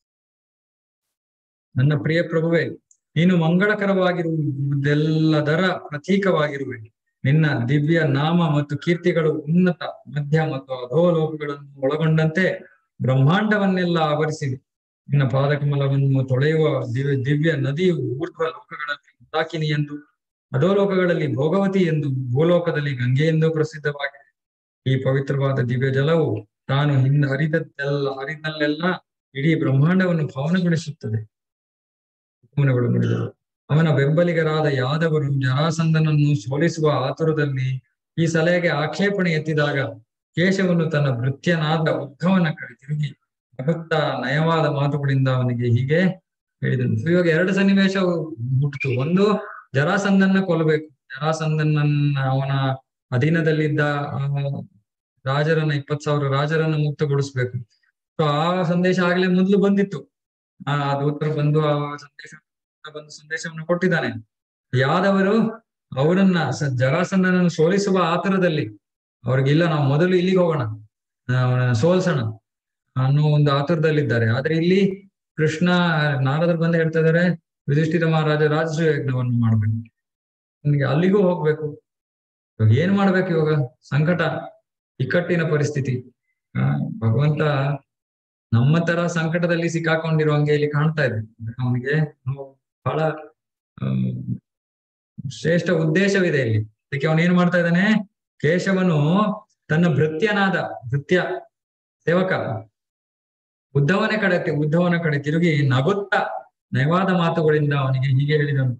Speaker 1: ನನ್ನ ಪ್ರಿಯ ಪ್ರಭುವೆ ನೀನು ಮಂಗಳಕರವಾಗಿರುವುದೆಲ್ಲದರ ಪ್ರತೀಕವಾಗಿರುವೆ ನಿನ್ನ ದಿವ್ಯ ನಾಮ ಮತ್ತು ಕೀರ್ತಿಗಳು ಉನ್ನತ ಮಧ್ಯ ಮತ್ತು ಅಧೋಲೋಕಗಳನ್ನು ಒಳಗೊಂಡಂತೆ ಬ್ರಹ್ಮಾಂಡವನ್ನೆಲ್ಲ ಆವರಿಸಿದೆ ನಿನ್ನ ಪಾದಕಮಲವನ್ನು ತೊಳೆಯುವ ದಿವ್ಯ ದಿವ್ಯ ನದಿಯು ಊರ್ಧ್ವ ಲೋಕಗಳಲ್ಲಿ ಉದಾಕಿನಿ ಎಂದು ಅಧೋಲೋಕಗಳಲ್ಲಿ ಭೋಗವತಿ ಎಂದು ಭೂಲೋಕದಲ್ಲಿ ಗಂಗೆ ಎಂದು ಪ್ರಸಿದ್ಧವಾಗಿದೆ ಈ ಪವಿತ್ರವಾದ ದಿವ್ಯ ಜಲವು ತಾನು ಹಿಂದೆ ಹರಿದದ್ದೆಲ್ಲ ಹರಿದಲ್ಲೆಲ್ಲ ಇಡೀ ಬ್ರಹ್ಮಾಂಡವನ್ನು ಪಾವನಗೊಳಿಸುತ್ತದೆ ಗಮನಗಳು ನುಡಿದರು ಅವನ ಬೆಂಬಲಿಗರಾದ ಯಾದವರು ಜರಾಸಂಧನನ್ನು ಸೋಲಿಸುವ ಆತುರದಲ್ಲಿ ಈ ಸಲಹೆಗೆ ಆಕ್ಷೇಪಣೆ ಎತ್ತಿದಾಗ ಕೇಶವನ್ನು ತನ್ನ ಭೃತ್ಯನಾದ ಉದ್ಧವನ ಕಡೆ ತಿರುಗಿ ನಗುತ್ತಾ ನಯವಾದ ಮಾತುಗಳಿಂದ ಅವನಿಗೆ ಹೀಗೆ ಹೇಳಿದನು ಇವಾಗ ಎರಡು ಸನ್ನಿವೇಶ ಹುಟ್ಟಿತು ಒಂದು ಜರಾಸಂಧನ್ನ ಕೊಲ್ಲಬೇಕು ಜರಾಸಂಧನನ್ನ ಅವನ ಅಧೀನದಲ್ಲಿದ್ದ ಆ ರಾಜರನ್ನ ಇಪ್ಪತ್ ಸಾವಿರ ರಾಜರನ್ನ ಮುಕ್ತಗೊಳಿಸ್ಬೇಕು ಸೊ ಆ ಸಂದೇಶ ಆಗ್ಲೇ ಮೊದ್ಲು ಬಂದಿತ್ತು ಆ ದೂತರು ಬಂದು ಆ ಸಂದೇಶ ಬಂದು ಸಂದೇಶವನ್ನು ಕೊಟ್ಟಿದ್ದಾನೆ ಯಾದವರು ಅವರನ್ನ ಸ- ಜರಾಸಂಧನನ್ನು ಸೋಲಿಸುವ ಆತರದಲ್ಲಿ ಅವ್ರಿಗಿಲ್ಲ ನಾವು ಮೊದಲು ಇಲ್ಲಿಗೆ ಹೋಗೋಣ ಅವನನ್ನ ಸೋಲ್ಸೋಣ ಅನ್ನೋ ಒಂದು ಆತುರದಲ್ಲಿದ್ದಾರೆ ಆದ್ರೆ ಇಲ್ಲಿ ಕೃಷ್ಣ ನಾರದರು ಬಂದು ಹೇಳ್ತಾ ಇದಾರೆ ಯುಧಿಷ್ಠಿರ ಮಹಾರಾಜ ರಾಜಸೂಯ ಯಜ್ಞವನ್ನು ಮಾಡ್ಬೇಕು ನಿನ್ಗೆ ಅಲ್ಲಿಗೂ ಹೋಗ್ಬೇಕು ಇವಾಗ ಏನ್ ಮಾಡ್ಬೇಕು ಇವಾಗ ಸಂಕಟ ಇಕ್ಕಟ್ಟಿನ ಪರಿಸ್ಥಿತಿ ಆ ಭಗವಂತ ನಮ್ಮ ತರ ಸಂಕಟದಲ್ಲಿ ಸಿಕ್ಕಾಕೊಂಡಿರೋ ಹಂಗೆ ಇಲ್ಲಿ ಕಾಣ್ತಾ ಇದೆ ಅವನಿಗೆ ಬಹಳ ಆಮ್, ಶ್ರೇಷ್ಠ ಉದ್ದೇಶವಿದೆ ಇಲ್ಲಿ ಅದಕ್ಕೆ ಅವನು ಏನ್ ಮಾಡ್ತಾ ಇದ್ದಾನೆ ಕೇಶವನು ತನ್ನ ಭೃತ್ಯನಾದ ಭೃತ್ಯ ಸೇವಕ ಉದ್ಧವನ ಕಡೆ ಉದ್ಧವನ ಕಡೆ ತಿರುಗಿ ನಗುತ್ತಾ ನಯವಾದ ಮಾತುಗಳಿಂದ ಅವನಿಗೆ ಹೀಗೆ ಹೇಳಿದನು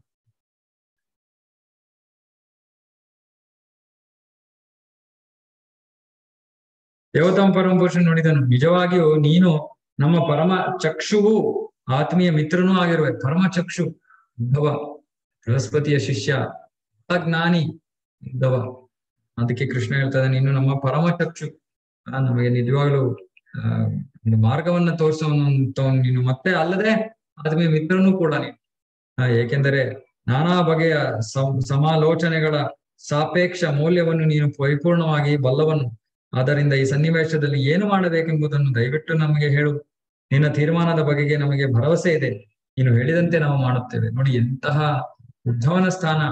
Speaker 1: ದೇವತಮ ಪರಮಪುರುಷ ನೋಡಿದನು ನಿಜವಾಗಿಯೂ ನೀನು ನಮ್ಮ ಪರಮ ಚಕ್ಷುವು ಆತ್ಮೀಯ ಮಿತ್ರನೂ ಆಗಿರುವೆ ಪರಮ ಚಕ್ಷು ಉದ್ಧವ ಬೃಹಸ್ಪತಿಯ ಶಿಷ್ಯ ಜ್ಞಾನಿ ಉದ್ಧವ ಅದಕ್ಕೆ ಕೃಷ್ಣ ಹೇಳ್ತದೆ ನೀನು ನಮ್ಮ ಪರಮ ಚಕ್ಷು ಆ, ನಮಗೆ ನಿಜವಾಗ್ಲೂ ಆ ಒಂದು ಮಾರ್ಗವನ್ನ ತೋರಿಸುವಂತ ನೀನು ಮತ್ತೆ ಅಲ್ಲದೆ ಆತ್ಮೀಯ ಮಿತ್ರನೂ ಕೂಡ ನೀನು ಆ, ಏಕೆಂದರೆ ನಾನಾ ಬಗೆಯ ಸಂ- ಸಮಾಲೋಚನೆಗಳ ಸಾಪೇಕ್ಷ ಮೌಲ್ಯವನ್ನು ನೀನು ಪರಿಪೂರ್ಣವಾಗಿ ಬಲ್ಲವನು ಆದ್ದರಿಂದ ಈ ಸನ್ನಿವೇಶದಲ್ಲಿ ಏನು ಮಾಡಬೇಕೆಂಬುದನ್ನು ದಯವಿಟ್ಟು ನಮಗೆ ಹೇಳು ನಿನ್ನ ತೀರ್ಮಾನದ ಬಗೆಗೆ ನಮಗೆ ಭರವಸೆ ಇದೆ ನೀನು ಹೇಳಿದಂತೆ ನಾವು ಮಾಡುತ್ತೇವೆ ನೋಡಿ ಎಂತಹ ಉದ್ಧವನ ಸ್ಥಾನ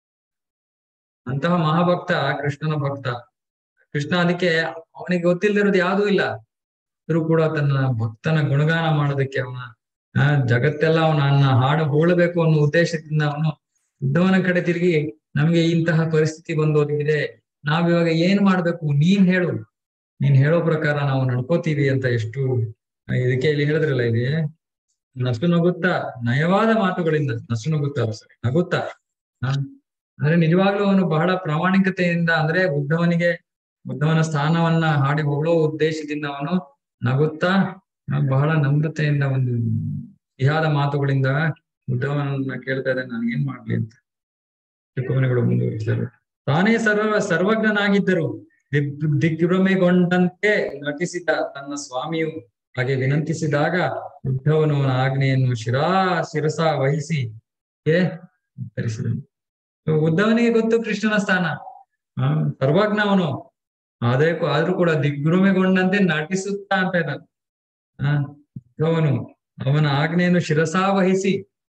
Speaker 1: ಅಂತಹ ಮಹಾಭಕ್ತ ಕೃಷ್ಣನ ಭಕ್ತ ಕೃಷ್ಣ ಅದಕ್ಕೆ ಅವನಿಗೆ ಗೊತ್ತಿಲ್ಲದಿರೋದು ಯಾವುದೂ ಇಲ್ಲ ಆದ್ರೂ ಕೂಡ ತನ್ನ ಭಕ್ತನ ಗುಣಗಾನ ಮಾಡೋದಕ್ಕೆ ಅವನ ಆ ಜಗತ್ತೆಲ್ಲ ಅವನನ್ನ ಹಾಡು ಹೋಳಬೇಕು ಅನ್ನೋ ಉದ್ದೇಶದಿಂದ ಅವನು ಉದ್ಧವನ ಕಡೆ ತಿರುಗಿ ನಮ್ಗೆ ಇಂತಹ ಪರಿಸ್ಥಿತಿ ಬಂದು ಒದಗಿದೆ ನಾವಿವಾಗ ಏನ್ ಮಾಡ್ಬೇಕು ನೀನ್ ಹೇಳು ನೀನ್ ಹೇಳೋ ಪ್ರಕಾರ ನಾವು ನಡ್ಕೋತೀವಿ ಅಂತ ಎಷ್ಟು ಆ, ಇದಕ್ಕೆ ಇಲ್ಲಿ ಹೇಳಿದ್ರಲ್ಲ ಇಲ್ಲಿ ನಸು ನಗುತ್ತಾ ನಯವಾದ ಮಾತುಗಳಿಂದ ನಸು ನಗುತ್ತಾ ಅಲ್ಲ ಸರಿ ನಗುತ್ತಾ ಆ, ಅಂದ್ರೆ ನಿಜವಾಗ್ಲೂ ಅವನು ಬಹಳ ಪ್ರಾಮಾಣಿಕತೆಯಿಂದ ಅಂದ್ರೆ ಉದ್ಧವನಿಗೆ ಉದ್ಧವನ ಸ್ಥಾನವನ್ನ ಹಾಡಿ ಹೊಗಳೋ ಉದ್ದೇಶದಿಂದ ಅವನು ನಗುತ್ತಾ ಆ, ಬಹಳ ನಮ್ರತೆಯಿಂದ ಒಂದು ಸಿಹಿಯಾದ ಮಾತುಗಳಿಂದ ಉದ್ಧವನನ್ನ ಕೇಳ್ತಾ ಇದ್ದಾನೆ ನಾನು ಏನ್ ಮಾಡ್ಲಿ ಅಂತ ಚಿಕ್ಕಮನೆಗಳು ಮುಂದುವರಿಸಿದರು ತಾನೇ ಸರ್ವ ಸರ್ವಜ್ಞನಾಗಿದ್ದರು ದಿಗ್ ದಿಗ್ಭ್ರಮೆಗೊಂಡಂತೆ ನಟಿಸಿದ ತನ್ನ ಸ್ವಾಮಿಯು ಹಾಗೆ ವಿನಂತಿಸಿದಾಗ ಉದ್ಧವನು ಅವನ ಆಜ್ಞೆಯನ್ನು ಶಿರಾ ಶಿರಸ ವಹಿಸಿ ಗೆ ಉತ್ತರಿಸಿದನು So, ಉದ್ಧವನಿಗೆ ಗೊತ್ತು ಕೃಷ್ಣನ ಸ್ಥಾನ ಆ ಸರ್ವಜ್ಞ ಅವನು ಆದ್ರೆ ಆದ್ರೂ ಕೂಡ ದಿಗ್ಭ್ರಮೆಗೊಂಡಂತೆ ನಟಿಸುತ್ತಾ ಅಂತ ಇದ್ದಾನೆ ಆ ಉದ್ಧವನು ಅವನ ಆಜ್ಞೆಯನ್ನು ಶಿರಸಾ ವಹಿಸಿ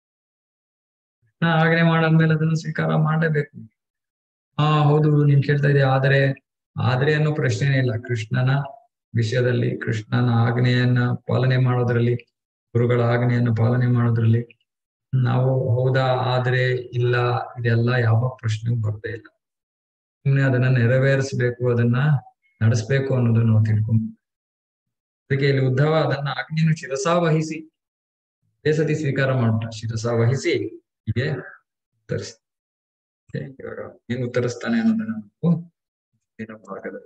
Speaker 1: ಕೃಷ್ಣ ಆಜ್ಞೆ ಮಾಡಾದ್ಮೇಲೆ ಅದನ್ನು ಸ್ವೀಕಾರ ಮಾಡಲೇಬೇಕು ಹಾ ಹೌದು ನೀನ್ ಕೇಳ್ತಾ ಇದೀಯ ಆದ್ರೆ ಆದ್ರೆ ಅನ್ನೋ ಪ್ರಶ್ನೆನೇ ಇಲ್ಲ ಕೃಷ್ಣನ ವಿಷಯದಲ್ಲಿ ಕೃಷ್ಣನ ಆಜ್ಞೆಯನ್ನ ಪಾಲನೆ ಮಾಡೋದ್ರಲ್ಲಿ ಗುರುಗಳ ಆಜ್ಞೆಯನ್ನ ಪಾಲನೆ ಮಾಡೋದ್ರಲ್ಲಿ ನಾವು ಹೌದಾ ಆದ್ರೆ ಇಲ್ಲ ಇದೆಲ್ಲ ಯಾವ ಪ್ರಶ್ನೆಗೂ ಬರ್ದೇ ಇಲ್ಲ ಸುಮ್ನೆ ಅದನ್ನ ನೆರವೇರಿಸ್ಬೇಕು ಅದನ್ನ ನಡೆಸ್ಬೇಕು ಅನ್ನೋದನ್ನ ನಾವು ತಿಳ್ಕೊಂಡು ಅದಕ್ಕೆ ಇಲ್ಲಿ ಉದ್ಧವ ಅದನ್ನ ಅಗ್ನಿಯನ್ನು ಶಿರಸಾ ವಹಿಸಿ ಅದೇ ಸತಿ ಸ್ವೀಕಾರ ಮಾಡ್ಬಿಟ್ಟ ಶಿರಸಾ ವಹಿಸಿ ಹೀಗೆ ಉತ್ತರಿಸಿ Okay, ಇವಾಗ ಏನ್ ಉತ್ತರಿಸ್ತಾನೆ ಅನ್ನೋದನ್ನ ನಾವು ಮುಂದಿನ ಭಾಗದಲ್ಲಿ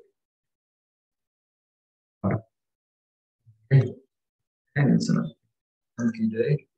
Speaker 1: Okay. Okay, sir. Okay, ಜೈ